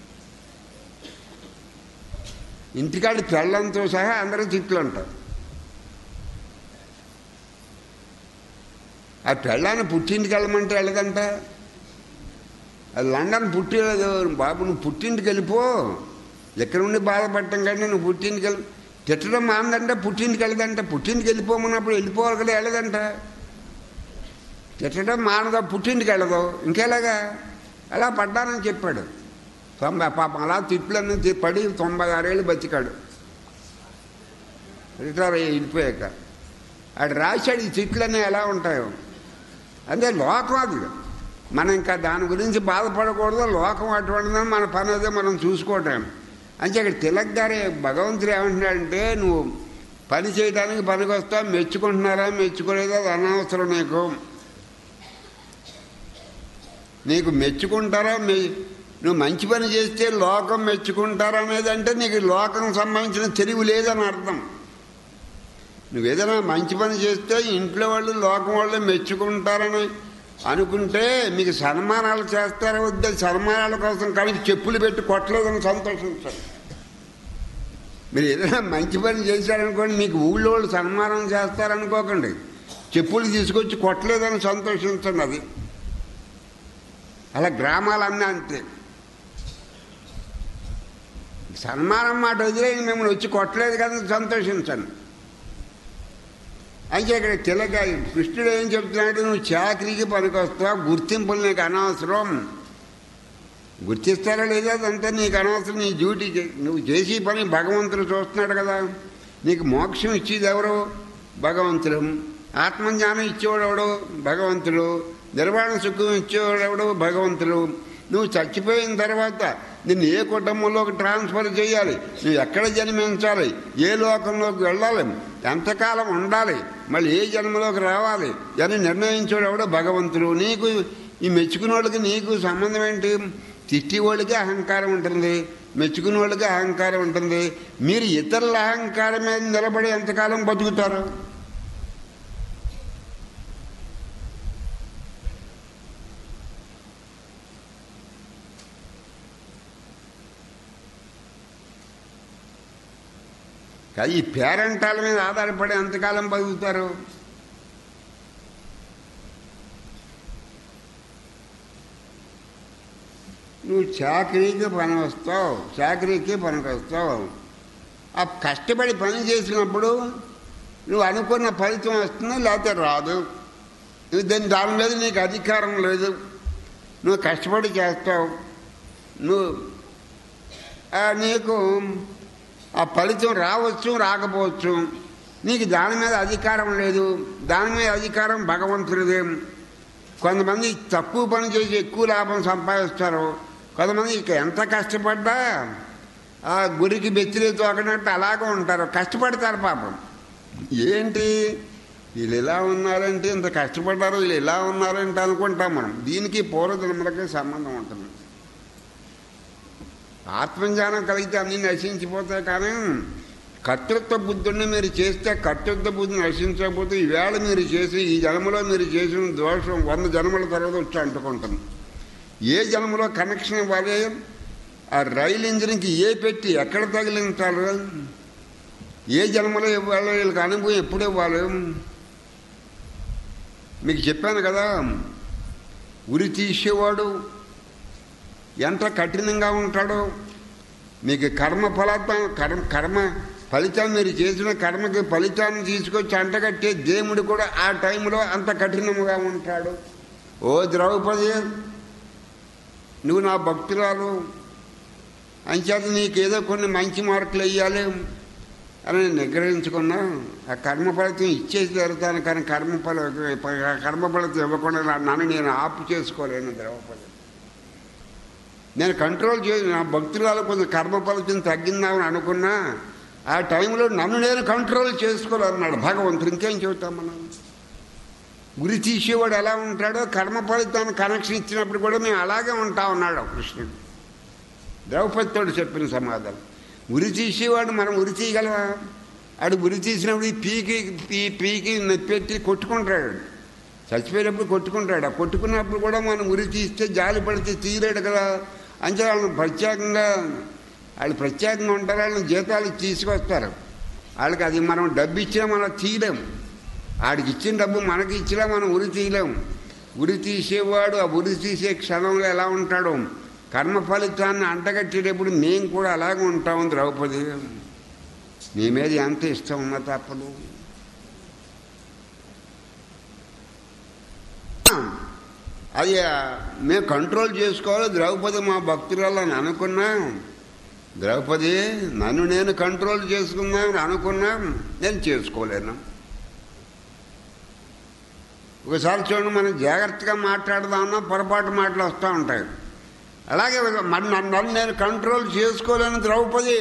ఇంటికాడ పెళ్ళంతో సహా అందరూ తిట్లు ఉంటారు ఆ పెళ్ళాన్ని పుట్టింటికి వెళ్ళమంటే వెళ్ళదంట అది లండన్ పుట్టలేదు బాబు నువ్వు పుట్టింటికి వెళ్ళిపో ఎక్కడ ఉండి బాధపడటం కంటే నువ్వు పుట్టింటికి వెళ్ళి తిట్టడం మాందంటే పుట్టింటికి వెళ్ళదంట పుట్టింటికి వెళ్ళిపోమన్నప్పుడు వెళ్ళిపోవాలి కదా వెళ్ళదంట తిట్టడం మానదా పుట్టింటికి వెళ్ళదు ఇంకెలాగా అలా పడ్డానని చెప్పాడు తొంభై పాపం అలా తిట్లన్నీ తి- పడి తొంభై ఆరేళ్ళు బతికాడు రిటైర్ అయ్యి వెళ్ళిపోయాక ఆడు రాశాడు ఈ చెట్లన్నీ ఎలా ఉంటాయో అదే లోకం అది మనం ఇంకా దాని గురించి బాధపడకూడదు లోకం అటువంటిదని మన పని అదే మనం చూసుకోవటం అంటే ఇక్కడ తిలక్ గారే భగవంతుడు ఏమంటున్నాడంటే నువ్వు పని చేయడానికి పనికి వస్తావు మెచ్చుకుంటున్నారా మెచ్చుకోలేదా అది అనవసరం నీకు నీకు మెచ్చుకుంటారా మె నువ్వు మంచి పని చేస్తే లోకం మెచ్చుకుంటారా అనేది అంటే నీకు లోకం సంబంధించిన తెలివి లేదని అర్థం నువ్వు ఏదైనా మంచి పని చేస్తే ఇంట్లో వాళ్ళు లోకం వాళ్ళు మెచ్చుకుంటారని అనుకుంటే మీకు సన్మానాలు చేస్తారా వద్ద సన్మానాల కోసం కానీ చెప్పులు పెట్టి కొట్టలేదని సంతోషించండి మీరు ఏదైనా మంచి పని చేశారనుకోండి మీకు ఊళ్ళో వాళ్ళు సన్మానం చేస్తారనుకోకండి చెప్పులు తీసుకొచ్చి కొట్టలేదని సంతోషించండి అది అలా గ్రామాలన్నీ అంతే సన్మానం మాట వదిలేని మిమ్మల్ని వచ్చి కొట్టలేదు కదా సంతోషించండి అయితే ఇక్కడ తిలక కృష్ణుడు ఏం చెప్తున్నాడు నువ్వు చాకరీకి పనికొస్తావు గుర్తింపులు నీకు అనవసరం గుర్తిస్తారా లేదా అదంతా నీకు అనవసరం నీ డ్యూటీ చే- నువ్వు చేసే పని భగవంతుడు చూస్తున్నాడు కదా నీకు మోక్షం ఇచ్చేది ఎవరు భగవంతుడు ఆత్మజ్ఞానం ఇచ్చేవాడు ఎవడు భగవంతుడు నిర్వాణ సుఖం ఇచ్చేవాడు ఎవడు భగవంతుడు నువ్వు చచ్చిపోయిన తర్వాత నిన్ను ఏ కుటుంబంలోకి ట్రాన్స్ఫర్ చేయాలి నువ్వు ఎక్కడ జన్మించాలి ఏ లోకంలోకి వెళ్ళాలి ఎంతకాలం ఉండాలి మళ్ళీ ఏ జన్మలోకి రావాలి అని నిర్ణయించాడు ఎవడో భగవంతుడు నీకు ఈ మెచ్చుకున్న వాళ్ళకి నీకు సంబంధం ఏంటి తిట్టి వాళ్ళకి అహంకారం ఉంటుంది మెచ్చుకున్న వాళ్ళకి అహంకారం ఉంటుంది మీరు ఇతరుల అహంకారం మీద నిలబడి ఎంతకాలం బతుకుతారు కానీ ఈ పేరెంటాల మీద ఆధారపడి ఎంతకాలం బతుకుతారు నువ్వు చాకరీకి పని వస్తావు చాకరీకి పనికి వస్తావు ఆ కష్టపడి పని చేసినప్పుడు నువ్వు అనుకున్న ఫలితం వస్తుంది లేకపోతే రాదు నువ్వు దాని దాని మీద నీకు అధికారం లేదు నువ్వు కష్టపడి చేస్తావు నువ్వు ఆ, నీకు ఆ ఫలితం రావచ్చు రాకపోవచ్చు నీకు దాని మీద అధికారం లేదు దాని మీద అధికారం భగవంతుడిదే కొంతమంది తక్కువ పని చేసి ఎక్కువ లాభం సంపాదిస్తారు కొంతమంది ఇక ఎంత కష్టపడ్డా ఆ గురికి బెత్తిరి తోకనట్టు అలాగే ఉంటారు కష్టపడతారు పాపం ఏంటి వీళ్ళు ఇలా ఉన్నారంటే ఇంత కష్టపడ్డారు వీళ్ళు ఇలా ఉన్నారంటే అనుకుంటాం మనం దీనికి పూర్వజన్మలకి సంబంధం ఉంటుంది ఆత్మజ్ఞానం కలిగితే అన్నీ నశించిపోతాయి కానీ కర్తృత్వ బుద్ధుడిని మీరు చేస్తే కర్తృత్వ బుద్ధి నశించకపోతే ఈవేళ మీరు చేసి ఈ జన్మలో మీరు చేసిన దోషం వంద జన్మల తర్వాత వచ్చి అంటుకుంటుంది ఏ జన్మలో కనెక్షన్ ఇవ్వాలి ఆ రైలు ఇంజిన్కి ఏ పెట్టి ఎక్కడ తగిలించాలి ఏ జన్మలో ఇవ్వాలి వీళ్ళకి అనుభవం ఎప్పుడు ఇవ్వాలి మీకు చెప్పాను కదా ఉరి తీసేవాడు ఎంత కఠినంగా ఉంటాడో మీకు కర్మ ఫలితం కర్మ కర్మ ఫలితం మీరు చేసిన కర్మకి ఫలితాన్ని తీసుకొచ్చి అంటగట్టే దేవుడు కూడా ఆ టైంలో అంత కఠినముగా ఉంటాడు ఓ ద్రౌపది నువ్వు నా భక్తురాలు అంచేత నీకేదో కొన్ని మంచి మార్కులు వేయాలి అని నేను నిగ్రహించుకున్నా ఆ కర్మ ఫలితం ఇచ్చేసి జరుగుతాను కానీ కర్మ ఫల కర్మ ఫలితం ఇవ్వకుండా నా- నన్ను నేను ఆపు చేసుకోలేను ద్రౌపది నేను కంట్రోల్ చేసి నా భక్తురాలు కొంచెం కర్మ ఫలితం తగ్గిందామని అనుకున్నా ఆ టైంలో నన్ను నేను కంట్రోల్ చేసుకోవాలన్నాడు భగవంతుడు ఇంకేం చెబుతాం మనం గురి తీసేవాడు ఎలా ఉంటాడో కర్మ ఫలితాన్ని కనెక్షన్ ఇచ్చినప్పుడు కూడా మేము అలాగే ఉంటా ఉన్నాడు కృష్ణుడు ద్రౌపదితోడు చెప్పిన సమాధానం ఉరి తీసేవాడు మనం ఉరి తీయగలవా ఆడు ఉరి తీసినప్పుడు ఈ పీకి పీ పీకి నెప్పెట్టి కొట్టుకుంటాడు చచ్చిపోయినప్పుడు కొట్టుకుంటాడు ఆ కొట్టుకున్నప్పుడు కూడా మనం ఉరి తీస్తే జాలి పడితే తీయలేడు కదా అంటే వాళ్ళని ప్రత్యేకంగా వాళ్ళు ప్రత్యేకంగా ఉంటారు వాళ్ళని జీతాలు తీసుకొస్తారు వాళ్ళకి అది మనం డబ్బు ఇచ్చినా మనం తీయలేం ఆడికి ఇచ్చిన డబ్బు మనకి ఇచ్చినా మనం ఉరి తీయలేం ఉరి తీసేవాడు ఆ ఉరి తీసే క్షణంలో ఎలా ఉంటాడో కర్మ ఫలితాన్ని అంటగట్టేటప్పుడు మేము కూడా అలాగే ఉంటాం ద్రౌపది నీ మీద ఎంత ఇష్టం ఉన్నా తప్పదు అది ఆ, మేము కంట్రోల్ చేసుకోవాలి ద్రౌపది మా భక్తురాలని అనుకున్నా ద్రౌపది నన్ను నేను కంట్రోల్ చేసుకుందామని అనుకున్నా నేను చేసుకోలేను ఒకసారి చూడండి మనం జాగ్రత్తగా మాట్లాడదామన్నా పొరపాటు మాటలు వస్తూ ఉంటాయి అలాగే మరి నన్ను నన్ను నేను కంట్రోల్ చేసుకోలేను ద్రౌపది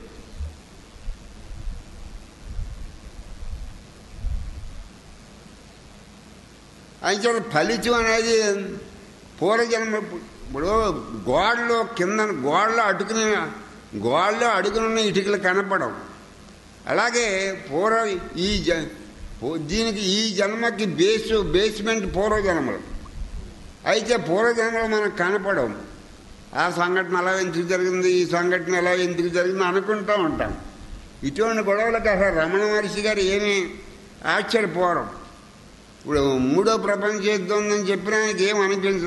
అయితే ఫలితం అనేది పూర్వజన్మ ఇప్పుడు గోడలో కింద గోడలో అటుకుని గోడలో అడుగునున్న ఇటుకలు కనపడవు అలాగే పూర్వ ఈ జ పూ- దీనికి ఈ జన్మకి బేస్ బేస్మెంట్ పూర్వజన్మలు అయితే పూర్వజన్మలు మనకు కనపడవు ఆ సంఘటన ఎలా ఎందుకు జరిగింది ఈ సంఘటన ఎలా ఎందుకు జరిగింది అనుకుంటూ ఉంటాం ఇటువంటి గొడవలకు అసలు రమణ మహర్షి గారు ఏమీ ఆశ్చర్యపోవడం ఇప్పుడు మూడో ప్రపంచ యుద్ధం ఉందని చెప్పిన ఆయనకి ఏం అనిపించదు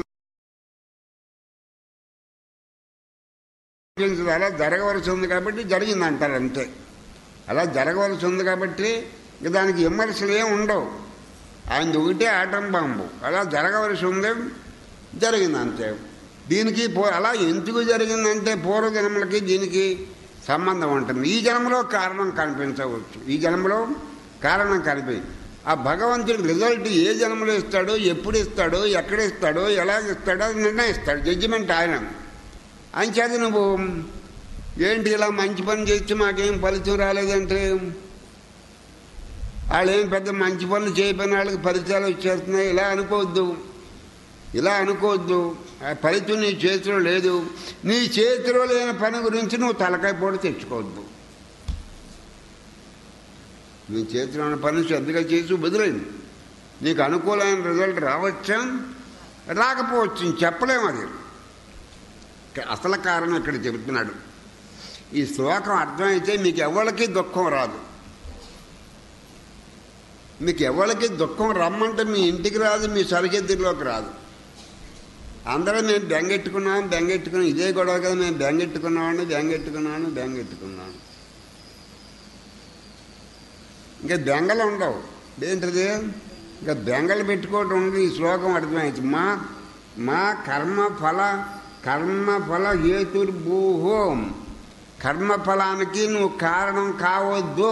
అనిపించదు అలా జరగవలసి ఉంది కాబట్టి జరిగింది అంటారు అంతే అలా జరగవలసి ఉంది కాబట్టి ఇక దానికి విమర్శలు ఏం ఉండవు ఆయన ఒకటే ఆటం బాంబు అలా జరగవలసి ఉంది జరిగింది అంతే దీనికి పూ- అలా ఎందుకు జరిగిందంటే పూర్వజన్మలకి దీనికి సంబంధం ఉంటుంది ఈ జన్మలో కారణం కనిపించవచ్చు ఈ జన్మలో కారణం కనిపి ఆ భగవంతుడి రిజల్ట్ ఏ జన్మలో ఇస్తాడో ఎప్పుడు ఇస్తాడో ఎక్కడ ఇస్తాడో ఎలా ఇస్తాడో అది నిర్ణయిస్తాడు జడ్జిమెంట్ ఆయన ఆయన చేత నువ్వు ఏంటి ఇలా మంచి పని చేస్తే మాకేం ఫలితం రాలేదంటే వాళ్ళు ఏం పెద్ద మంచి పనులు చేయకపోయిన వాళ్ళకి ఫలితాలు వచ్చేస్తున్నాయి ఇలా అనుకోవద్దు ఇలా అనుకోవద్దు ఆ ఫలితం నీ చేతిలో లేదు నీ చేతిలో లేని పని గురించి నువ్వు తలకాయ పొడి తెచ్చుకోవద్దు నీ చేతిలో ఉన్న పని శ్రద్ధగా చేసి వదిలేండి నీకు అనుకూలమైన రిజల్ట్ రావచ్చా రాకపోవచ్చు చెప్పలేము అది అసలు కారణం ఇక్కడ చెబుతున్నాడు ఈ శ్లోకం అర్థమైతే మీకు ఎవరికి దుఃఖం రాదు మీకు ఎవరికి దుఃఖం రమ్మంటే మీ ఇంటికి రాదు మీ సరిహద్దులోకి రాదు అందరూ మేము బెంగెట్టుకున్నాం బెంగెట్టుకున్నాం ఇదే గొడవ కదా మేము బెంగెట్టుకున్నామని బెంగెట్టుకున్నాను బెంగెట్టుకున్నాను ఇంకా బెంగలు ఉండవు ఏంటిది ఇంకా బెంగలు పెట్టుకోవటం ఉంది ఈ శ్లోకం అర్థమైంది మా మా కర్మ ఫల కర్మ ఫల హేతుర్భూహోం కర్మ ఫలానికి నువ్వు కారణం కావద్దు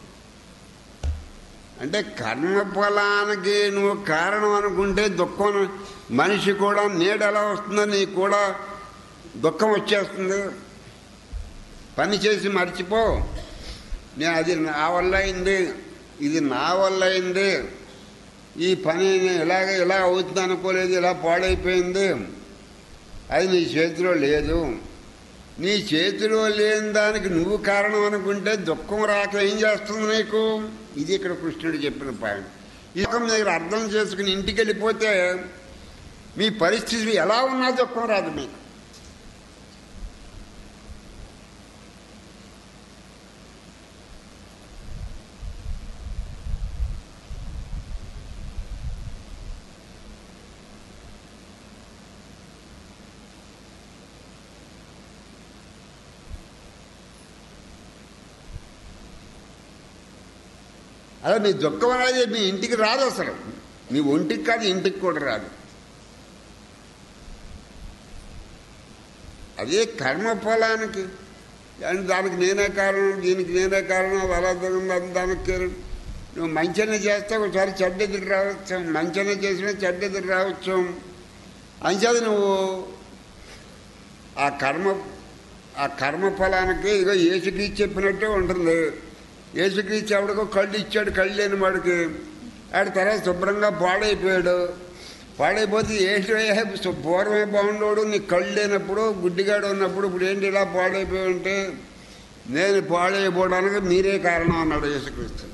అంటే కర్మఫలానికి నువ్వు కారణం అనుకుంటే దుఃఖం మనిషి కూడా నీడ ఎలా వస్తుందో నీకు కూడా దుఃఖం వచ్చేస్తుంది పని చేసి మర్చిపో నేను అది నా వల్ల అయింది ఇది నా వల్ల అయింది ఈ పని నేను ఇలాగ ఇలా అవుతుంది అనుకోలేదు ఇలా పాడైపోయింది అది నీ చేతిలో లేదు నీ చేతిలో లేని దానికి నువ్వు కారణం అనుకుంటే దుఃఖం రాక ఏం చేస్తుంది నీకు ఇది ఇక్కడ కృష్ణుడు చెప్పిన పాయింట్ ఈ దుఃఖం మీరు అర్థం చేసుకుని ఇంటికి వెళ్ళిపోతే మీ పరిస్థితి ఎలా ఉన్నా దుఃఖం రాదు మీకు అలా మీ దుఃఖం అనేది మీ ఇంటికి రాదు అసలు మీ ఒంటికి కాదు ఇంటికి కూడా రాదు అదే కర్మ ఫలానికి అండ్ దానికి నేనే కారణం దీనికి నేనే కారణం అది అలా జరిగింది అది దానికి కారణం. నువ్వు మంచిగా చేస్తే ఒకసారి చెడ్డ ఎదురు రావచ్చు మంచిగా చేసినా చెడ్డ ఎదురు రావచ్చు అంచేది నువ్వు ఆ కర్మ ఆ కర్మ ఫలానికి ఇదిగో ఏసుక్రీస్తు చెప్పినట్టే ఉంటుంది ఏసుక్రీస్తు ఎవడికో కళ్ళు ఇచ్చాడు కళ్ళు లేని వాడికి ఆడి తర్వాత శుభ్రంగా పాడైపోయాడు పాడైపోతే ఏసు పూర్వమే బాగుండోడు నీ కళ్ళు లేనప్పుడు గుడ్డిగాడు ఉన్నప్పుడు ఇప్పుడు ఏంటి ఇలా పాడైపోయి ఉంటే నేను పాడైపోవడానికి మీరే కారణం అన్నాడు యేసుక్రీస్తు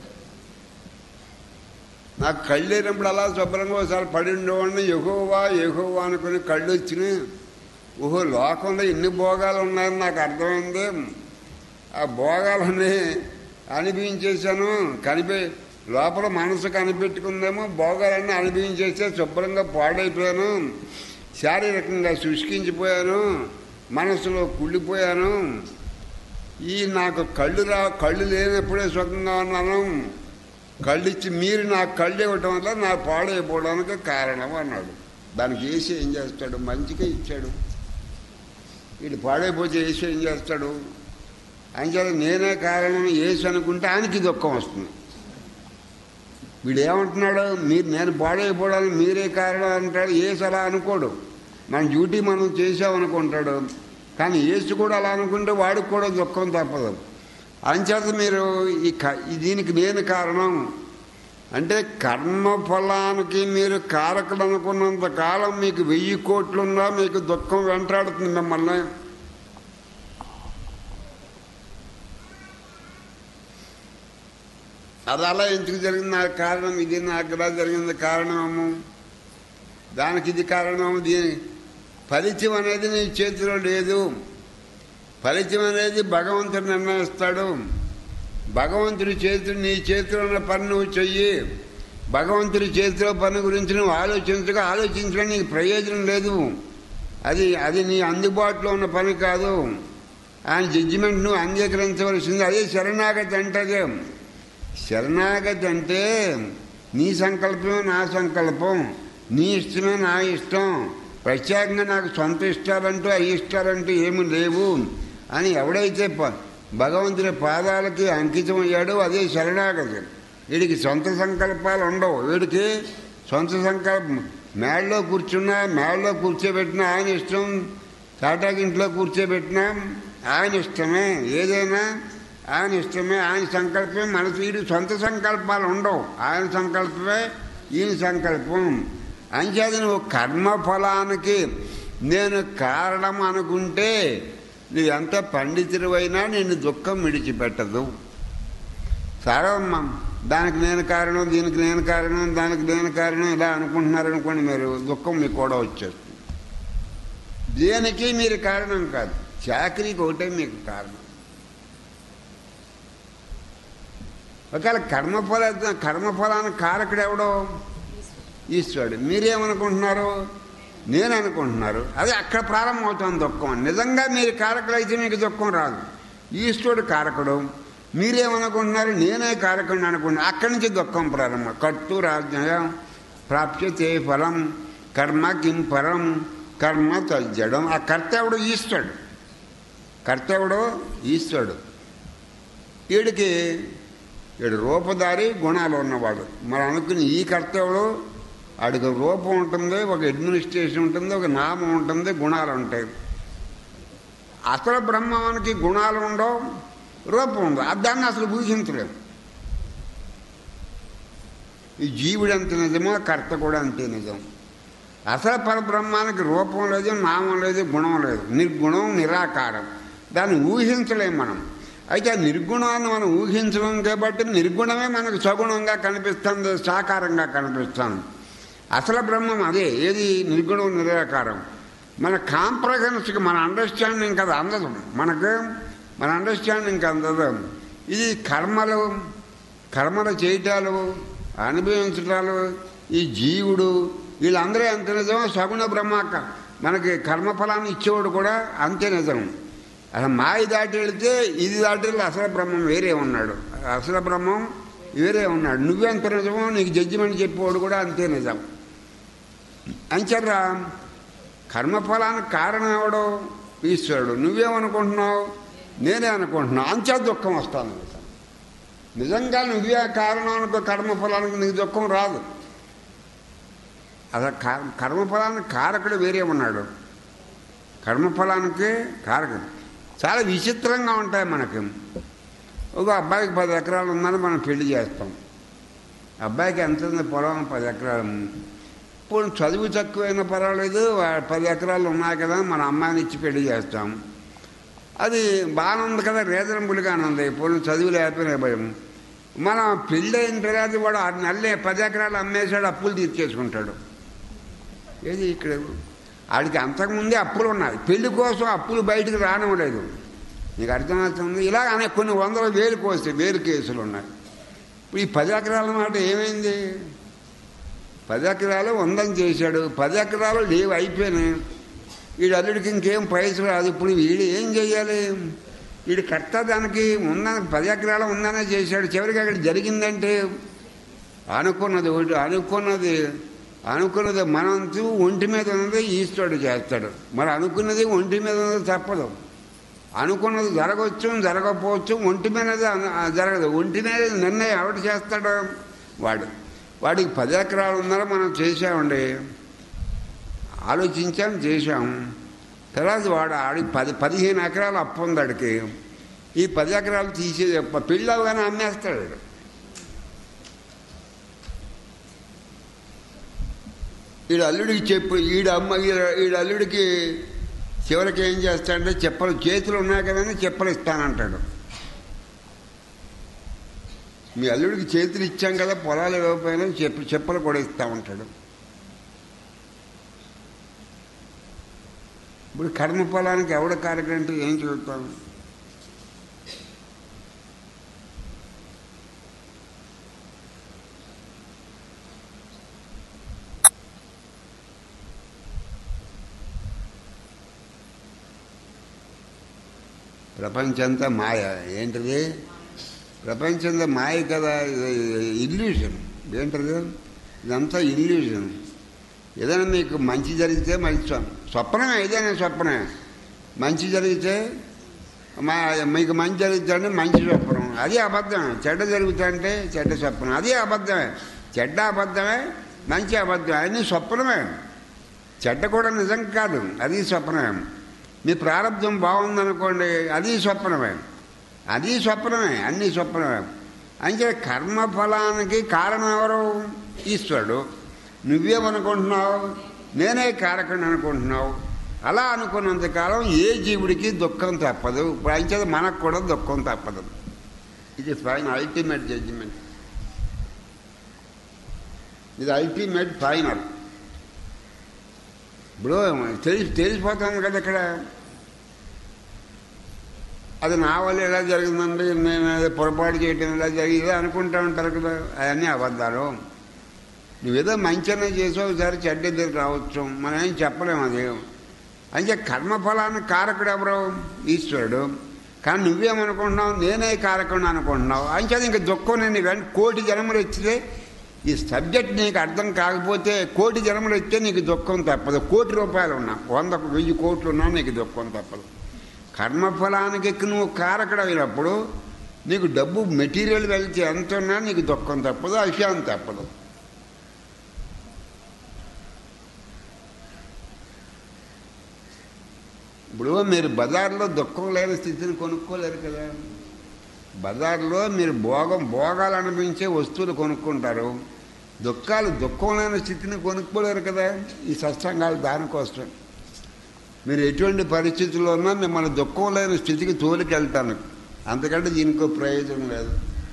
నాకు కళ్ళు లేనప్పుడు అలా శుభ్రంగా ఒకసారి పడి ఉండేవాడిని ఎహోవా ఎహోవా అనుకుని కళ్ళు వచ్చినాయి ఓహో లోకంలో ఎన్ని భోగాలు ఉన్నాయని నాకు అర్థమైంది ఆ భోగాలని అనిపించేశాను కనిపి లోపల మనసు కనిపెట్టుకుందేమో భోగాలన్నీ అనిపించేస్తే శుభ్రంగా పాడైపోయాను శారీరకంగా శుష్కించిపోయాను మనసులో కుళ్ళిపోయాను ఈ నాకు కళ్ళు రా కళ్ళు లేనప్పుడే సుఖంగా ఉన్నాను కళ్ళు ఇచ్చి మీరు నాకు కళ్ళు ఇవ్వటం వల్ల నా పాడైపోవడానికి కారణం అన్నాడు దానికి వేసి ఏం చేస్తాడు మంచిగా ఇచ్చాడు వీడు పాడైపోతే యేసు ఏం చేస్తాడు అంచేత నేనే కారణం యేసు అనుకుంటే ఆయనకి దుఃఖం వస్తుంది వీడు ఏమంటున్నాడు మీరు నేను పాడైపోవడానికి మీరే కారణం అంటాడు యేసు అలా అనుకోడు మన డ్యూటీ మనం చేసామనుకుంటాడు కానీ యేసు కూడా అలా అనుకుంటే వాడికి కూడా దుఃఖం తప్పదు అంచేత మీరు ఈ క- ఈ దీనికి నేను కారణం అంటే కర్మ ఫలానికి మీరు కారకులు అనుకున్నంత కాలం మీకు వెయ్యి కోట్లున్నా మీకు దుఃఖం వెంటాడుతుంది మిమ్మల్ని అది అలా ఎందుకు జరిగింది నాకు కారణం ఇది నాకు ఇలా జరిగింది కారణము దానికి ఇది కారణం దీని ఫలితం అనేది నీ చేతిలో లేదు ఫలితం అనేది భగవంతుడు నిర్ణయిస్తాడు భగవంతుడి చేతులు నీ చేతిలో ఉన్న పని నువ్వు చెయ్యి భగవంతుడి చేతిలో పని గురించి నువ్వు ఆలోచించగా ఆలోచించడం నీకు ప్రయోజనం లేదు అది అది నీ అందుబాటులో ఉన్న పని కాదు ఆయన జడ్జిమెంట్ నువ్వు అంగీకరించవలసింది అదే శరణాగతి అంటదే శరణాగతి అంటే నీ సంకల్పమే నా సంకల్పం నీ ఇష్టమే నా ఇష్టం ప్రత్యేకంగా నాకు సొంత ఇష్టాలంటూ అవి ఇష్టాలంటూ ఏమి లేవు అని ఎవడైతే ప- భగవంతుడి పాదాలకి అంకితం అయ్యాడో అదే శరణాగతి వీడికి సొంత సంకల్పాలు ఉండవు వీడికి సొంత సంకల్పం మేడలో కూర్చున్నా మేడలో కూర్చోబెట్టినా ఆయన ఇష్టం తాటాకింట్లో కూర్చోబెట్టినా ఆయన ఇష్టమే ఏదైనా ఆయన ఇష్టమే ఆయన సంకల్పమే మనసు వీడి సొంత సంకల్పాలు ఉండవు ఆయన సంకల్పమే ఈయన సంకల్పం అంచేత నువ్వు కర్మ ఫలానికి నేను కారణం అనుకుంటే నువ్వు ఎంత పండితుడివైనా నిన్ను దుఃఖం విడిచిపెట్టదు సరవమ్మ దానికి నేను కారణం దీనికి నేను కారణం దానికి నేను కారణం ఇలా అనుకుంటున్నారనుకోండి మీరు దుఃఖం మీకు కూడా వచ్చేస్తుంది దేనికి మీరు కారణం కాదు చాకరీకి ఒకటే మీకు కారణం ఒకవేళ కర్మఫల కర్మఫలానికి కారకుడు ఎవడో ఈశ్వరుడు మీరేమనుకుంటున్నారు నేను అనుకుంటున్నారు అది అక్కడ ప్రారంభమవుతుంది దుఃఖం నిజంగా మీరు కారకులైతే మీకు దుఃఖం రాదు ఈశ్వరుడు కారకుడు మీరేమనుకుంటున్నారు నేనే కారకుడిని అనుకుంటున్నా అక్కడి నుంచి దుఃఖం ప్రారంభం కర్తు రాజ్ఞయ ప్రాప్యతే ఫలం కర్మ కిం పరం కర్మ తజ్జడం ఆ కర్తవుడు ఈశ్వరుడు కర్తవుడు ఈశ్వరుడు వీడికి వీడు రూపధారి గుణాలు ఉన్నవాడు మనం అనుకుని ఈ కర్తవుడు వాడికి రూపం ఉంటుంది ఒక అడ్మినిస్ట్రేషన్ ఉంటుంది ఒక నామం ఉంటుంది గుణాలు ఉంటాయి అసలు బ్రహ్మానికి గుణాలు ఉండవు రూపం ఉండదు అది దాన్ని అసలు ఊహించలేము ఈ జీవుడు ఎంత నిజమో కర్త కూడా అంతే నిజం అసలు పరబ్రహ్మానికి రూపం లేదు నామం లేదు గుణం లేదు నిర్గుణం నిరాకారం దాన్ని ఊహించలేం మనం అయితే ఆ నిర్గుణాన్ని మనం ఊహించడం కాబట్టి నిర్గుణమే మనకు సగుణంగా కనిపిస్తుంది సాకారంగా కనిపిస్తుంది అసలు బ్రహ్మం అదే ఏది నిర్గుణం నిరాకారం మన కాంప్రహెన్స్కి మన అండర్స్టాండింగ్ కదా అందదు మనకు మన అండర్స్టాండింగ్ అందదు ఇది కర్మలు కర్మలు చేయటాలు అనుభవించటాలు ఈ జీవుడు వీళ్ళందరూ ఎంత నిజం సగుణ బ్రహ్మాక మనకి కర్మఫలాన్ని ఇచ్చేవాడు కూడా అంతే నిజం అసలు మాయ దాటి వెళితే ఇది దాటి వెళ్తే అసలు బ్రహ్మం వేరే ఉన్నాడు అసలు బ్రహ్మం వేరే ఉన్నాడు నువ్వెంత నిజమో నీకు జడ్జిమెంట్ చెప్పేవాడు కూడా అంతే నిజం అంచర్రా కర్మఫలానికి కారణం ఎవడో ఈశ్వరుడు నువ్వేమనుకుంటున్నావు నేనే అనుకుంటున్నావు అంచా దుఃఖం వస్తాను నీకు. నిజంగా నువ్వే కారణం అనుకో కర్మఫలానికి నీకు దుఃఖం రాదు అసలు కర్- కర్మఫలానికి కారకుడు వేరే ఉన్నాడు కర్మఫలానికి కారకుడు చాలా విచిత్రంగా ఉంటాయి మనకి ఒక అబ్బాయికి పది ఎకరాలు ఉందని మనం పెళ్లి చేస్తాం అబ్బాయికి ఎంత ఉంది పొలం పది ఎకరాలు ఇప్పుడు చదువు తక్కువైనా పర్వాలేదు వా- పది ఎకరాలు ఉన్నాయి కదా మన అమ్మాయిని ఇచ్చి పెళ్లి చేస్తాం అది బాగానే ఉంది కదా రీజనబుల్గానే ఉంది ఇప్పుడు చదువు లేకపోయినా భయం మనం పెళ్ళి అయిన తర్వాత వాడు ఆరు నెలలే పది ఎకరాలు అమ్మేశాడు అప్పులు తీర్చేసుకుంటాడు ఏది ఇక్కడ ఆడికి అంతకుముందే అప్పులు ఉన్నాయి పెళ్లి కోసం అప్పులు బయటకు రానివ్వలేదు నీకు అర్థమవుతుంది ఇలా అనే కొన్ని వందల వేలు కోస్తే వేలు కేసులు ఉన్నాయి ఇప్పుడు ఈ పది ఎకరాల మాట ఏమైంది పది ఎకరాలు ఉందని చేశాడు పది ఎకరాలు లేవు అయిపోయినాయి వీడు అల్లుడికి ఇంకేం పైసలు రాదు ఇప్పుడు వీడు ఏం చేయాలి వీడు కర్త దానికి ఉందని పది ఎకరాలు ఉందనే చేశాడు చివరికి అక్కడ జరిగిందంటే అనుకున్నది ఒకటి అనుకున్నది అనుకున్నది మనంతు ఒంటి మీద ఉన్నది ఈశ్వరుడు చేస్తాడు మరి అనుకున్నది ఒంటి మీద ఉన్నది తప్పదు అనుకున్నది జరగవచ్చు జరగకపోవచ్చు ఒంటి మీద అన- జరగదు ఒంటి మీద నిర్ణయం ఎవడు చేస్తాడు వాడు వాడికి పది ఎకరాలు ఉన్నారో మనం చేసామండి ఆలోచించాం చేశాం తర్వాత వాడు ఆడికి పది పదిహేను ఎకరాలు అప్పు ఉంది ఆడికి ఈ పది ఎకరాలు తీసే పెళ్ళి అవగానే అమ్మేస్తాడు వాడు. ఈడు అల్లుడికి చెప్పు ఈడు అమ్మ ఈడ- ఈడు అల్లుడికి చివరికి ఏం చేస్తాడంటే చెప్పలు చేతులు ఉన్నాయి కదని చెప్పలు ఇస్తానంటాడు మీ అల్లుడికి చేతులు ఇచ్చాం కదా పొలాలు ఇవ్వకపోయినా చెప్పు చెప్పలు కూడా ఇస్తామంటాడు ఇప్పుడు కర్మ పొలానికి ఎవడ కార్యక్రమం అంటే ఏం చెబుతాం ప్రపంచంతా మాయ ఏంటిది ప్రపంచంలో మాయ కదా ఇల్యూషన్ ఏంటిది ఇదంతా ఇల్యూషన్ ఏదైనా మీకు మంచి జరిగితే మంచి స్వ- స్వప్నమే ఏదైనా స్వప్నమే మంచి జరిగితే మా మీకు మంచి జరుగుతుంటే మంచి స్వప్నం అది అబద్ధమే చెడ్డ జరుగుతుంటే చెడ్డ స్వప్నం అది అబద్ధమే చెడ్డ అబద్ధమే మంచి అబద్ధమే అన్నీ స్వప్నమే చెడ్డ కూడా నిజం కాదు అది స్వప్నమే మీ ప్రారంభం బాగుందనుకోండి అది స్వప్నమే అది స్వప్నమే అన్నీ స్వప్నమే అంటే కర్మఫలానికి కారణం ఎవరు ఈశ్వరుడు నువ్వేమనుకుంటున్నావు నేనే కారకుని అనుకుంటున్నావు అలా అనుకున్నంతకాలం ఏ జీవుడికి దుఃఖం తప్పదు ఇప్పుడు అంచేది మనకు కూడా దుఃఖం తప్పదు ఇది ఫైన్ అల్టిమేట్ జడ్జిమెంట్ ఇది అల్టిమేట్ ఫైనల్ ఇప్పుడు తెలిసి తెలిసిపోతాను కదా ఇక్కడ అది నా వల్ల ఎలా జరిగిందండి నేను ఏదో పొరపాటు చేయటం ఎలా జరిగిందో అనుకుంటా ఉంటారు కదా అవన్నీ అబద్ధాలు నువ్వేదో మంచిగా చేసావు ఒకసారి చెడ్డ దగ్గర రావచ్చు మనం ఏం చెప్పలేము అది అంటే కర్మఫలానికి కారకుడు ఎవరు ఈశ్వరుడు కానీ నువ్వేమనుకుంటున్నావు నేనే కారకుడు అనుకుంటున్నావు అంచేది ఇంక దుఃఖం నేను వెంట కోటి జన్మలు వచ్చితే ఈ సబ్జెక్ట్ నీకు అర్థం కాకపోతే కోటి జన్మలు వస్తే నీకు దుఃఖం తప్పదు కోటి రూపాయలు ఉన్నా వంద వెయ్యి కోట్లు ఉన్నా నీకు దుఃఖం తప్పదు కర్మఫలానికి నువ్వు కారకుడు అయినప్పుడు నీకు డబ్బు మెటీరియల్ వెళ్తే ఎంత ఉన్నా నీకు దుఃఖం తప్పదు అశాంతి తప్పదు ఇప్పుడు మీరు బజార్లో దుఃఖం లేని స్థితిని కొనుక్కోలేరు కదా బజార్లో మీరు భోగం భోగాలు అనిపించే వస్తువులు కొనుక్కుంటారు దుఃఖాలు దుఃఖం లేని స్థితిని కొనుక్కోలేరు కదా ఈ సత్సంగాలు దానికోసం మీరు ఎటువంటి పరిస్థితుల్లో ఉన్నా మిమ్మల్ని దుఃఖం లేని స్థితికి తోలికెళ్తాను అంతకంటే దీనికో ప్రయోజనం లేదు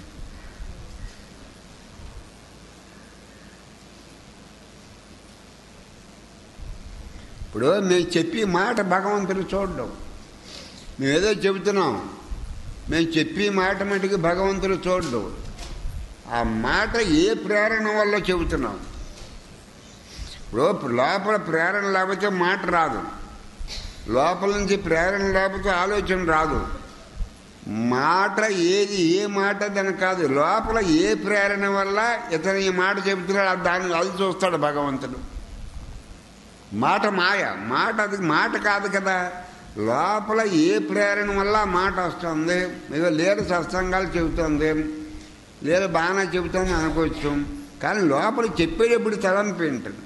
ఇప్పుడు మేము చెప్పి మాట భగవంతుడు చూడడం మేము ఏదో చెబుతున్నాం మేము చెప్పి మాట మటుకు భగవంతుడు చూడడం ఆ మాట ఏ ప్రేరణ వల్ల చెబుతున్నాం ఇప్పుడు లోపల ప్రేరణ లేకపోతే మాట రాదు లోపల నుంచి ప్రేరణ లేకపోతే ఆలోచన రాదు మాట ఏది ఏ మాట దాని కాదు లోపల ఏ ప్రేరణ వల్ల ఇతను ఈ మాట చెబుతున్నాడు దాన్ని అది చూస్తాడు భగవంతుడు మాట మాయ మాట అది మాట కాదు కదా లోపల ఏ ప్రేరణ వల్ల ఆ మాట వస్తుంది ఇక లేరు సత్సంగాలు చెబుతుంది లేదు బాగానే చెబుతుంది అనుకోవచ్చు కానీ లోపల చెప్పేటప్పుడు తలంపు ఏంటది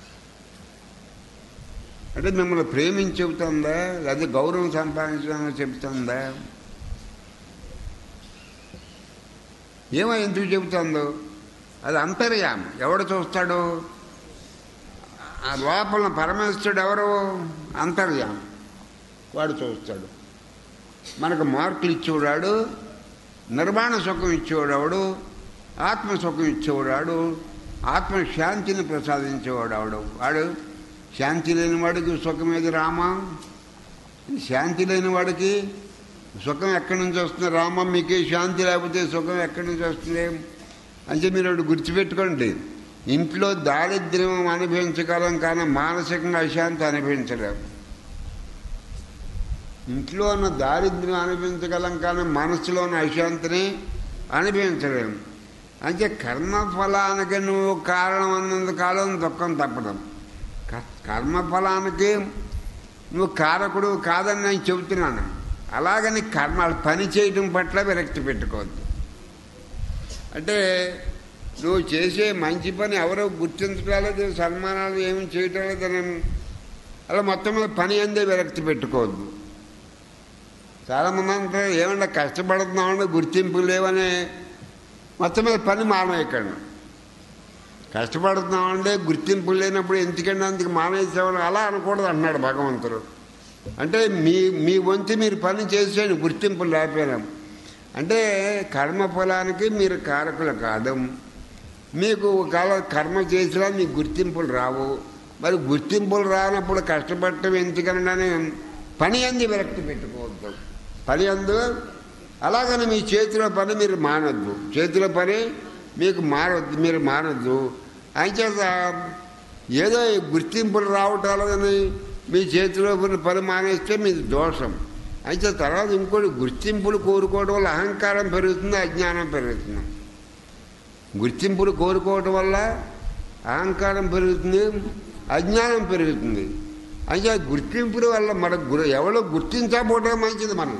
అంటే మిమ్మల్ని ప్రేమించి చెబుతుందా లేదా గౌరవం సంపాదించడానికి చెబుతుందా ఏమో ఎందుకు చెబుతుందో అది అంతర్యామి ఎవడు చూస్తాడు ఆ లోపల పరమేశ్వరుడు ఎవరు అంతర్యామి వాడు చూస్తాడు మనకు మార్కులు ఇచ్చేవాడు నిర్మాణ సుఖం ఇచ్చేవాడు ఆత్మ సుఖం ఇచ్చేవాడు ఆత్మ శాంతిని ప్రసాదించేవాడు ఆవిడ వాడు శాంతి లేని వాడికి సుఖం ఏది రామా శాంతి లేని వాడికి సుఖం ఎక్కడి నుంచి వస్తుంది రామ మీకే శాంతి లేకపోతే సుఖం ఎక్కడి నుంచి వస్తుంది అంటే మీరు ఒకటి గుర్తుపెట్టుకోండి ఇంట్లో దారిద్ర్యం అనుభవించగలం కానీ మానసికంగా అశాంతి అనుభవించలేం ఇంట్లో ఉన్న దారిద్ర్యం అనుభవించగలం కానీ మనసులో ఉన్న అశాంతిని అనుభవించలేం అంటే కర్మఫలానికి నువ్వు కారణం అన్నంత కాలం దుఃఖం తప్పడం క- కర్మఫలానికి నువ్వు కారకుడు కాదని నేను చెబుతున్నాను అలాగని కర్మ పని చేయడం పట్ల విరక్తి పెట్టుకోవద్దు అంటే నువ్వు చేసే మంచి పని ఎవరో గుర్తించడం లేదు సన్మానాలు ఏమి చేయటం లేదని అలా మొత్తం మీద పని అందే విరక్తి పెట్టుకోవద్దు చాలామంది అంటే ఏమన్నా కష్టపడుతున్నామని గుర్తింపు లేవని మొత్తం మీద పని మానేయకండి కష్టపడుతున్నామంటే గుర్తింపు లేనప్పుడు ఎందుకంటే అందుకు మానేసేవాళ్ళు అలా అనకూడదు అన్నాడు భగవంతుడు అంటే మీ మీ వంతు మీరు పని చేసేయండి గుర్తింపు లేకపోయినా అంటే కర్మ ఫలానికి మీరు కారకులు కాదు మీకు ఒకవేళ కర్మ చేసినా మీకు గుర్తింపులు రావు మరి గుర్తింపులు రానప్పుడు కష్టపడటం ఎందుకనని పని అంది విరక్తి పెట్టుకోవద్దు పని అందు అలాగని మీ చేతిలో పని మీరు మానొద్దు చేతిలో పని మీకు మారొద్దు మీరు మానొద్దు అంచేత ఏదో ఈ గుర్తింపులు రావటాలని మీ చేతిలో ఉన్న పని మానేస్తే మీది దోషం అయితే తర్వాత ఇంకోటి గుర్తింపులు కోరుకోవడం వల్ల అహంకారం పెరుగుతుంది అజ్ఞానం పెరుగుతుంది గుర్తింపులు కోరుకోవటం వల్ల అహంకారం పెరుగుతుంది అజ్ఞానం పెరుగుతుంది అయితే గుర్తింపుల వల్ల మన గురు ఎవరో గుర్తించకపోవడం మంచిది మనం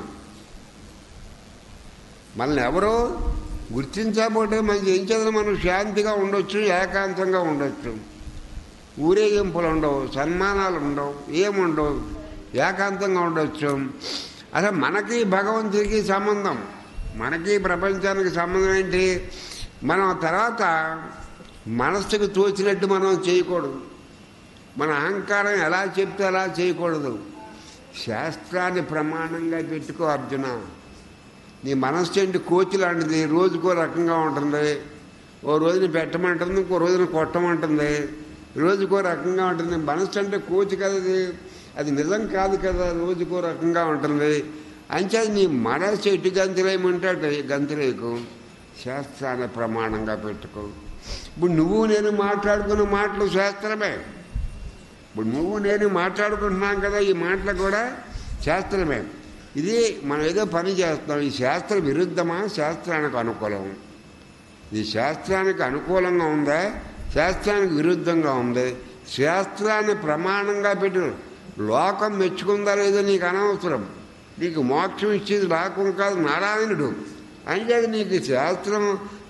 మనల్ని ఎవరో గుర్తించకపోవడం మంచిది ఏం చేద్దాం మనం శాంతిగా ఉండొచ్చు ఏకాంతంగా ఉండొచ్చు ఊరేగింపులు ఉండవు సన్మానాలు ఉండవు ఏముండవు ఏకాంతంగా ఉండొచ్చు అసలు మనకి భగవంతుడికి సంబంధం మనకి ప్రపంచానికి సంబంధం ఏంటి మనం తర్వాత మనస్సుకు తోచినట్టు మనం చేయకూడదు మన అహంకారం ఎలా చెప్తే అలా చేయకూడదు శాస్త్రాన్ని ప్రమాణంగా పెట్టుకో అర్జున నీ మనస్సు ఏంటి కోచి లాంటిది రోజుకో రకంగా ఉంటుంది ఓ రోజున పెట్టమంటుంది ఇంకో రోజున కొట్టమంటుంది రోజుకో రకంగా ఉంటుంది మనస్సు అంటే కోచి కదా అది అది నిజం కాదు కదా రోజుకో రకంగా ఉంటుంది అంచేది నీ మనస్సు ఎటు గంతులేయమంటే అటు గంతులేకు శాస్త్రాన్ని ప్రమాణంగా పెట్టుకో ఇప్పుడు నువ్వు నేను మాట్లాడుకున్న మాటలు శాస్త్రమే ఇప్పుడు నువ్వు నేను మాట్లాడుకుంటున్నాం కదా ఈ మాటలు కూడా శాస్త్రమే ఇది మనం ఏదో పని చేస్తాం ఈ శాస్త్ర విరుద్ధమా శాస్త్రానికి అనుకూలం ఇది శాస్త్రానికి అనుకూలంగా ఉందా శాస్త్రానికి విరుద్ధంగా ఉంది శాస్త్రాన్ని ప్రమాణంగా పెట్టు లోకం మెచ్చుకుందా లేదో నీకు అనవసరం నీకు మోక్షం ఇచ్చేది లోకం కాదు నారాయణుడు అంటే నీకు శాస్త్రం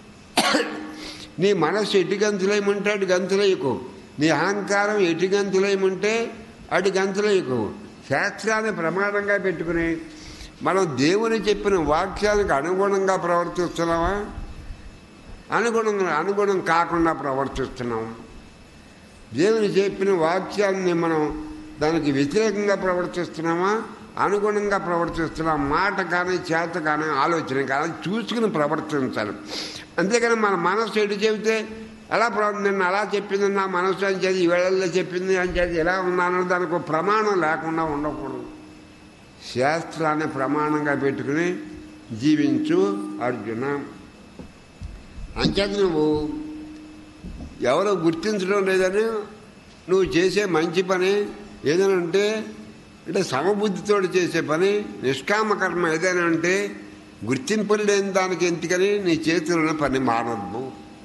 నీ మనస్సు ఎటు గంతులేయమంటే అటు గంతులేయకు నీ అహంకారం ఎటు గంతులేయమంటే అటు గంతులేయకు శాస్త్రాన్ని ప్రమాణంగా పెట్టుకుని మనం దేవుని చెప్పిన వాక్యానికి అనుగుణంగా ప్రవర్తిస్తున్నామా అనుగుణంగా అనుగుణం కాకుండా ప్రవర్తిస్తున్నాం దేవుని చెప్పిన వాక్యాన్ని మనం దానికి వ్యతిరేకంగా ప్రవర్తిస్తున్నామా అనుగుణంగా ప్రవర్తిస్తున్నాం మాట కానీ చేత కానీ ఆలోచన కానీ చూసుకుని ప్రవర్తించాలి అంతేకాని మన మనసు ఎటు చెబితే అలా ప్ర- నిన్న అలా చెప్పింది నా మనసు అని చేసి ఈ వేళల్లో చెప్పింది అని చేసి ఎలా ఉన్నానో దానికి ఒక ప్రమాణం లేకుండా ఉండకూడదు శాస్త్రాన్ని ప్రమాణంగా పెట్టుకుని జీవించు అర్జున అంచేత నువ్వు ఎవరో గుర్తించడం లేదని నువ్వు చేసే మంచి పని ఏదైనా ఉంటే అంటే సమబుద్ధితో చేసే పని నిష్కామ కర్మ ఏదైనా ఉంటే గుర్తింపులు లేని దానికి ఎందుకని నీ చేతిలో పని మారద్దు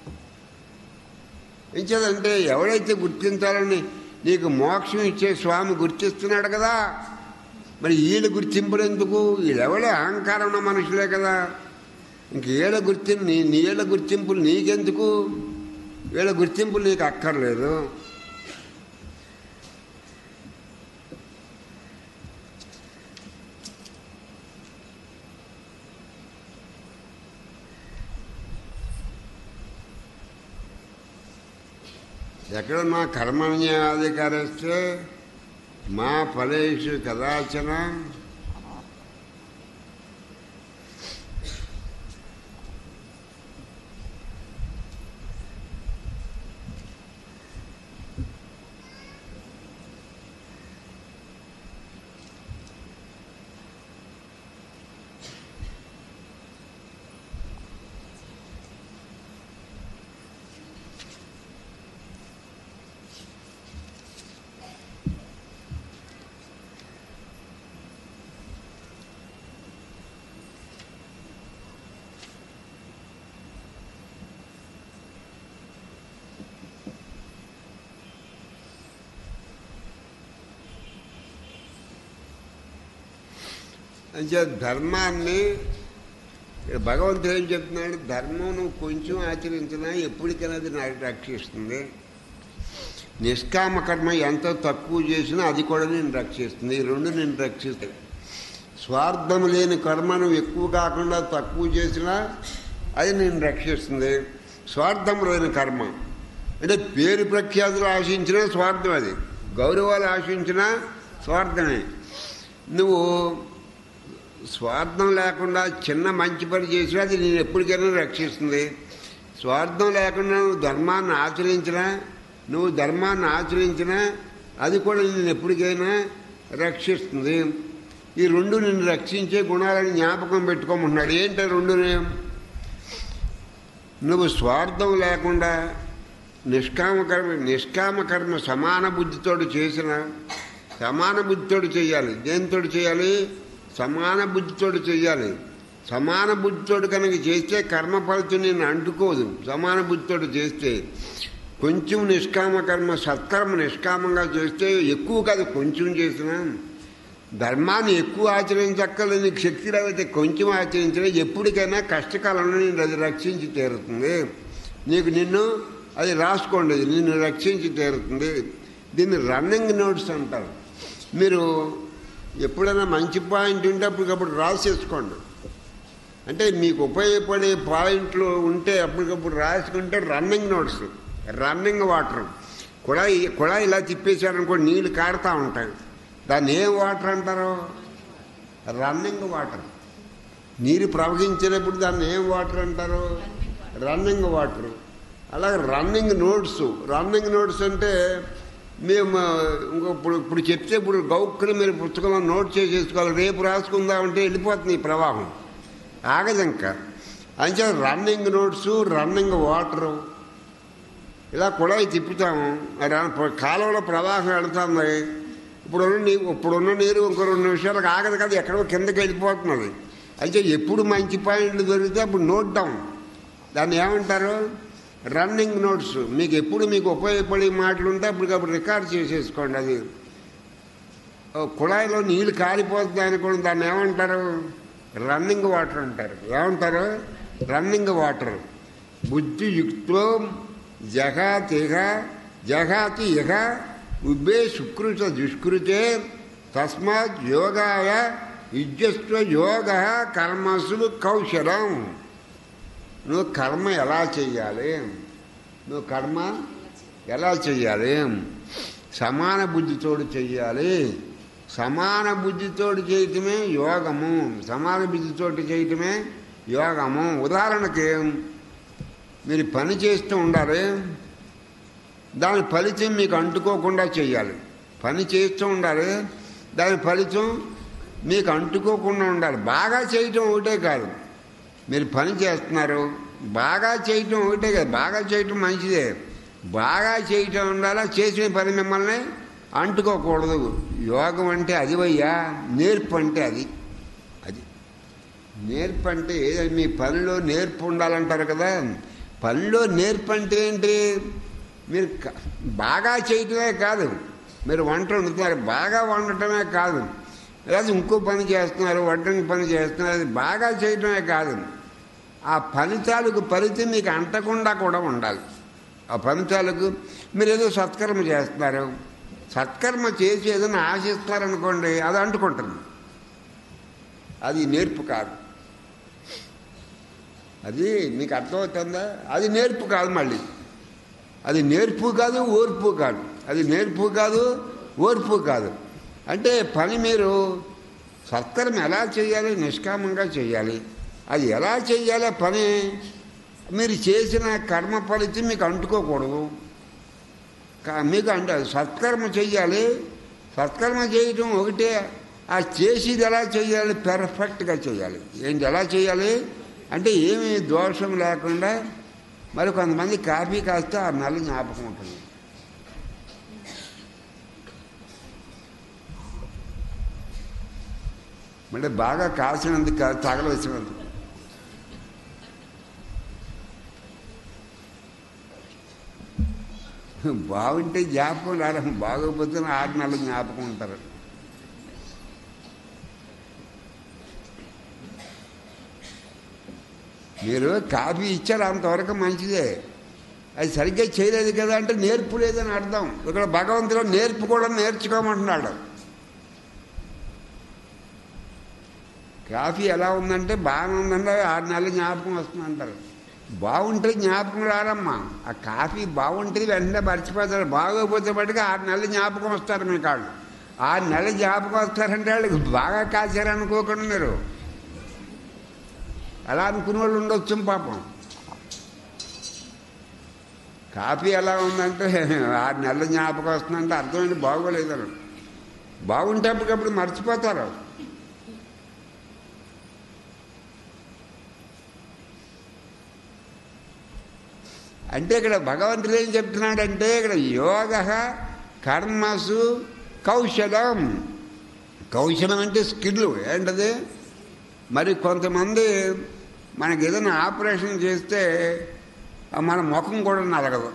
ఎంచేదంటే ఎవడైతే గుర్తించాలని నీకు మోక్షం ఇచ్చే స్వామి గుర్తిస్తున్నాడు కదా మరి వీళ్ళ గుర్తింపులు ఎందుకు వీళ్ళెవడే అహంకారం ఉన్న మనుషులే కదా ఇంక ఏళ్ళ గుర్తింపు నీ నీ ఏళ్ళ గుర్తింపులు నీకెందుకు వీళ్ళ గుర్తింపులు నీకు అక్కర్లేదు ఎక్కడ మా కర్మణ్యాధికారిస్తే మా ఫలేషు కదాచన అంటే ధర్మాన్ని ఇక్కడ భగవంతుడు ఏం చెప్తున్నాడు ధర్మం నువ్వు కొంచెం ఆచరించినా ఎప్పటికైనా అది నాకు రక్షిస్తుంది నిష్కామ కర్మ ఎంత తక్కువ చేసినా అది కూడా నేను రక్షిస్తుంది ఈ రెండు నేను రక్షిస్తాయి స్వార్థం లేని కర్మ నువ్వు ఎక్కువ కాకుండా తక్కువ చేసినా అది నేను రక్షిస్తుంది స్వార్థం లేని కర్మ అంటే పేరు ప్రఖ్యాతులు ఆశించినా స్వార్థం అది గౌరవాలు ఆశించినా స్వార్థమే నువ్వు స్వార్థం లేకుండా చిన్న మంచి పని చేసినా అది నేను ఎప్పటికైనా రక్షిస్తుంది స్వార్థం లేకుండా నువ్వు ధర్మాన్ని ఆచరించినా నువ్వు ధర్మాన్ని ఆచరించినా అది కూడా నేను ఎప్పటికైనా రక్షిస్తుంది ఈ రెండు నిన్ను రక్షించే గుణాలను జ్ఞాపకం పెట్టుకోమంటున్నాడు ఏంటి ఆ రెండునే నువ్వు స్వార్థం లేకుండా నిష్కామ కర్మ నిష్కామ కర్మ సమాన బుద్ధితోటి చేసిన సమాన బుద్ధితోటి చేయాలి దేనితో చేయాలి సమాన బుద్ధితోటి చేయాలి సమాన బుద్ధితోటి కనుక చేస్తే కర్మ ఫలితం నేను అంటుకోదు సమాన బుద్ధితోటి చేస్తే కొంచెం నిష్కామ కర్మ సత్కర్మ నిష్కామంగా చేస్తే ఎక్కువ కాదు కొంచెం చేసినా ధర్మాన్ని ఎక్కువ ఆచరించక్కర్లేదు నీకు శక్తి లేకపోతే కొంచెం ఆచరించినా ఎప్పటికైనా కష్టకాలంలో నేను అది రక్షించి తీరుతుంది నీకు నిన్ను అది రాసుకోండి అది నిన్ను రక్షించి తీరుతుంది దీన్ని రన్నింగ్ నోట్స్ అంటారు మీరు ఎప్పుడైనా మంచి పాయింట్ ఉంటే అప్పటికప్పుడు రాసేసుకోండి అంటే మీకు ఉపయోగపడే పాయింట్లు ఉంటే అప్పటికప్పుడు రాసుకుంటే రన్నింగ్ నోట్స్ రన్నింగ్ వాటర్ కుళాయి కుళాయి ఇలా తిప్పేశారనుకో నీళ్ళు కారుతూ ఉంటాయి దాన్ని ఏం వాటర్ అంటారు రన్నింగ్ వాటర్ నీరు ప్రవహించినప్పుడు దాన్ని ఏం వాటర్ అంటారు రన్నింగ్ వాటర్ అలాగే రన్నింగ్ నోట్స్ రన్నింగ్ నోట్స్ అంటే మేము ఇంకో ఇప్పుడు ఇప్పుడు చెప్తే ఇప్పుడు గౌక్కుని మీరు పుస్తకంలో నోట్ చేసేసుకోవాలి రేపు రాసుకుందామంటే వెళ్ళిపోతుంది ఈ ప్రవాహం ఆగదు ఇంకా అంచే రన్నింగ్ నోట్స్ రన్నింగ్ వాటరు ఇలా కుళాయి తిప్పుతాము ర- కాలువలో ప్రవాహం వెళుతుంది ఇప్పుడున్న నీ ఇప్పుడున్న నీరు ఇంకో రెండు నిమిషాలకు ఆగదు కదా ఎక్కడో కిందకి వెళ్ళిపోతున్నది అయితే ఎప్పుడు మంచి పాయింట్లు దొరికితే అప్పుడు నోట్ డౌన్ దాన్ని ఏమంటారు రన్నింగ్ నోట్స్ మీకు ఎప్పుడు మీకు ఉపయోగపడే మాటలు ఉంటే అప్పటికప్పుడు రికార్డ్ చేసేసుకోండి అది ఓ కుళాయిలో నీళ్లు కాలిపోతుంది అనుకోండి దాన్ని ఏమంటారు రన్నింగ్ వాటర్ అంటారు ఏమంటారు రన్నింగ్ వాటర్ బుద్ధియుక్తో జగాతిహ జగాతి ఇహ ఉబ్బే సుకృత దుష్కృతే తస్మాత్ యోగాయ యుజ్యస్వ యోగ కర్మసు కౌశలం నువ్వు కర్మ ఎలా చెయ్యాలి నువ్వు కర్మ ఎలా చెయ్యాలి సమాన బుద్ధితోడు చెయ్యాలి సమాన బుద్ధితోడు చేయటమే యోగము సమాన బుద్ధితోటి చేయటమే యోగము ఉదాహరణకి మీరు పని చేస్తూ ఉండాలి దాని ఫలితం మీకు అంటుకోకుండా చేయాలి పని చేస్తూ ఉండాలి దాని ఫలితం మీకు అంటుకోకుండా ఉండాలి బాగా చేయటం ఒకటే కాదు మీరు పని చేస్తున్నారు బాగా చేయటం ఒకటే కాదు బాగా చేయటం మంచిదే బాగా చేయటం ఉండాలా చేసిన పని మిమ్మల్ని అంటుకోకూడదు యోగం అంటే అది వయ్యా నేర్పు అంటే అది అది నేర్పు అంటే ఏదో మీ పనిలో నేర్పు ఉండాలంటారు కదా పనిలో నేర్పు అంటే ఏంటి మీరు క- బాగా చేయటమే కాదు మీరు వంట వండుతున్నారు బాగా వండటమే కాదు లేదా ఇంకో పని చేస్తున్నారు వడ్డంగి పని చేస్తున్నారు అది బాగా చేయటమే కాదు ఆ ఫలితాలకు ఫలితం మీకు అంటకుండా కూడా ఉండాలి ఆ ఫలితాలకు మీరు ఏదో సత్కర్మ చేస్తున్నారు సత్కర్మ చేసి ఏదైనా ఆశిస్తారనుకోండి అది అంటుకుంటుంది అది నేర్పు కాదు అది మీకు అర్థమవుతుందా అది నేర్పు కాదు మళ్ళీ అది నేర్పు కాదు ఓర్పు కాదు అది నేర్పు కాదు ఓర్పు కాదు అంటే పని మీరు సత్కర్మ ఎలా చేయాలి నిష్కామంగా చేయాలి అది ఎలా చేయాలి పని మీరు చేసిన కర్మ ఫలితం మీకు అంటుకోకూడదు కా- మీకు అంటే సత్కర్మ చెయ్యాలి సత్కర్మ చేయటం ఒకటే ఆ చేసేది ఎలా చేయాలి పెర్ఫెక్ట్గా చేయాలి ఏంటి ఎలా చేయాలి అంటే ఏమీ దోషం లేకుండా మరి కొంతమంది కాఫీ కాస్తే ఆ నెల జ్ఞాపకం ఉంటుంది మళ్ళీ బాగా కాసినందుకు కాదు తగలవచ్చినందుకు బాగుంటే జ్ఞాపకం రాదు బాగోకపోతే ఆరు నెలలు జ్ఞాపకం ఉంటారు మీరు కాఫీ ఇచ్చారు అంతవరకు మంచిదే అది సరిగ్గా చేయలేదు కదా అంటే నేర్పు లేదని అర్థం ఇక్కడ భగవంతుడు నేర్పు కూడా నేర్చుకోమంటున్నాడు కాఫీ ఎలా ఉందంటే బాగానే ఉందంటే ఆరు నెలలు జ్ఞాపకం వస్తుంది అంటారు బాగుంటే జ్ఞాపకం రారమ్మా ఆ కాఫీ బాగుంటే వెంటనే మర్చిపోతారు బాగోపోతే బట్టిగా ఆరు నెలలు జ్ఞాపకం వస్తారు మీ కాళ్ళు ఆరు నెలలు జ్ఞాపకం వస్తారంటే వాళ్ళకి బాగా కాశారనుకోకండి మీరు అలా అనుకునే వాళ్ళు ఉండొచ్చు పాపం కాఫీ ఎలా ఉందంటే ఆరు నెలల జ్ఞాపకం వస్తుందంటే అర్థమైంది బాగోలేదని బాగుంటే అప్పటికప్పుడు మర్చిపోతారు అంటే ఇక్కడ భగవంతుడు ఏం చెప్తున్నాడంటే ఇక్కడ యోగ కర్మసు కౌశలం కౌశలం అంటే స్కిల్ ఏంటది మరి కొంతమంది మనకి ఏదైనా ఆపరేషన్ చేస్తే మన ముఖం కూడా నలగదు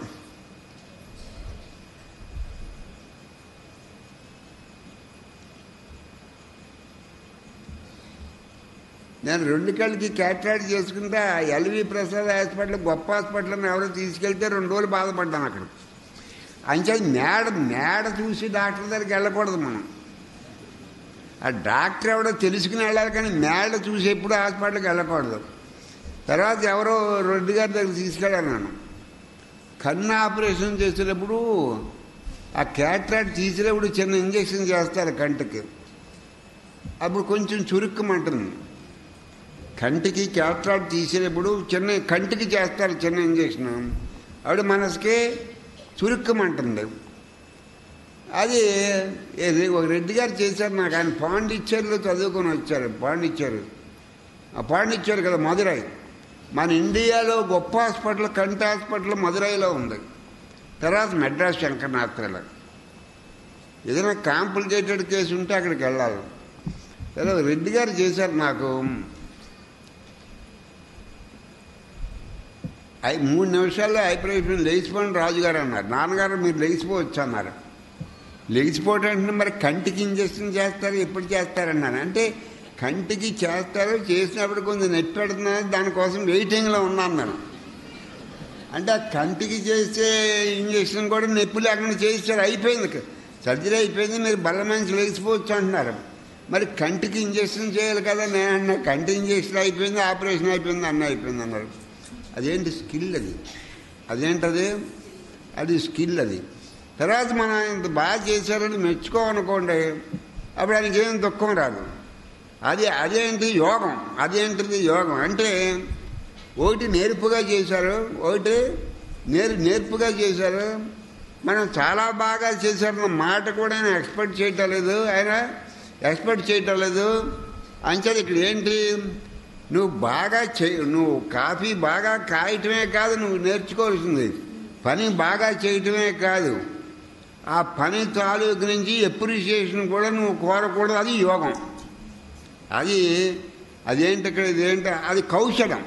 నేను రెండు కళ్ళకి క్యాట్రాక్ట్ చేసుకుంటే ఆ ఎల్వి ప్రసాద్ హాస్పిటల్ గొప్ప హాస్పిటల్ అని ఎవరో తీసుకెళ్తే రెండు రోజులు బాధపడ్డాను అక్కడ అంచే మేడ మేడ చూసి డాక్టర్ దగ్గరికి వెళ్ళకూడదు మనం ఆ డాక్టర్ ఎవడో తెలుసుకుని వెళ్ళాలి కానీ మేడ చూసి ఎప్పుడు హాస్పిటల్కి వెళ్ళకూడదు తర్వాత ఎవరో రెడ్డి గారి దగ్గర తీసుకెళ్ళాను నేను కన్ను ఆపరేషన్ చేసేటప్పుడు ఆ క్యాట్రాక్ట్ తీసేటప్పుడు చిన్న ఇంజక్షన్ చేస్తారు కంటికి అప్పుడు కొంచెం చురుక్కుమంటుంది కంటికి క్యాట్రాక్ట్ తీసేటప్పుడు చిన్న కంటికి చేస్తారు చిన్న ఇంజక్షన్ ఆవిడ మనసుకి చురుక్కుమంటుంది అది ఏది ఒక రెడ్డి గారు చేశారు నాకు ఆయన పాండిచ్చేరిలో చదువుకొని వచ్చారు పాండిచ్చేరి ఆ పాండిచ్చేరి కదా మదురై మన ఇండియాలో గొప్ప హాస్పిటల్ కంటి హాస్పిటల్ మదురైలో ఉంది తర్వాత మెడ్రాస్ శంకరనాథ్రలో ఏదైనా కాంప్లికేటెడ్ కేసు ఉంటే అక్కడికి వెళ్ళాలి ఏదో రెడ్డి గారు చేశారు నాకు ఐ మూడు నిమిషాల్లో అయిపోయి లేచిపోయిన రాజుగారు అన్నారు నాన్నగారు మీరు లేచిపోవచ్చు అన్నారు లేచిపోవటం అంటే మరి కంటికి ఇంజక్షన్ చేస్తారు ఎప్పుడు చేస్తారన్నాను అంటే కంటికి చేస్తారు చేసినప్పుడు కొంచెం నొప్పి పెడుతున్నారు దానికోసం వెయిటింగ్లో ఉన్నాను నేను అంటే ఆ కంటికి చేసే ఇంజక్షన్ కూడా నొప్పి లేకుండా చేస్తారు అయిపోయింది సర్జరీ అయిపోయింది మీరు బల్ల మనిషి లేచిపోవచ్చు అంటున్నారు మరి కంటికి ఇంజక్షన్ చేయాలి కదా నేను అన్నా కంటి ఇంజక్షన్ అయిపోయింది ఆపరేషన్ అయిపోయింది అన్న అయిపోయింది అన్నారు అదేంటి స్కిల్ అది అదేంటది అది స్కిల్ అది తర్వాత మనం ఇంత బాగా చేశారని మెచ్చుకోమనుకోండి అప్పుడు ఆయనకి ఏం దుఃఖం రాదు అది అదేంటి యోగం అదేంటిది యోగం అంటే ఒకటి నేర్పుగా చేశారు ఒకటి నేర్ నేర్పుగా చేశారు మనం చాలా బాగా చేశారన్న మాట కూడా ఆయన ఎక్స్పెక్ట్ చేయటం లేదు ఆయన ఎక్స్పెక్ట్ చేయటం లేదు అంచేది ఇక్కడ ఏంటి నువ్వు బాగా చే నువ్వు కాఫీ బాగా కాయటమే కాదు నువ్వు నేర్చుకోవాల్సింది పని బాగా చేయటమే కాదు ఆ పని తాలూకు నుంచి ఎప్రిషియేషన్ కూడా నువ్వు కోరకూడదు అది యోగం అది అదేంటి ఇక్కడ ఇదేంటి అది కౌశలం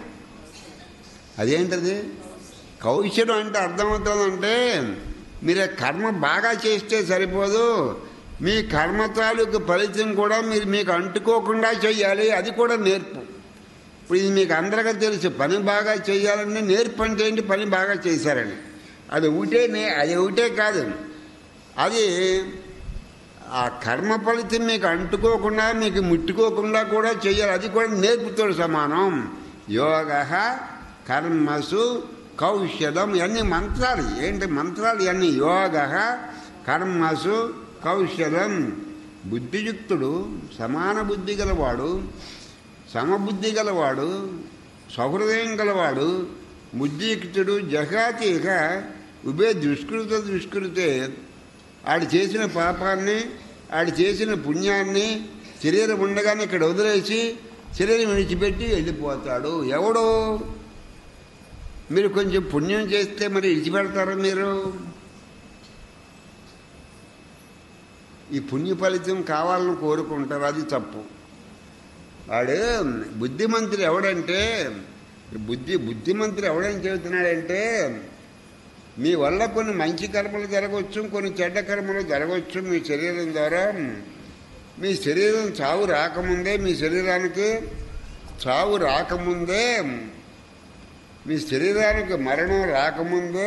అదేంటది కౌశలం అంటే అర్థమవుతుందంటే మీరు కర్మ బాగా చేస్తే సరిపోదు మీ కర్మ తాలూకు ఫలితం కూడా మీరు మీకు అంటుకోకుండా చేయాలి అది కూడా నేర్పు ఇప్పుడు ఇది మీకు అందరికీ తెలుసు పని బాగా చేయాలని నేర్పు అంటే ఏంటి పని బాగా చేశారని అది ఒకటే నే అది ఒకటే కాదు అది ఆ కర్మ ఫలితం మీకు అంటుకోకుండా మీకు ముట్టుకోకుండా కూడా చేయాలి అది కూడా నేర్పుతో సమానం యోగ కర్మసు కౌశలం ఇవన్నీ మంత్రాలు ఏంటి మంత్రాలు ఇవన్నీ యోగ కర్మసు కౌశలం బుద్ధియుక్తుడు సమాన బుద్ధి గలవాడు సమబుద్ధి గలవాడు సహృదయం గలవాడు బుద్ధియుక్తుడు జగాతీక ఉభే దుష్కృత దుష్కృతే ఆడు చేసిన పాపాన్ని ఆడు చేసిన పుణ్యాన్ని శరీరం ఉండగానే ఇక్కడ వదిలేసి శరీరం విడిచిపెట్టి వెళ్ళిపోతాడు ఎవడో మీరు కొంచెం పుణ్యం చేస్తే మరి విడిచిపెడతారా మీరు ఈ పుణ్య ఫలితం కావాలని కోరుకుంటారు అది తప్పు వాడు బుద్ధిమంతుడు ఎవడంటే బుద్ధి బుద్ధిమంతుడు ఎవడని చెబుతున్నాడంటే మీ వల్ల కొన్ని మంచి కర్మలు జరగవచ్చు కొన్ని చెడ్డ కర్మలు జరగవచ్చు మీ శరీరం ద్వారా మీ శరీరం చావు రాకముందే మీ శరీరానికి చావు రాకముందే మీ శరీరానికి మరణం రాకముందే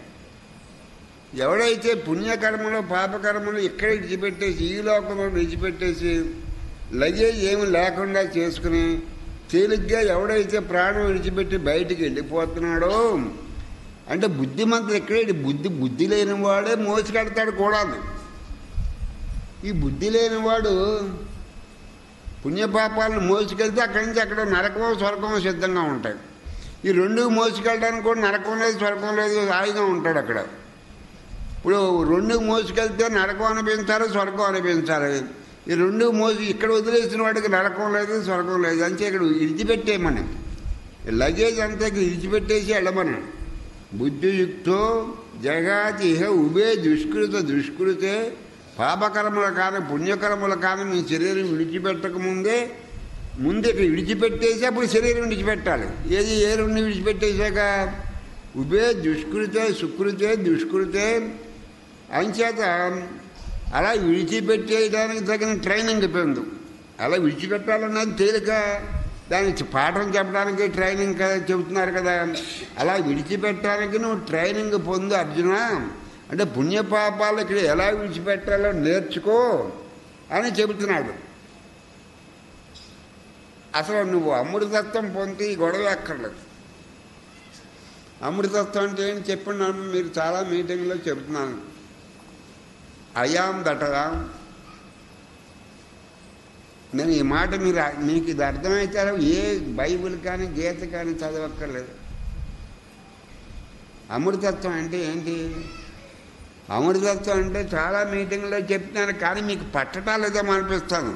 ఎవడైతే పుణ్యకర్మలు పాపకర్మలు ఇక్కడ విడిచిపెట్టేసి ఈ లోకంలో విడిచిపెట్టేసి లగేజ్ ఏమి లేకుండా చేసుకుని తేలిగ్గా ఎవడైతే ప్రాణం విడిచిపెట్టి బయటికి వెళ్ళిపోతున్నాడో అంటే బుద్ధిమంతుడు ఎక్కడే బుద్ధి బుద్ధి లేని వాడే మోసుకెడతాడు కూడా ఈ బుద్ధి లేనివాడు పుణ్యపాపాలను మోసుకెళ్తే అక్కడి నుంచి అక్కడ నరకమో స్వర్గమో సిద్ధంగా ఉంటాయి ఈ రెండు మోసుకెళ్ళడానికి కూడా నరకం లేదు స్వర్గం లేదు హాయిగా ఉంటాడు అక్కడ ఇప్పుడు రెండు మోసుకెళ్తే నరకం అనిపించాలి స్వర్గం అనిపించాలి ఈ రెండు మోసి ఇక్కడ వదిలేసిన వాడికి నరకం లేదు స్వర్గం లేదు అంతే ఇక్కడ ఇడిచిపెట్టేయమని లగేజ్ అంతా ఇక్కడ ఇడిచిపెట్టేసి వెళ్ళమని బుద్ధియుక్తో జగాతి ఇహ ఉభే దుష్కృత దుష్కృతే పాపకర్మల కానీ పుణ్యకర్మల కానీ మీ శరీరం విడిచిపెట్టక ముందే ముందు ఇక్కడ విడిచిపెట్టేసి అప్పుడు శరీరం విడిచిపెట్టాలి ఏది ఏ రెండు విడిచిపెట్టేశాక ఉభే దుష్కృతే సుకృతే దుష్కృతే అంచేత అలా విడిచిపెట్టేయడానికి తగిన ట్రైనింగ్ పొందు అలా విడిచిపెట్టాలన్నది తేలిక దానికి పాఠం చెప్పడానికి ట్రైనింగ్ కదా చెబుతున్నారు కదా అలా విడిచిపెట్టడానికి నువ్వు ట్రైనింగ్ పొందు అర్జున అంటే పుణ్యపాపాలు ఇక్కడ ఎలా విడిచిపెట్టాలో నేర్చుకో అని చెబుతున్నాడు అసలు నువ్వు అమృతత్వం పొంది ఈ గొడవ ఎక్కర్లేదు అమృతత్వం అంటే ఏంటి చెప్పండి మీరు చాలా మీటింగ్లో చెబుతున్నాను అయాం దటరా నేను ఈ మాట మీరు మీకు ఇది అర్థమైతే ఏ బైబిల్ కానీ గీత కానీ చదవక్కర్లేదు అమృతత్వం అంటే ఏంటి అమృతత్వం అంటే చాలా మీటింగ్లో చెప్తున్నాను కానీ మీకు పట్టటాలేదేమో అనిపిస్తాను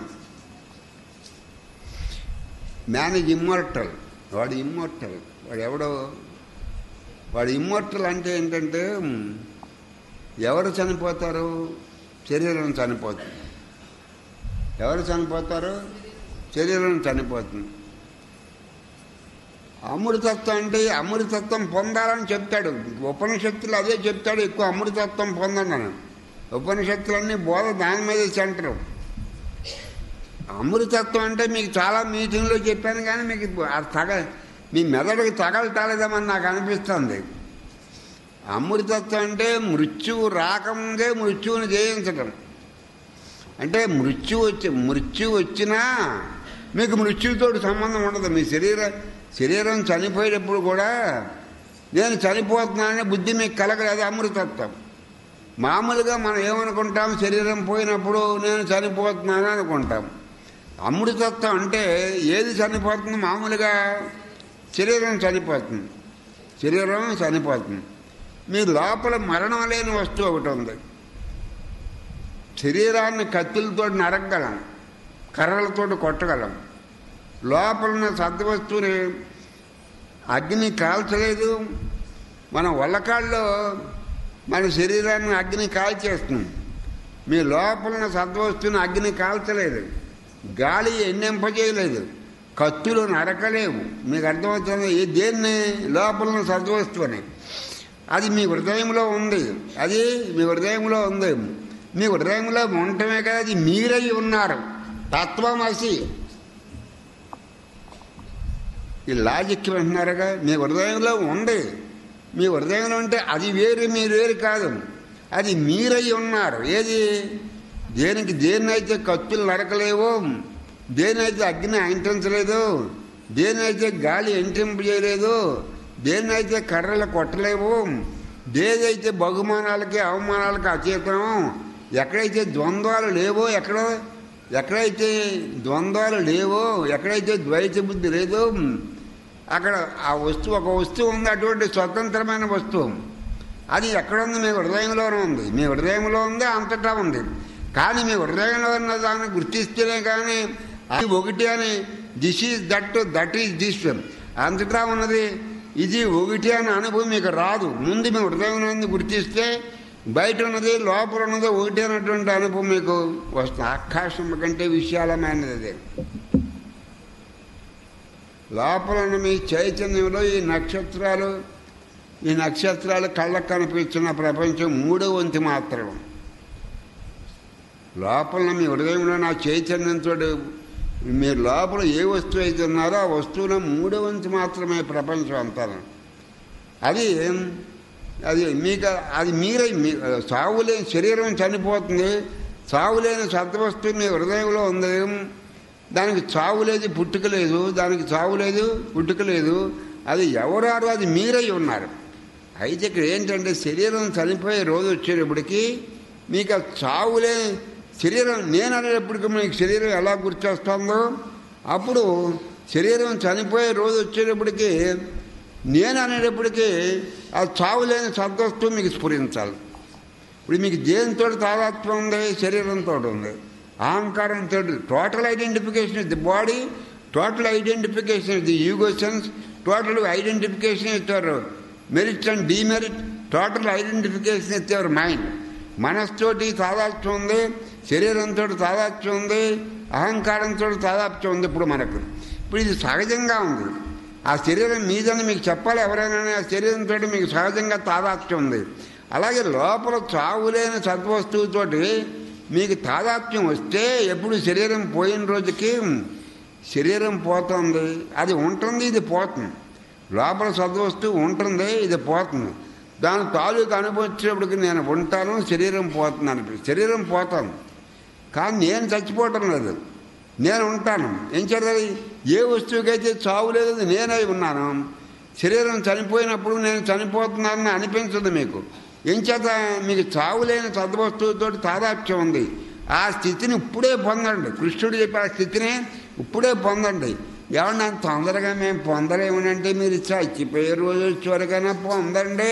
మ్యాన్ ఇస్ ఇమ్మోర్టల్ వాడు ఇమ్మోర్టల్ వాడు ఎవడో వాడు ఇమ్మోర్టల్ అంటే ఏంటంటే ఎవరు చనిపోతారు శరీరం చనిపోతుంది ఎవరు చనిపోతారు శరీరం చనిపోతుంది అమృతత్వం అంటే అమృతత్వం పొందాలని చెప్తాడు ఉపనిషత్తులు అదే చెప్తాడు ఎక్కువ అమృతత్వం పొందండి అని ఉపనిషత్తులన్నీ బోధ దాని మీద సెంటరు అమృతత్వం అంటే మీకు చాలా మీటింగ్లో చెప్పాను కానీ మీకు అది తగ మీ మెదడుకి తగలటాలేదేమని నాకు అనిపిస్తుంది అమృతత్వం అంటే మృత్యువు రాకముందే మృత్యువుని జయించటం అంటే మృత్యు వచ్చి మృత్యు వచ్చినా మీకు మృత్యువుతో సంబంధం ఉండదు మీ శరీర శరీరం చనిపోయేటప్పుడు కూడా నేను చనిపోతున్నాననే బుద్ధి మీకు కలగలేదు అమృతత్వం మామూలుగా మనం ఏమనుకుంటాం శరీరం పోయినప్పుడు నేను చనిపోతున్నాను అనుకుంటాం అమృతత్వం అంటే ఏది చనిపోతుంది మామూలుగా శరీరం చనిపోతుంది శరీరం చనిపోతుంది మీ లోపల మరణం లేని వస్తువు ఒకటి ఉంది శరీరాన్ని కత్తులతో నరగలం కర్రలతో కొట్టగలం లోపల ఉన్న సద్వస్తువుని అగ్ని కాల్చలేదు మన వల్లకాళ్ళు మన శరీరాన్ని అగ్ని కాల్చేస్తుంది మీ లోపల ఉన్న సద్వస్తువుని అగ్ని కాల్చలేదు గాలి ఎన్నెంపజేయలేదు కత్తులు నరకలేవు మీకు అర్థమవుతుంది ఏ దేన్ని లోపల ఉన్న సద్వస్తువుని అది మీ హృదయంలో ఉంది అది మీ హృదయంలో ఉంది మీ హృదయంలో ఉండటమే కదా అది మీరై ఉన్నారు తత్వమసి ఈ లాజిక్ వింటున్నారుగా మీ హృదయంలో ఉంది మీ హృదయంలో ఉంటే అది వేరు మీరు వేరు కాదు అది మీరై ఉన్నారు ఏది దేనికి దేన్నైతే కత్తులు నరకలేవో దేనైతే అగ్ని అంటించలేదు దేనైతే గాలి ఎంటింపజేయలేదు దేన్నైతే కర్రలు కొట్టలేవు దేదైతే బహుమానాలకి అవమానాలకి అచేతం ఎక్కడైతే ద్వంద్వాలు లేవో ఎక్కడ ఎక్కడైతే ద్వంద్వాలు లేవో ఎక్కడైతే ద్వైత బుద్ధి లేదో అక్కడ ఆ వస్తువు ఒక వస్తువు ఉంది అటువంటి స్వతంత్రమైన వస్తువు అది ఎక్కడుంది మీ హృదయంలోనే ఉంది మీ హృదయంలో ఉంది అంతటా ఉంది కానీ మీ హృదయంలో ఉన్న దాన్ని గుర్తిస్తేనే కానీ అది ఒకటి అని this is that that is this అంతటా ఉన్నది ఇది ఒకటి అని అనుభవం మీకు రాదు ముందు మీ హృదయంలో ఉంది గుర్తిస్తే బయట ఉన్నది లోపల ఉన్నది ఒకటి అనేటువంటి అనుభవం మీకు వస్తుంది ఆకాశం కంటే విశాలమైనది అది లోపల ఉన్న మీ చైతన్యంలో ఈ నక్షత్రాలు ఈ నక్షత్రాలు కళ్ళకు కనిపించిన ప్రపంచం మూడో వంతు మాత్రం లోపల మీ హృదయంలో నా చైతన్యంతో మీరు లోపల ఏ వస్తువు అయితే ఉన్నారో ఆ వస్తువులో మూడో వంతు మాత్రమే ప్రపంచం అంతా అది అది మీకు అది మీరే మీ- చావులేని శరీరం చనిపోతుంది చావులేని సత్వస్తు మీ హృదయంలో ఉంది దానికి చావు లేదు పుట్టుక లేదు దానికి చావు లేదు పుట్టుక లేదు అది ఎవరారు అది మీరై ఉన్నారు అయితే ఇక్కడ ఏంటంటే శరీరం చనిపోయే రోజు వచ్చేటప్పటికి మీకు ఆ చావులే శరీరం నేను అనేటప్పటికి మీకు శరీరం ఎలా గుర్తొస్తుందో అప్పుడు శరీరం చనిపోయే రోజు వచ్చేటప్పటికి నేను అనేటప్పటికీ ఆ చావు లేని సద్వస్తు మీకు స్ఫురించాలి ఇప్పుడు మీకు దేనితో తాదాత్మ్యం ఉంది శరీరంతో ఉంది అహంకారంతో total identification is the body total identification is the ego sense total identification ఇస్తారు merit and demerit total identification ఇస్తారు మైండ్ మనస్తోటి తాదాత్మ్యం ఉంది శరీరంతో తాదాత్మ్యం ఉంది అహంకారంతో తాదాత్మ్యం ఉంది ఇప్పుడు మనకు ఇప్పుడు ఇది సహజంగా ఉంది ఆ శరీరం మీదని మీకు చెప్పాలి ఎవరైనా ఆ శరీరంతో మీకు సహజంగా తాదాత్మ్యం ఉంది అలాగే లోపల చావులేని సద్వస్తువుతోటి మీకు తాదాత్మ్యం వస్తే ఎప్పుడు శరీరం పోయిన రోజుకి శరీరం పోతుంది అది ఉంటుంది ఇది పోతుంది లోపల సద్వస్తువు ఉంటుంది ఇది పోతుంది దాని తాలూకు అనుభవించేటప్పటికి నేను ఉంటాను శరీరం పోతుంది అనిపి శరీరం పోతాను కానీ నేను చచ్చిపోవటం లేదు నేను ఉంటాను ఏం చేయాలి ఏ వస్తువుకైతే చావు లేదు అది నేనై ఉన్నాను శరీరం చనిపోయినప్పుడు నేను చనిపోతున్నానని అనిపించదు మీకు ఏం చేత మీకు చావు లేని సద్వస్తువుతో తాదాత్యం ఉంది ఆ స్థితిని ఇప్పుడే పొందండి కృష్ణుడు చెప్పే ఆ స్థితిని ఇప్పుడే పొందండి ఏమన్నా తొందరగా మేము పొందలేమనంటే మీరు చచ్చిపోయే రోజు వచ్చేవరకైనా పొందండి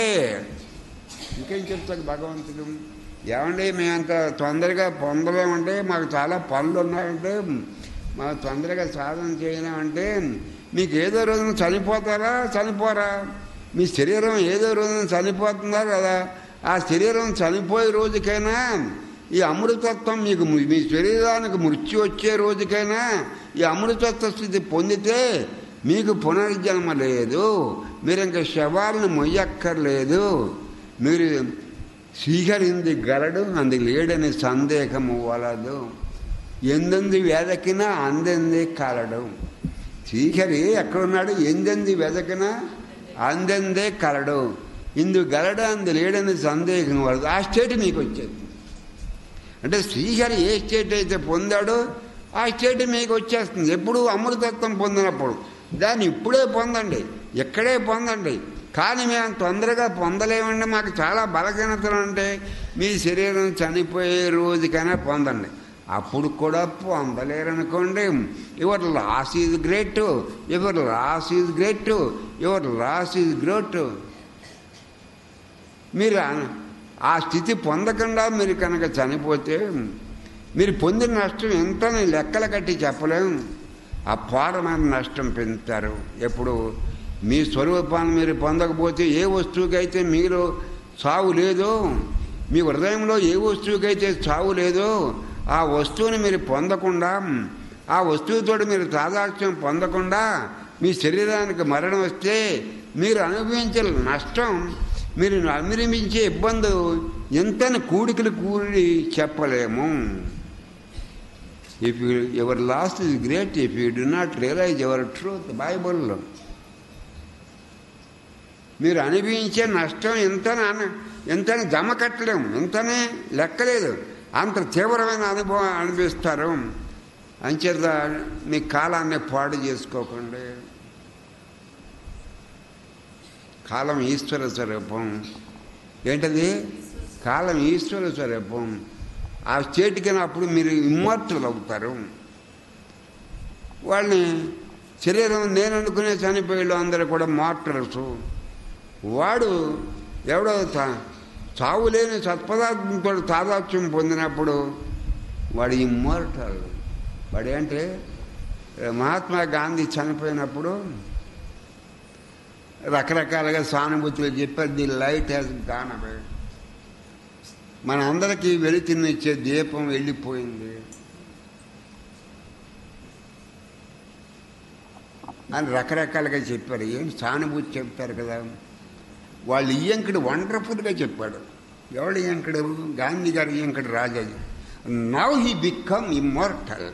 ఇంకేం చెప్తాడు భగవంతుడు ఏమండి మేము అంత తొందరగా పొందలేమంటే మాకు చాలా పనులు ఉన్నాయంటే మాకు తొందరగా సాధన చేయలేమంటే మీకు ఏదో రోజున చనిపోతారా చనిపోరా మీ శరీరం ఏదో రోజున చనిపోతుందా కదా ఆ శరీరం చనిపోయే రోజుకైనా ఈ అమృతత్వం మీకు ము- మీ శరీరానికి మృత్యు వచ్చే రోజుకైనా ఈ అమృతత్వ స్థితి పొందితే మీకు పునర్జన్మ లేదు మీరు ఇంకా శవాలను మొయ్యక్కర్లేదు మీరు స్వీకరింది గలడు అంది లేడని సందేహము వలదు ఎందెంది వెదకినా అందంది కలడు శ్రీహరి ఎక్కడున్నాడు ఎందెంది వెదకినా అందందే కలడు ఇందు గలడు అంది లేడని సందేహం వలదు ఆ స్టేట్ మీకు వచ్చేది అంటే శ్రీహరి ఏ స్టేట్ అయితే పొందాడో ఆ స్టేట్ మీకు వచ్చేస్తుంది ఎప్పుడు అమృతత్వం పొందినప్పుడు దాన్ని ఇప్పుడే పొందండి ఇక్కడే పొందండి కానీ మేము తొందరగా పొందలేమండి మాకు చాలా బలహీనతలు అంటే మీ శరీరం చనిపోయే రోజుకైనా పొందండి అప్పుడు కూడా పొందలేరనుకోండి your loss is great your loss is great your loss is great మీరు ఆ- ఆ స్థితి పొందకుండా మీరు కనుక చనిపోతే మీరు పొందిన నష్టం ఎంతని లెక్కలు కట్టి చెప్పలేం అపారమైన నష్టం పెంచుతారు ఎప్పుడు మీ స్వరూపాన్ని మీరు పొందకపోతే ఏ వస్తువుకైతే మీరు చావు లేదో మీ హృదయంలో ఏ వస్తువుకైతే చావు లేదో ఆ వస్తువుని మీరు పొందకుండా ఆ వస్తువుతో మీరు తాదాత్మ్యం పొందకుండా మీ శరీరానికి మరణం వస్తే మీరు అనుభవించే నష్టం మీరు అనుభవించే ఇబ్బంది ఎంతని కూడికలు కూడి చెప్పలేము if you ever lost is great if you do not realise ever truth బైబుల్లో మీరు అనుభవించే నష్టం ఎంతని అన- ఎంతని జమ కట్టలేము ఎంతనే లెక్కలేదు అంత తీవ్రమైన అనుభవం అనిపిస్తారు అంచేత మీ కాలాన్ని పాడు చేసుకోకండి కాలం ఈశ్వర స్వరూపం ఏంటది కాలం ఈశ్వర స్వరూపం ఆ స్టేట్కి అప్పుడు మీరు ఇమ్మర్టల్ అవుతారు వాళ్ళని శరీరం నేను అనుకునే చనిపోయేళ్ళు అందరూ కూడా మార్టల్స్ వాడు ఎవడో తా- చావు లేని సత్పదార్థంతో తాదాత్మ్యం పొందినప్పుడు వాడు ఇమ్మోర్టల్ వాడు ఏంటి మహాత్మా గాంధీ చనిపోయినప్పుడు రకరకాలుగా సానుభూతులు చెప్పారు the light has gone away మన అందరికీ వెలుతున్నిచ్చే దీపం వెళ్ళిపోయింది అని రకరకాలుగా చెప్పారు ఏం సానుభూతి చెప్తారు కదా వాళ్ళు ఇయ్యంకుడు వండర్ఫుల్గా చెప్పాడు ఎవడు ఇయ్యంకుడు గాంధీ గారు ఇయ్యంకుడు Rajaji now he become immortal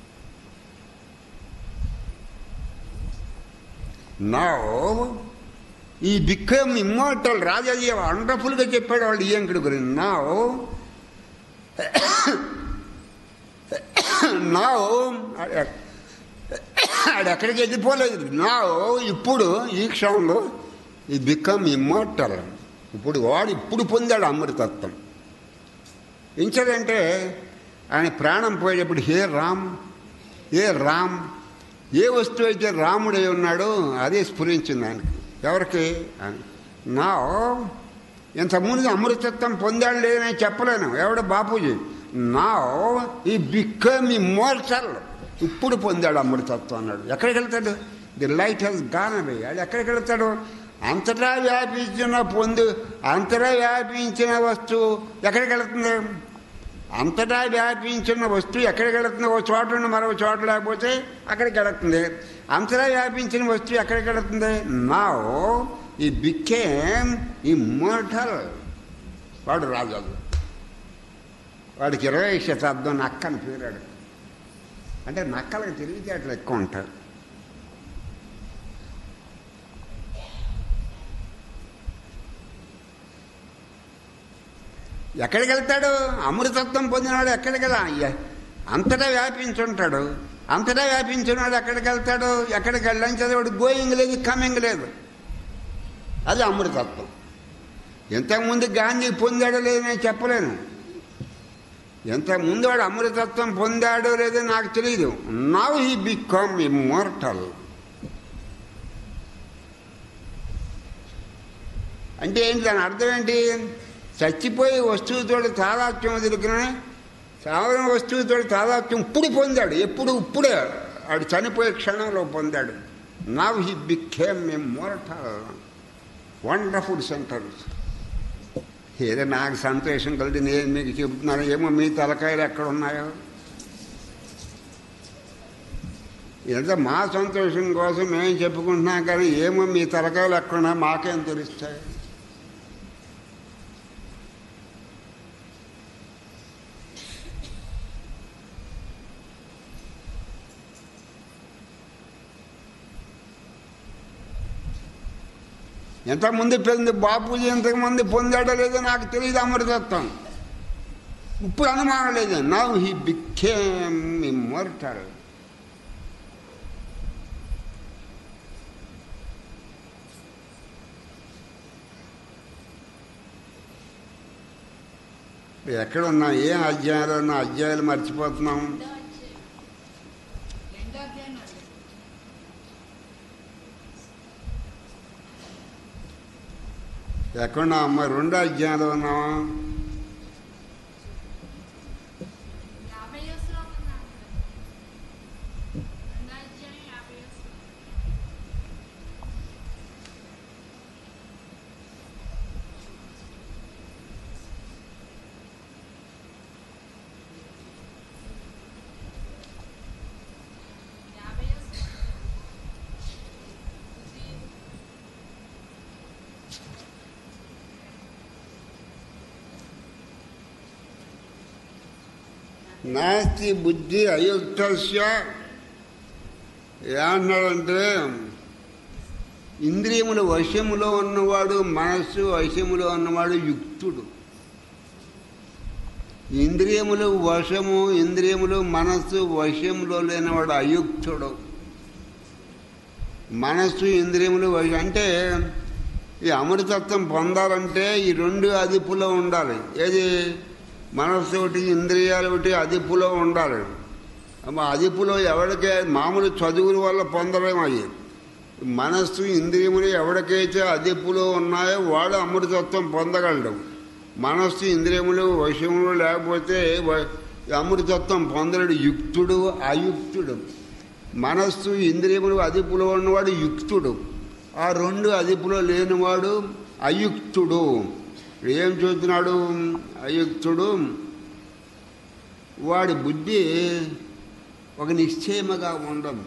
now he become immortal Rajaji వండర్ఫుల్గా చెప్పాడు వాళ్ళు ఈయంకుడి గురించి నా నా ఆడు ఎక్కడికి వెళ్ళిపోలేదు నా ఇప్పుడు ఈ క్షణంలో ఈ బికమ్ ఇమ్మోర్టల్ ఇప్పుడు వాడు ఇప్పుడు పొందాడు అమృతత్వం ఇంచడంటే ఆయన ప్రాణం పోయేటప్పుడు హే రామ్ ఏ రామ్ ఏ వస్తువు అయితే రాముడై ఉన్నాడో అదే స్ఫురించింది ఆయనకి ఎవరికి అని. నా ఇంతకుముందు అమృతత్వం పొందాడు లేదని చెప్పలేను ఎవడ బాపూజీ నా ఈ బిక్కమ్ ఇమ్మోర్టల్ ఇప్పుడు పొందాడు అమృతత్వం అన్నాడు ఎక్కడికి వెళ్తాడు the light has gone away అది ఎక్కడికి వెళ్తాడు అంతటా వ్యాపించిన పొందు అంతటా వ్యాపించిన వస్తువు ఎక్కడికి వెళ్తుంది అంతటా వ్యాపించిన వస్తువు ఎక్కడికి వెళుతుంది ఒక చోట నుండి మరో చోట లేకపోతే అక్కడికి వెళుతుంది అంతటా వ్యాపించిన వస్తువు ఎక్కడికి వెళుతుంది నా ఈ బిక్కేమ్ ఈ మోటల్ వాడు రాజాలు వాడికి ఇరవై శతాబ్దం నక్క అని పేరాడు అంటే నక్కలకు తెలివితేటలు ఎక్కువ ఉంటారు ఎక్కడికి వెళ్తాడు అమృతత్వం పొందినవాడు ఎక్కడికి వెళ్ళా అంతటా వ్యాపించుంటాడు అంతటా వ్యాపించినవాడు ఎక్కడికి వెళ్తాడు ఎక్కడికి వెళ్ళని చదివాడు గోయింగ్ లేదు కమింగ్ లేదు అది అమృతత్వం ఇంతకుముందు గాంధీ పొందాడో లేదో నేను చెప్పలేను ఇంతకుముందు వాడు అమృతత్వం పొందాడో లేదో నాకు తెలియదు నవ్ హీ బికమ్ ఇమ్మోర్టల్ అంటే ఏంటి దాని అర్థం ఏంటి చచ్చిపోయి వస్తువుతో తాదాత్మ్యం వదులుకుని సాధారణ వస్తువుతో తాదాత్మ్యం ఇప్పుడు పొందాడు ఎప్పుడు ఇప్పుడే ఆడు చనిపోయే క్షణంలో పొందాడు now he became immortal wonderful centres ఏదో నాకు సంతోషం కలిగి నేను మీకు చెబుతున్నాను ఏమో మీ తలకాయలు ఎక్కడ ఉన్నాయో ఎంత మా సంతోషం కోసం మేము చెప్పుకుంటున్నాం కానీ ఏమో మీ తలకాయలు ఎక్కడున్నా మాకేం తెలుస్తాయి ఎంతమంది పొంది బాపూజీ ఎంతమంది పొందాడో లేదో నాకు తెలియదు అమృతత్వం ఇప్పుడు అనుమానం లేదు నవ్ హీ బికేమ్ ఇమ్మోర్టల్ ఎక్కడ ఉన్నాం ఏం అధ్యాయాలు ఉన్నా అధ్యాయాలు మర్చిపోతున్నాం రెండో అధ్యాయం అది. ఎక్కడున్నా అమ్మ రెండో అధ్యాయాలు ఉన్నావా యాభై శ్లోకం నాకు. రెండో అధ్యాయం యాభై శ్లోకం. యాభై శ్లోకం. బుద్ధి నాస్తి బుద్ధి అయుక్తస్య ఏమన్నాడంటే ఇంద్రియముల వశములో ఉన్నవాడు మనస్సు వశములో ఉన్నవాడు యుక్తుడు ఇంద్రియములు వశము ఇంద్రియములు మనస్సు వశంలో లేనివాడు అయుక్తుడు మనస్సు ఇంద్రియములు వశం అంటే ఈ అమృతత్వం పొందాలంటే ఈ రెండు అదుపులో ఉండాలి ఏది మనస్సు ఒకటి ఇంద్రియాలు ఒకటి అదుపులో ఉండాలి అమ్మ అదుపులో ఎవరికే మామూలు చదువుల వల్ల పొందలేము అవి మనస్సు ఇంద్రియములు ఎవరికైతే అదుపులో ఉన్నాయో వాడు అమృతత్వం పొందగలడు మనస్సు ఇంద్రియములు వశములు లేకపోతే వ- అమృతత్వం పొందలేడు యుక్తుడు అయుక్తుడు మనస్సు ఇంద్రియములు అదుపులో ఉన్నవాడు యుక్తుడు ఆ రెండు అదుపులో లేనివాడు అయుక్తుడు ఏం చూస్తున్నాడు అయుక్తుడు వాడి బుద్ధి ఒక నిశ్చయముగా ఉండదు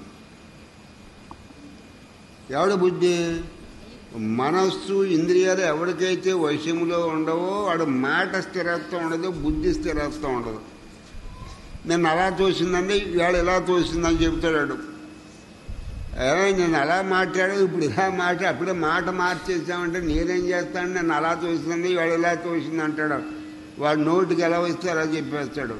ఎవడి బుద్ధి మనస్సు ఇంద్రియాలు ఎవరికైతే వశములో ఉండవో వాడు మాట స్థిరత్వం ఉండదు బుద్ధి స్థిరత్వం ఉండదు నేను అలా తోసిందండి ఇవాళ ఇలా తోసిందని చెబుతాడు "ఏ, నేను అలా మాట్లాడు ఇప్పుడు ఇలా మాట్లాడు అప్పుడే మాట మార్చేసామంటే నేనేం చేస్తాను నేను అలా తోసింది వాడు ఇలా తోసింది అంటాడు వాడు నోటికి ఎలా వస్తే అలా చెప్పేస్తాడు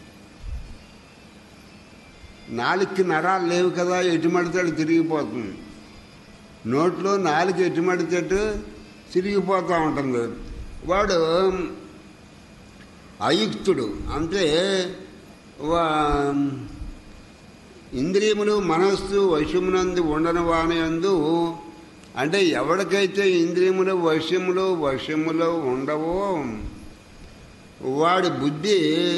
నాలుగుకి నరాలు లేవు కదా ఎటుమడితాడు తిరిగిపోతుంది నోట్లో నాలుగు ఎటుమడితేటు తిరిగిపోతూ ఉంటుంది వాడు అయుక్తుడు అంటే వా- ఇంద్రియములు మనస్సు వశమునందు ఉండని వాని అందు అంటే ఎవరికైతే ఇంద్రియములు వశములు వశములో ఉండవో వాడి బుద్ధి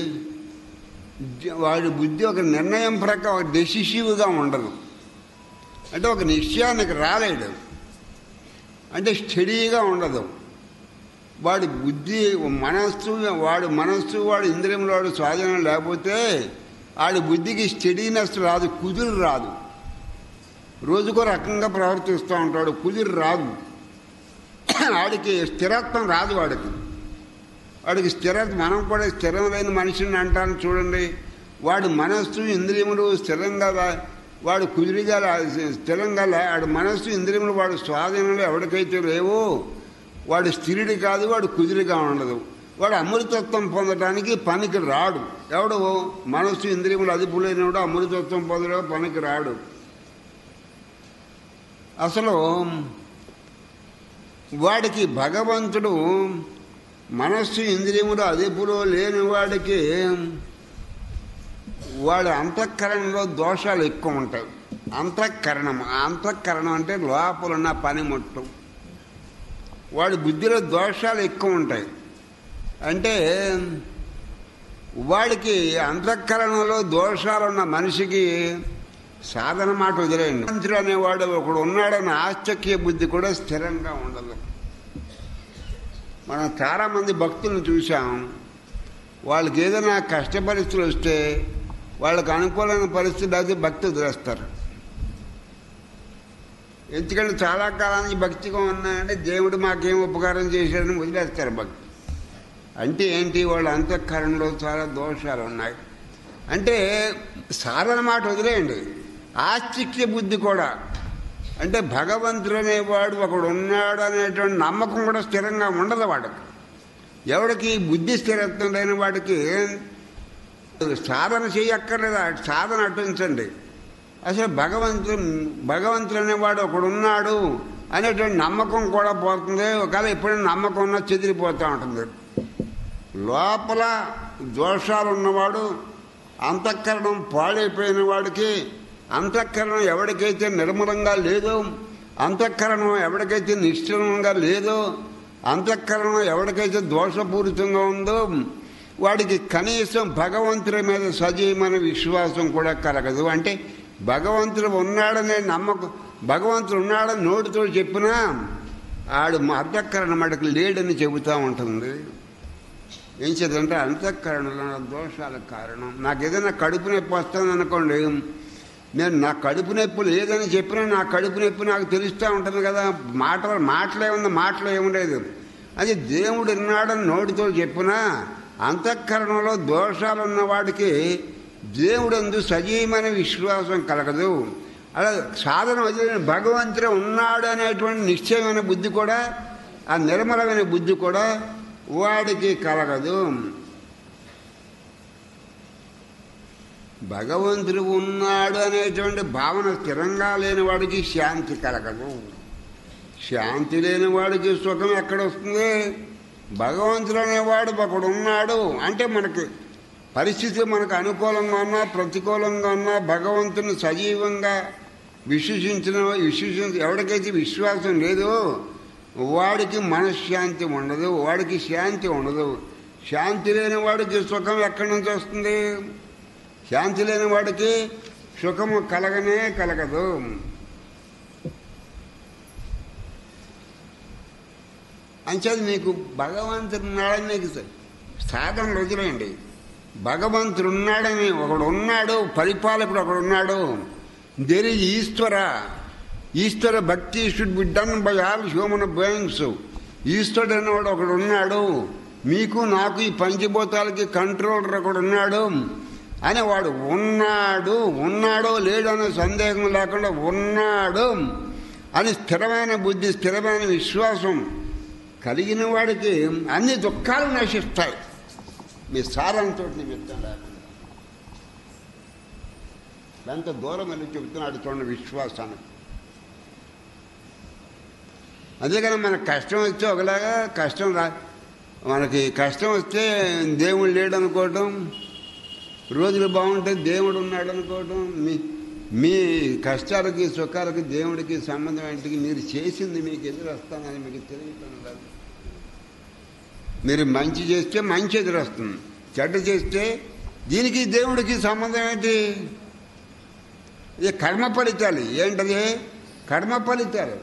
వాడి బుద్ధి ఒక నిర్ణయం ప్రకారం డెసిసివ్గా ఉండదు అంటే ఒక నిశ్చయానికి రాలేడు అంటే స్టడీగా ఉండదు వాడి బుద్ధి మనస్సు వాడు మనస్సు వాడు ఇంద్రియంలో వాడు స్వాధీనం లేకపోతే వాడి బుద్ధికి స్టడీనెస్ రాదు కుదురు రాదు రోజుకో రకంగా ప్రవర్తిస్తూ ఉంటాడు కుదిరి రాదు వాడికి స్థిరత్వం రాదు వాడికి వాడికి స్థిర మనం కూడా స్థిరమైన మనిషిని అంటాను చూడండి వాడి మనస్సు ఇంద్రియములు స్థిరంగా రా- వాడు కుదిరిగా రా- స్థిరంగా లే- వాడి మనస్సు ఇంద్రియములు వాడు స్వాధీనంలో ఎవరికైతే లేవో వాడు స్థిరుడి కాదు వాడు కుదిరిగా ఉండదు వాడు అమృతత్వం పొందడానికి పనికి రాడు ఎవడు మనస్సు ఇంద్రియములు అదుపు లేనివాడు అమృతత్వం పొందడం పనికి రాడు అసలు వాడికి భగవంతుడు మనస్సు ఇంద్రియములు అదుపులో లేని వాడికి వాడి అంతఃకరణలో దోషాలు ఎక్కువ ఉంటాయి అంతఃకరణం ఆ అంతఃకరణం అంటే లోపల ఉన్న పనిముట్టు వాడి బుద్ధిలో దోషాలు ఎక్కువ ఉంటాయి అంటే వాడికి అంతఃకరణలో దోషాలు ఉన్న మనిషికి సాధన మాట వదిలేయండి మంత్రుడు అనేవాడు ఒకడు ఉన్నాడన్న ఆశ్చర్య బుద్ధి కూడా స్థిరంగా ఉండదు మనం చాలామంది భక్తులను చూసాం వాళ్ళకి ఏదైనా కష్ట పరిస్థితులు వస్తే వాళ్ళకి అనుకూలమైన పరిస్థితులు అయితే భక్తి వదిలేస్తారు ఎందుకంటే చాలా కాలానికి భక్తిగా ఉన్నాయంటే దేవుడు మాకేం ఉపకారం చేశాడని వదిలేస్తారు భక్తి అంటే ఏంటి వాళ్ళ అంతఃకరణలో చాలా దోషాలు ఉన్నాయి అంటే సాధన మాట వదిలేయండి ఆస్తిక్య బుద్ధి కూడా అంటే భగవంతుడు అనేవాడు ఒకడు ఉన్నాడు అనేటువంటి నమ్మకం కూడా స్థిరంగా ఉండదు వాడికి ఎవడికి బుద్ధి స్థిరత్వం లేని వాడికి సాధన చేయక్కర్లేదు ఆ సాధన అటుంచండి అసలు భగవంతుడు భగవంతుడు అనేవాడు ఒకడు ఉన్నాడు అనేటువంటి నమ్మకం కూడా పోతుంది ఒకవేళ ఎప్పుడైనా నమ్మకం ఉన్నా చెదిరిపోతూ ఉంటుంది లోపల దోషాలు ఉన్నవాడు అంతఃకరణం పాడైపోయిన వాడికి అంతఃకరణం ఎవరికైతే నిర్మలంగా లేదో అంతఃకరణం ఎవరికైతే నిశ్చలంగా లేదో అంతఃకరణం ఎవరికైతే దోషపూరితంగా ఉందో వాడికి కనీసం భగవంతుడి మీద సజీవమైన విశ్వాసం కూడా కలగదు అంటే భగవంతుడు ఉన్నాడనే నమ్మకం భగవంతుడు ఉన్నాడని నోటితో చెప్పినా ఆడు అంతఃకరణ మటుకు లేడని చెబుతూ ఉంటుంది ఏం చేద్దంటే అంతఃకరణలో దోషాలకు కారణం నాకు ఏదైనా కడుపు నొప్పి వస్తుంది అనుకోండి నేను నా కడుపు నొప్పి లేదని చెప్పినా నా కడుపు నొప్పి నాకు తెలుస్తూ ఉంటుంది కదా మాట మాటలే ఉంది మాటలు ఏముండేది అది దేవుడు ఉన్నాడని నోటితో చెప్పినా అంతఃకరణలో దోషాలు ఉన్న వాడికి దేవుడందు సజీవమైన విశ్వాసం కలగదు అలా సాధన వదిలిన భగవంతుడు ఉన్నాడు అనేటువంటి నిశ్చయమైన బుద్ధి కూడా ఆ నిర్మలమైన బుద్ధి కూడా వాడికి కలగదు భగవంతుడు ఉన్నాడు అనేటువంటి భావన స్థిరంగా లేని వాడికి శాంతి కలగదు శాంతి లేని వాడికి సుఖం ఎక్కడ వస్తుంది భగవంతుడు అనేవాడు ఒకడు ఉన్నాడు అంటే మనకి పరిస్థితి మనకు అనుకూలంగా ఉన్నా ప్రతికూలంగా ఉన్నా భగవంతుని సజీవంగా విశ్వసించిన విశ్వసించ ఎవరికైతే విశ్వాసం లేదో వాడికి మనశ్శాంతి ఉండదు వాడికి శాంతి ఉండదు శాంతి లేని వాడికి సుఖం ఎక్కడి నుంచి వస్తుంది శాంతి లేని వాడికి సుఖము కలగనే కలగదు అంచేది మీకు భగవంతుడు ఉన్నాడని నీకు సాధన వదిలేయండి భగవంతుడు ఉన్నాడని ఒకడు ఉన్నాడు పరిపాలకుడు ఒకడు ఉన్నాడు దేర్ ఈజ్ ఈశ్వర ఈశ్వర భక్తి should be done by all human beings ఈశ్వరుడు అనేవాడు ఒకడు ఉన్నాడు మీకు నాకు ఈ పంచభూతాలకి కంట్రోలర్ ఒకడు ఉన్నాడు అని వాడు ఉన్నాడు ఉన్నాడో లేడో అనే సందేహం లేకుండా ఉన్నాడు అని స్థిరమైన బుద్ధి స్థిరమైన విశ్వాసం కలిగిన వాడికి అన్ని దుఃఖాలు నశిస్తాయి మీ సారంతో నిమిత్తం లేకుండా ఎంత దూరం వెళ్ళి చెబుతున్నాడు చూడండి విశ్వాసాన్ని అందుకని మనకు కష్టం వస్తే ఒకలాగా కష్టం రా మనకి కష్టం వస్తే దేవుడు లేడు అనుకోవటం రోజులు బాగుంటే దేవుడు ఉన్నాడు అనుకోవటం మీ మీ కష్టాలకి సుఖాలకి దేవుడికి సంబంధం ఏంటికి మీరు చేసింది మీకు ఎదురు వస్తానని మీకు తెలియటం కాదు మీరు మంచి చేస్తే మంచి ఎదురు వస్తుంది చెడ్డ చేస్తే దీనికి దేవుడికి సంబంధం ఏంటి ఇది కర్మ ఫలితాలు ఏంటది కర్మ ఫలితాలు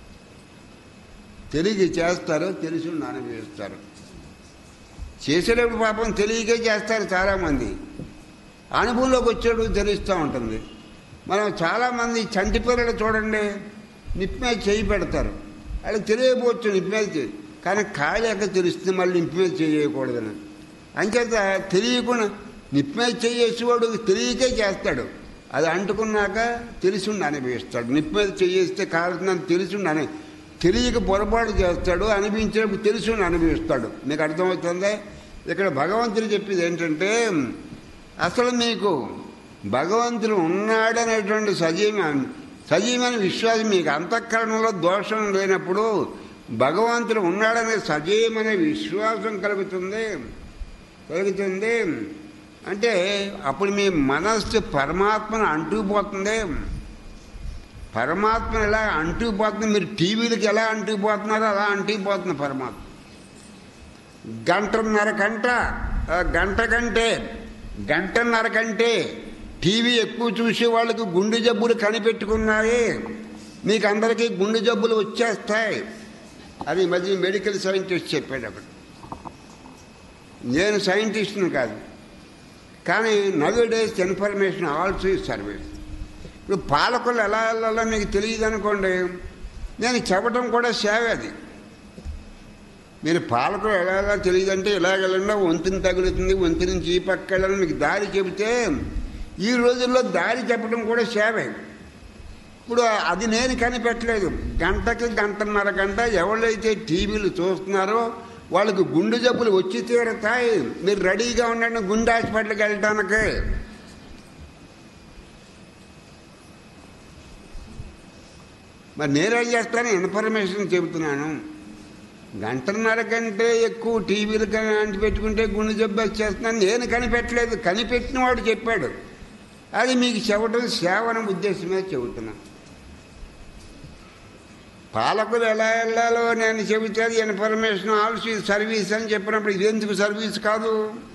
తెలియక చేస్తారు తెలిసి అనుభవిస్తారు చేసేటప్పుడు పాపం తెలియకే చేస్తారు చాలామంది అనుభవంలోకి వచ్చేటప్పుడు తెలుస్తూ ఉంటుంది మనం చాలామంది చంటి పిల్లలు చూడండి నిప్పు మీద చేయి పెడతారు వాళ్ళకి తెలియకపోవచ్చు నిప్పు మీద చేయి కానీ కాలేక తెలుస్తుంది మళ్ళీ నిప్పు మీద చేయకూడదని అంచేత తెలియకుండా నిప్పు మీద చేసేవాడు తెలియకే చేస్తాడు అది అంటుకున్నాక తెలిసిండి అనిపిస్తాడు నిప్పు మీద చేస్తే కాలుతుందని తెలిసిండి అని తెలియక పొరపాటు చేస్తాడు అనిపించినప్పుడు తెలిసిండి అనిపిస్తాడు మీకు అర్థమవుతుందా ఇక్కడ భగవంతుడు చెప్పేది ఏంటంటే అసలు మీకు భగవంతుడు ఉన్నాడనేటువంటి సజీవ సజీవమైన విశ్వాసం మీకు అంతఃకరణలో దోషం లేనప్పుడు భగవంతుడు ఉన్నాడనే సజీవమైన విశ్వాసం కలుగుతుంది కలుగుతుంది అంటే అప్పుడు మీ మనస్సు పరమాత్మను అంటుకుపోతుంది పరమాత్మ ఎలా అంటుకుపోతుంది మీరు టీవీలకి ఎలా అంటుకుపోతున్నారో అలా అంటుకుపోతుంది పరమాత్మ గంటన్నర గంట ఆ, గంట కంటే గంటన్నర కంటే టీవీ ఎక్కువ చూసే వాళ్ళకి గుండె జబ్బులు కనిపెట్టుకున్నాయి మీకు అందరికీ గుండె జబ్బులు వచ్చేస్తాయి అది ఈ మధ్య మెడికల్ సైంటిస్ట్ చెప్పాడు అక్కడ నేను సైంటిస్ట్ని కాదు కానీ నవ్ డేస్ ఇన్ఫర్మేషన్ ఆల్సో ఈ సర్వీస్ ఇప్పుడు పాలకులు ఎలా వెళ్ళాలో మీకు తెలియదు అనుకోండి నేను చెప్పడం కూడా సేవ అది మీరు పాలకులు ఎలా ఎలా తెలియదంటే ఇలా వెళ్ళండి వంతుని తగులుతుంది వంతు నుంచి ఈ పక్క వెళ్ళాలని మీకు దారి చెబితే ఈ రోజుల్లో దారి చెప్పడం కూడా సేవే ఇప్పుడు అది నేను కనిపెట్టలేదు గంటకి గంటన్నర గంట ఎవరైతే టీవీలు చూస్తున్నారో వాళ్ళకి గుండె జబ్బులు వచ్చి తీరుతాయి మీరు రెడీగా ఉండండి గుండె హాస్పిటల్కి వెళ్ళటానికి మరి నేనేం చేస్తాను ఇన్ఫర్మేషన్ చెబుతున్నాను గంటన్నర కంటే ఎక్కువ టీవీలు కానీ అంటి పెట్టుకుంటే గుండె జబ్బు వచ్చేస్తున్నాను నేను కనిపెట్టలేదు కనిపెట్టిన వాడు చెప్పాడు అది మీకు చెప్పడం సేవన ఉద్దేశమే చెబుతున్నా పాలకులు ఎలా వెళ్ళాలో నేను చెబితే అది ఇన్ఫర్మేషన్ ఆల్సో సర్వీస్ అని చెప్పినప్పుడు ఇది ఎందుకు సర్వీస్ కాదు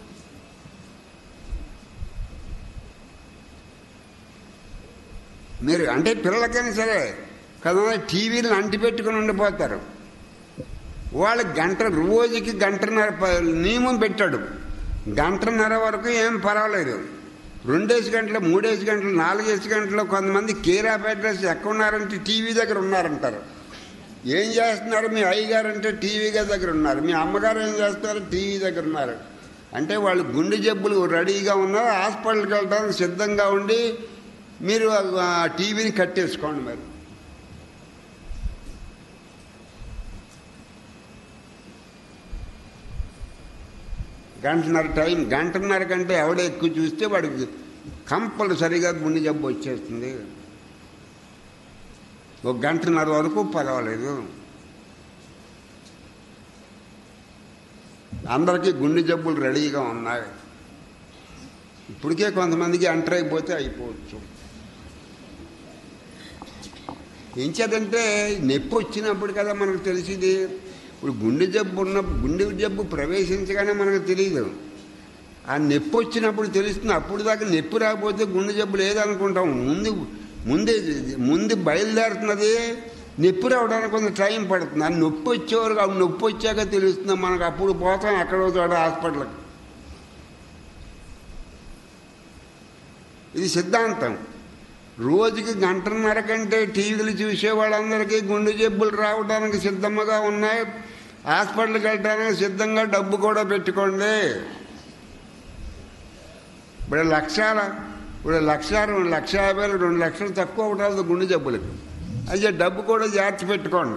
మీరు అంటే పిల్లలకైనా సరే కదా టీవీలు అంటి పెట్టుకుని ఉండిపోతారు వాళ్ళ గంట రోజుకి గంటన్నర ప- నియమం పెట్టాడు గంటన్నర వరకు ఏం పర్వాలేదు రెండేసి గంటలు మూడేసి గంటలు నాలుగేసి గంటలు కొంతమంది కేర్ ఆఫ్ అడ్రస్ ఎక్కడ ఉన్నారంటే టీవీ దగ్గర ఉన్నారంటారు ఏం చేస్తున్నారు మీ అయ్యగారు అంటే టీవీ దగ్గర ఉన్నారు మీ అమ్మగారు ఏం చేస్తున్నారు టీవీ దగ్గర ఉన్నారు అంటే వాళ్ళు గుండె జబ్బులు రెడీగా ఉన్నారు హాస్పిటల్కి వెళ్ళడానికి సిద్ధంగా ఉండి మీరు ఆ టీవీని కట్టేసుకోండి మరి గంటన్నర టైం గంటన్నర కంటే ఎవడ ఎక్కువ చూస్తే వాడికి కంపల్సరిగా గుండె జబ్బు వచ్చేస్తుంది ఒక గంటన్నర వరకు పర్వాలేదు అందరికీ గుండె జబ్బులు రెడీగా ఉన్నాయి ఇప్పటికే కొంతమందికి ఎంటర్ అయిపోతే అయిపోవచ్చు ఏం చేద్దంటే నొప్పి వచ్చినప్పుడు కదా మనకు తెలిసింది ఇప్పుడు గుండె జబ్బు ఉన్న గుండె జబ్బు ప్రవేశించగానే మనకు తెలియదు ఆ నొప్పి వచ్చినప్పుడు తెలుస్తుంది అప్పుడు దాకా నొప్పి రాకపోతే గుండె జబ్బు లేదనుకుంటాం ముందు ముందే ముందు బయలుదేరుతున్నది నొప్పి రావడానికి కొంత టైం పడుతుంది ఆ నొప్పి వచ్చేవారు ఆ నొప్పి వచ్చాక తెలుస్తుంది మనకు అప్పుడు పోతాం ఎక్కడో చోట హాస్పిటల్కి ఇది సిద్ధాంతం రోజుకి గంటన్నర కంటే టీవీలు చూసే వాళ్ళందరికీ గుండె జబ్బులు రావడానికి సిద్ధంగా ఉన్నాయి హాస్పిటల్కి వెళ్ళడానికి సిద్ధంగా డబ్బు కూడా పెట్టుకోండి ఇప్పుడు లక్షల ఇప్పుడు లక్ష రెండు లక్ష యాభై వేలు రెండు లక్షలు తక్కువ అవటాలు గుండె జబ్బులకి అయితే డబ్బు కూడా జాగ్రత్త పెట్టుకోండి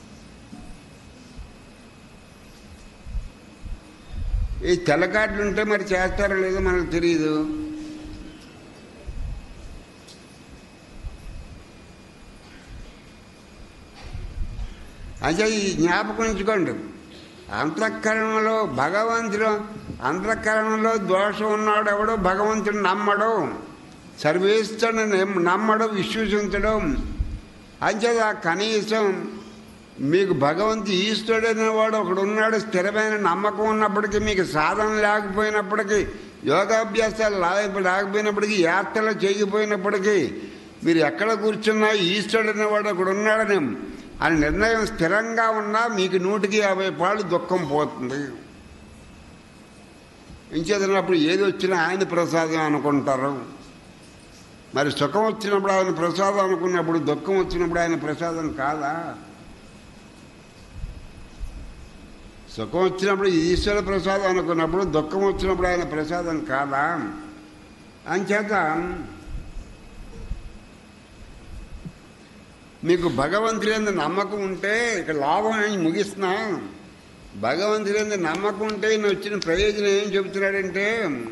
ఈ తెల్ల కార్డులు ఉంటే మరి చేస్తారో లేదో మనకు తెలియదు అయితే ఈ జ్ఞాపకం ఉంచుకోండి అంతఃకరణలో భగవంతుడు అంతఃకరణలో దోషం ఉన్నాడు ఎవడో భగవంతుడు నమ్మడు సర్వేస్తాడు నమ్మడు విశ్వసించడం అంచేత కనీసం మీకు భగవంతు ఈశ్వరుడైన ఒకడు ఉన్నాడు స్థిరమైన నమ్మకం ఉన్నప్పటికీ మీకు సాధన లేకపోయినప్పటికీ యోగాభ్యాసాలు లేక- లేకపోయినప్పటికీ యాత్రలు చేయకపోయినప్పటికీ మీరు ఎక్కడ కూర్చున్నా ఈశ్వరుడైన వాడు ఒకడు ఉన్నాడని అని నిర్ణయం స్థిరంగా ఉన్నా మీకు నూటికి యాభై పాళ్ళు దుఃఖం పోతుంది ఇంచేతనప్పుడు ఏది వచ్చినా ఆయన ప్రసాదం అనుకుంటారు మరి సుఖం వచ్చినప్పుడు ఆయన ప్రసాదం అనుకున్నప్పుడు దుఃఖం వచ్చినప్పుడు ఆయన ప్రసాదం కాదా సుఖం వచ్చినప్పుడు ఈశ్వర ప్రసాదం అనుకున్నప్పుడు దుఃఖం వచ్చినప్పుడు ఆయన ప్రసాదం కాదా అంచేత మీకు భగవంతుడి నమ్మకం ఉంటే ఇక్కడ లాభం అని ముగిస్తున్నా భగవంతుడి నమ్మకం ఉంటే ఈయన వచ్చిన ప్రయోజనం ఏం చెబుతున్నాడంటే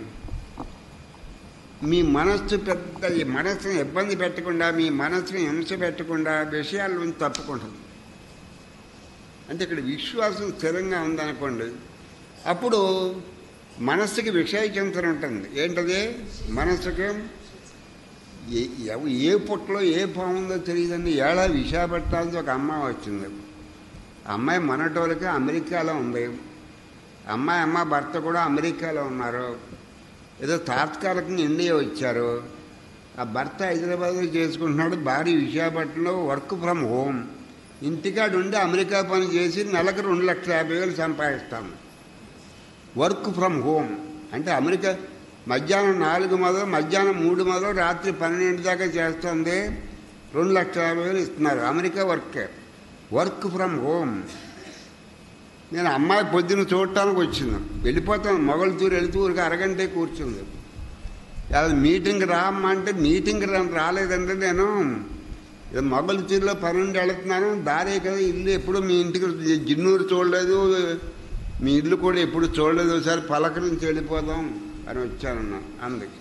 మీ మనస్సు పెద్ద ఈ మనస్సుని ఇబ్బంది పెట్టకుండా మీ మనస్సుని హింస పెట్టకుండా విషయాల నుంచి తప్పుకుంటుంది అంటే ఇక్కడ విశ్వాసం స్థిరంగా ఉందనుకోండి అప్పుడు మనస్సుకి విషయ చింతన ఉంటుంది ఏంటది మనస్సుకి ఏ ఎవ- ఏ పుట్టలో ఏ పాముందో తెలియదండి ఏడా విశాఖపట్నానికి ఒక అమ్మాయి వచ్చింది ఆ అమ్మాయి మనటోళ్ళకి అమెరికాలో ఉంది అమ్మాయి అమ్మ భర్త కూడా అమెరికాలో ఉన్నారు ఏదో తాత్కాలికంగా ఇండియా వచ్చారు ఆ భర్త హైదరాబాద్లో చేసుకుంటున్నాడు భార్య విశాఖపట్నంలో వర్క్ ఫ్రమ్ హోమ్ ఇంటికాడు ఉండి అమెరికా పని చేసి నెలకు రెండు లక్షల యాభై వేలు సంపాదిస్తాము వర్క్ ఫ్రమ్ హోమ్ అంటే అమెరికా మధ్యాహ్నం నాలుగు మొదలు మధ్యాహ్నం మూడు మొదలు రాత్రి పన్నెండు దాకా చేస్తుంది రెండు లక్షల యాభై వేలు ఇస్తున్నారు America work work from home నేను అమ్మాయి పొద్దున్న చూడటానికి వచ్చింది వెళ్ళిపోతాను మొగలుతూరు వెళుతూరుకి అరగంటే కూర్చుంది అది మీటింగ్ రామ్మా అంటే మీటింగ్ రా- రాలేదంటే నేను ఇది మొగలుతూరులో పని ఉండి వెళుతున్నాను దారే కదా ఇల్లు ఎప్పుడు మీ ఇంటికి జిన్నూరు చూడలేదు మీ ఇల్లు కూడా ఎప్పుడు చూడలేదు ఒకసారి పలకరించి వెళ్ళిపోదాం అని వచ్చానన్నా అందుకే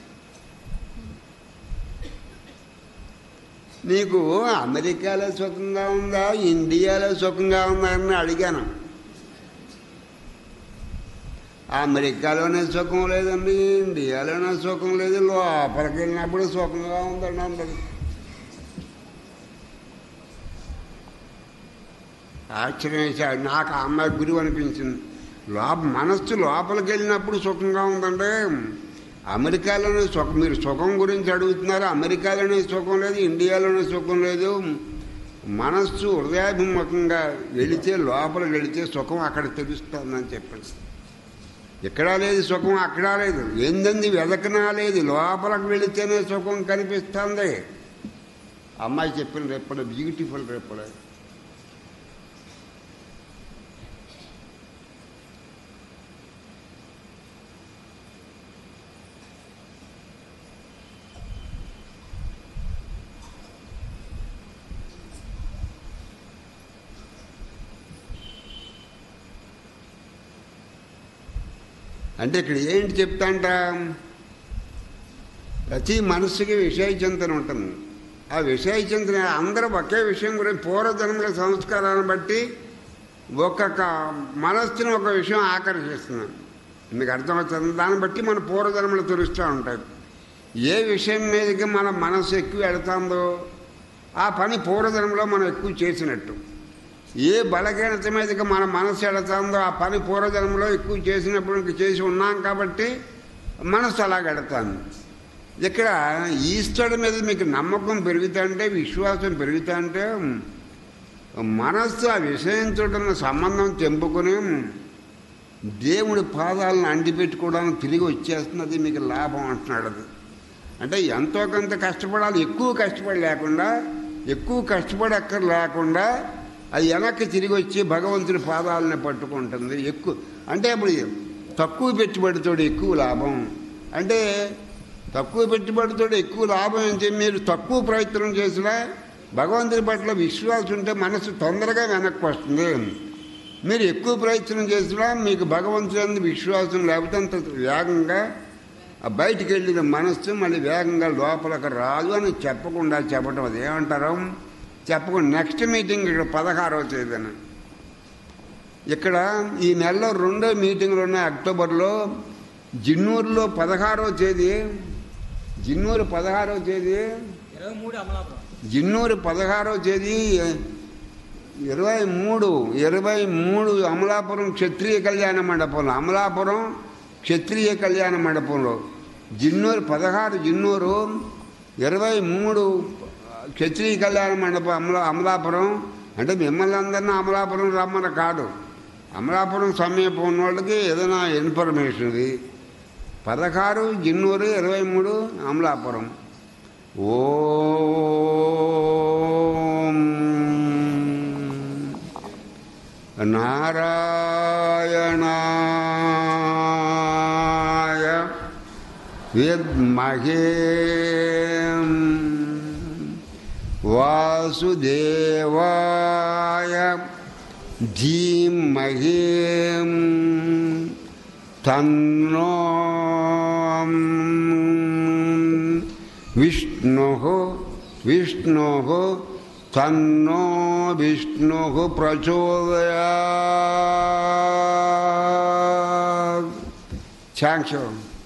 నీకు అమెరికాలో సుఖంగా ఉందా ఇండియాలో సుఖంగా ఉందా అని అడిగాను అమెరికాలోనే సుఖం లేదండి ఇండియాలోనే సుఖం లేదు లోపలికి వెళ్ళినప్పుడు సుఖంగా ఉందండి అందరు ఆశ్చర్యం వేశాడు నాకు ఆ అమ్మాయి గురువు అనిపించింది లోప మనస్సు లోపలికి వెళ్ళినప్పుడు సుఖంగా ఉందంటే అమెరికాలోనే సుఖం మీరు సుఖం గురించి అడుగుతున్నారు అమెరికాలోనే సుఖం లేదు ఇండియాలోనే సుఖం లేదు మనస్సు హృదయాభిముఖంగా వెళితే లోపలికి వెళితే సుఖం అక్కడ తెలుస్తుందని చెప్పేసి ఎక్కడా లేదు సుఖం అక్కడా లేదు ఏందంది వెదకనా లేదు లోపలికి వెళితేనే సుఖం కనిపిస్తుంది అమ్మాయి చెప్పిన రెప్పడు బ్యూటిఫుల్ రెప్పడు అంటే ఇక్కడ ఏంటి చెప్తాంట ప్రతి మనస్సుకి విషయ చింతన ఉంటుంది ఆ విషయ చింతన అందరూ ఒకే విషయం గురించి పూర్వజన్మల సంస్కారాన్ని బట్టి ఒక్కొక్క మనస్సుని ఒక విషయం ఆకర్షిస్తుంది మీకు అర్థమవుతుంది దాన్ని బట్టి మన పూర్వజన్మలు తెలుస్తూ ఉంటాయి ఏ విషయం మీదకి మన మనస్సు ఎక్కువ వెళుతుందో ఆ పని పూర్వజన్మలో మనం ఎక్కువ చేసినట్టు ఏ బలహీనత మీదకి మన మనసు ఎడతాందో ఆ పని పూర్వజన్మలో ఎక్కువ చేసినప్పుడు ఇంక చేసి ఉన్నాం కాబట్టి మనసు అలా గడతాను ఇక్కడ ఈశ్వరుడి మీద మీకు నమ్మకం పెరుగుతుంటే విశ్వాసం పెరుగుతుంటే మనస్సు ఆ విషయంతో ఉన్న సంబంధం తెంపుకొని దేవుడి పాదాలను అంటిపెట్టుకోవడానికి తిరిగి వచ్చేస్తున్నది మీకు లాభం అంటున్నాడు అది అంటే ఎంతో కొంత కష్టపడాలి ఎక్కువ కష్టపడి లేకుండా ఎక్కువ కష్టపడి అక్కర్ లేకుండా అది వెనక్కి తిరిగి వచ్చి భగవంతుడి పాదాలను పట్టుకుంటుంది ఎక్కువ అంటే ఇప్పుడు తక్కువ పెట్టుబడితో ఎక్కువ లాభం అంటే తక్కువ పెట్టుబడితో ఎక్కువ లాభం ఏంటి మీరు తక్కువ ప్రయత్నం చేసినా భగవంతుని పట్ల విశ్వాసం ఉంటే మనసు తొందరగా వెనక్కి వస్తుంది మీరు ఎక్కువ ప్రయత్నం చేసినా మీకు భగవంతుని విశ్వాసం లేకపోతే అంత వేగంగా ఆ బయటికి వెళ్ళిన మనస్సు మళ్ళీ వేగంగా లోపలికి రాదు అని చెప్పకుండా చెప్పడం అది ఏమంటారు చెప్పకుండా నెక్స్ట్ మీటింగ్ ఇక్కడ పదహారవ తేదీన ఇక్కడ ఈ నెలలో రెండో మీటింగ్లు ఉన్నాయి అక్టోబర్లో జిన్నూరులో పదహారవ తేదీ జిన్నూరు పదహారవ తేదీ ఇరవై మూడు అమలాపురం జిన్నూరు పదహారవ తేదీ ఇరవై మూడు ఇరవై మూడు అమలాపురం క్షత్రియ కళ్యాణ మండపంలో అమలాపురం క్షత్రియ కళ్యాణ మండపంలో జిన్నూరు పదహారు జిన్నూరు ఇరవై మూడు క్షత్రియ కళ్యాణ మండపం అమలా అమలాపురం అంటే మిమ్మల్ని అందరినీ అమలాపురం రమ్మని కాదు అమలాపురం సమీపం ఉన్న వాళ్ళకి ఏదైనా ఇన్ఫర్మేషన్ ఇది పదహారు జిన్నూరు ఇరవై మూడు అమలాపురం ఓం నారాయణాయ విద్మహే వాసుదేవాయ ధీమహే తన్నో విష్ణు విష్ణు తన్నో విష్ణు ప్రచోదయా థ్యాంక్స్